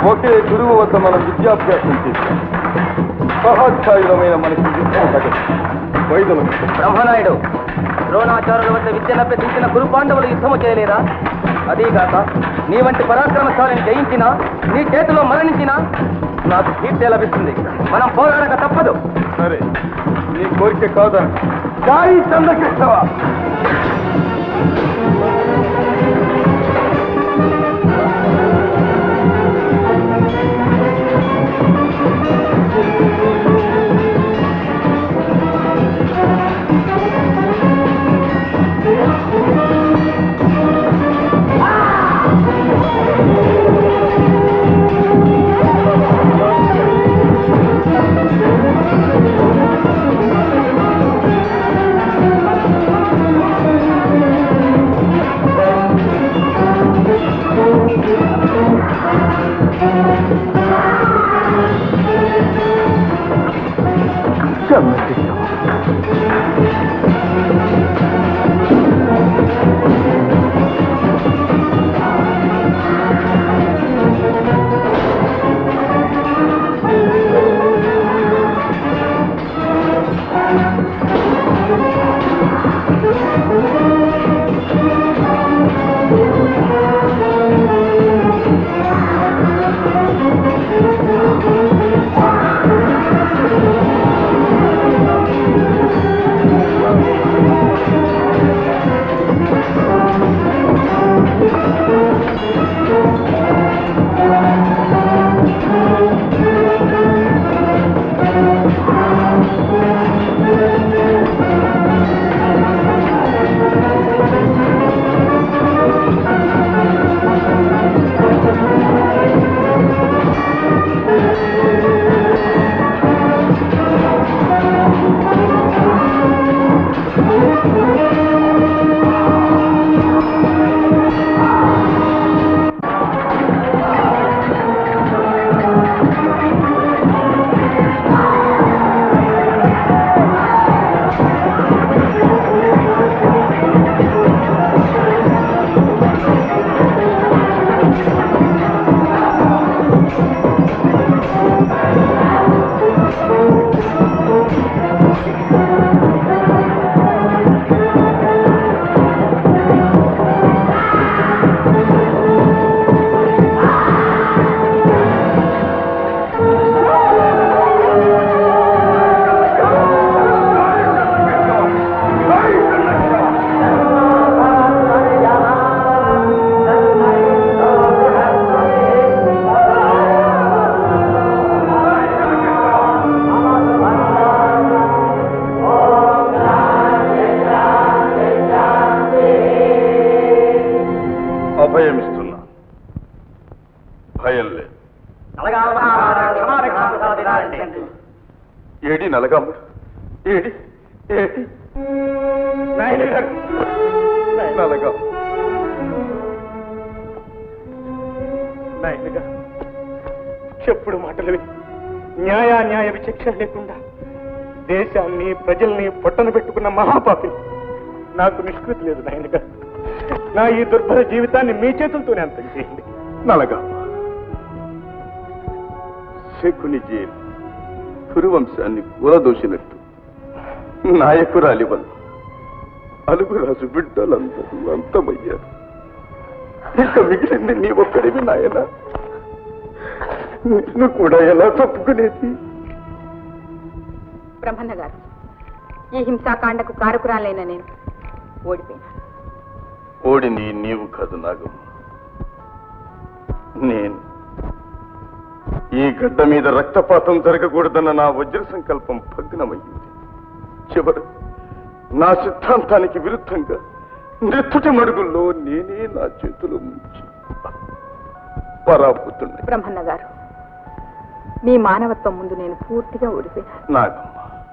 ఒకే గురువు వద్ద మనం విద్యాభ్యాసం చేశాం సహాధ్యాయులమైన మనకి యుద్ధం తగదు వైద్యులు బ్రహ్మనాయుడు ద్రోణాచార్యుల వద్ద విద్యను అభ్యసించిన గురు పాండవులు యుద్ధము చేయలేరా అదీగాక నీ వంటి పరాక్రమశాలిని జయించినా నీ చేతిలో మరణించినా నాకు కీర్తి లభిస్తుంది మనం పోరాడక తప్పదు సరే నీ కోరిక కాదా సాయి చంద్రకృష్ణవా అభయమిస్తున్నా భయం లేదు ఏడి నలగాముడు ఏడి ఏడి నలగా నాయనగా చెప్పుడు మాటలు విని న్యాయాన్యాయ విచక్షణ లేకుండా దేశాన్ని ప్రజల్ని పొట్టన పెట్టుకున్న మహాపాపి నాకు నిష్కృతి లేదు నాయనగా నా ఈ దుర్భర జీవితాన్ని మీ చేతులతోనే అంతం చేయండి నలగా శకుని జైలు కురువంశాన్ని కూలదోసినట్టు నాయకురాలి వల్ల అలుగురాజు బిడ్డలందరూ అంతమయ్యారు ఇక మిగిలింది నీ ఒక్కడివి నాయన నిన్ను కూడా ఎలా తప్పుకునేది బ్రహ్మన్న గారు ఈ హింసాకాండకు కారకురాలైన నేను ఓడిపోయినా ఓడింది నీవు కాదు నాగమ్మ నేను ఈ గడ్డ మీద రక్తపాతం జరగకూడదన్న నా వజ్ర సంకల్పం భగ్నమయ్యింది చివరు నా సిద్ధాంతానికి విరుద్ధంగా నెత్తుటి మడుగుల్లో నేనే నా చేతులు ముంచి పరాపుతున్నాయి బ్రహ్మన్న గారు మీ మానవత్వం ముందు నేను పూర్తిగా ఓడిపోయినా నాగమ్మ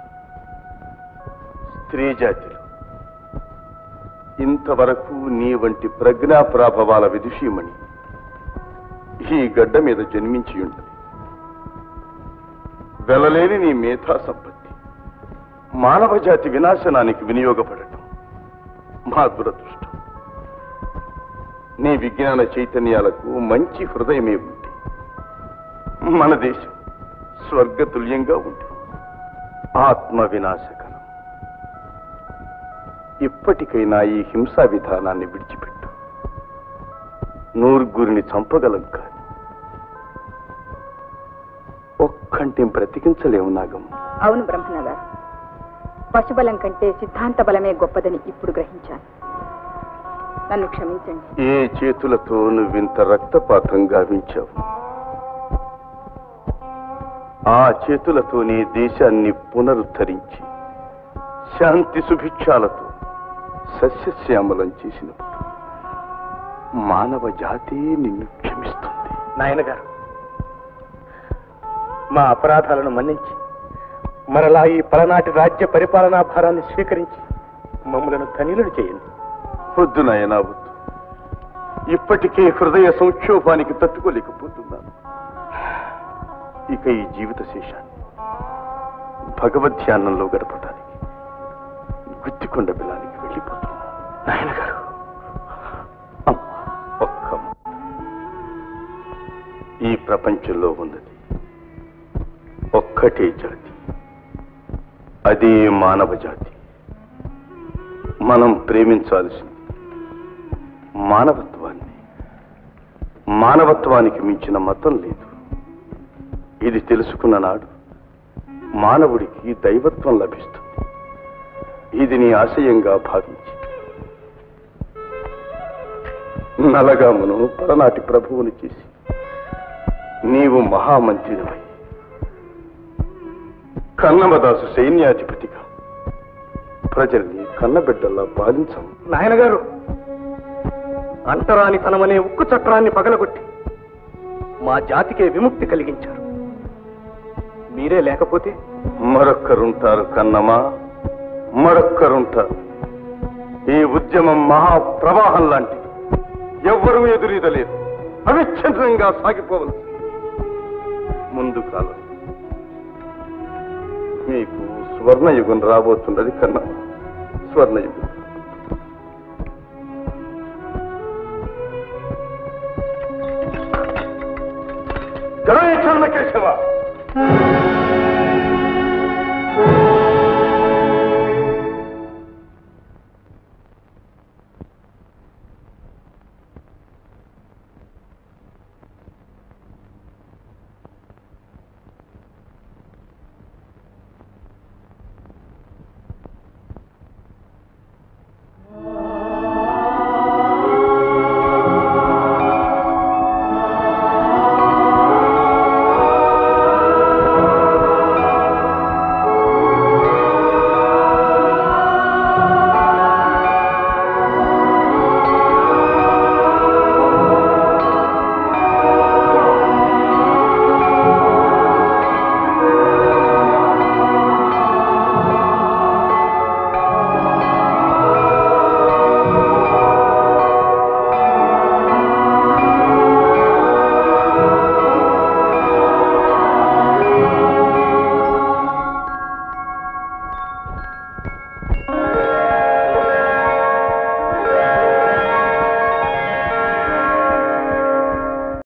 స్త్రీ జాతిలో ఇంతవరకు నీ వంటి ప్రజ్ఞా ప్రాభవాల విదుషీమణి ఈ గడ్డ మీద జన్మించి ఉండదు వెలలేని నీ మేధా సంపత్తి మానవ జాతి వినాశనానికి వినియోగపడటం మా దురదృష్టం నీ విజ్ఞాన చైతన్యాలకు మంచి హృదయమే ఉంది మన దేశం స్వర్గతుల్యంగా ఉంది ఆత్మ వినాశకరం ఇప్పటికైనా ఈ హింసా విధానాన్ని విడిచిపెట్టు నూరుగురిని చంపగలం కాని ఒక్కంటిని బ్రతికించలేము నాగం అవును బ్రహ్మణ గారు పశుబలం కంటే సిద్ధాంత బలమే గొప్పదని ఇప్పుడు గ్రహించాను నన్ను క్షమించండి ఏ చేతులతో నువ్వింత రక్తపాతం గావించావు ఆ చేతులతోనే దేశాన్ని పునరుద్ధరించి శాంతి సుభిక్షాలతో సస్యశ్యామలం చేసినప్పుడు మానవ జాతి నిన్ను క్షమిస్తుంది నాయన గారు మా అపరాధాలను మన్నించి మరలా ఈ పలనాటి రాజ్య పరిపాలనా భారాన్ని స్వీకరించి మమ్మలను ధనిలను చేయండి వద్దు నాయనా వద్దు ఇప్పటికే హృదయ సంక్షోభానికి తట్టుకోలేకపోతున్నాను ఇక ఈ జీవిత శేషాన్ని భగవద్ ధ్యానంలో గడపడానికి గుత్తికొండ బిలానికి వెళ్ళిపోతున్నా నాయన గారు ఒక్క మాట. ఈ ప్రపంచంలో ఉన్నది ఒక్కటే జాతి అదే మానవ జాతి మనం ప్రేమించాల్సింది మానవత్వాన్ని మానవత్వానికి మించిన మతం లేదు ఇది తెలుసుకున్న నాడు మానవుడికి దైవత్వం లభిస్తుంది ఇది నీ ఆశయంగా భావించి నలగామును పలనాటి ప్రభువుని చేసి నీవు మహామంత్రినివై కన్నమదాసు సైన్యాధిపతిగా ప్రజల్ని కన్నబిడ్డల్లా పాలించము నాయన గారు అంటరాని తనమనే ఉక్కు చట్రాన్ని పగలగొట్టి మా జాతికే విముక్తి కలిగించారు మీరే లేకపోతే మరొక్కరుంటారు కన్నమా మరొక్కరుంటారు ఈ ఉద్యమం మహాప్రవాహం లాంటిది ఎవ్వరూ ఎదురీదలేదు అవిచ్ఛిన్నంగా సాగిపోవలసింది ముందు కాలం మీకు స్వర్ణయుగం రాబోతున్నది కన్నా స్వర్ణయుగం జయ చంద్రకేశవ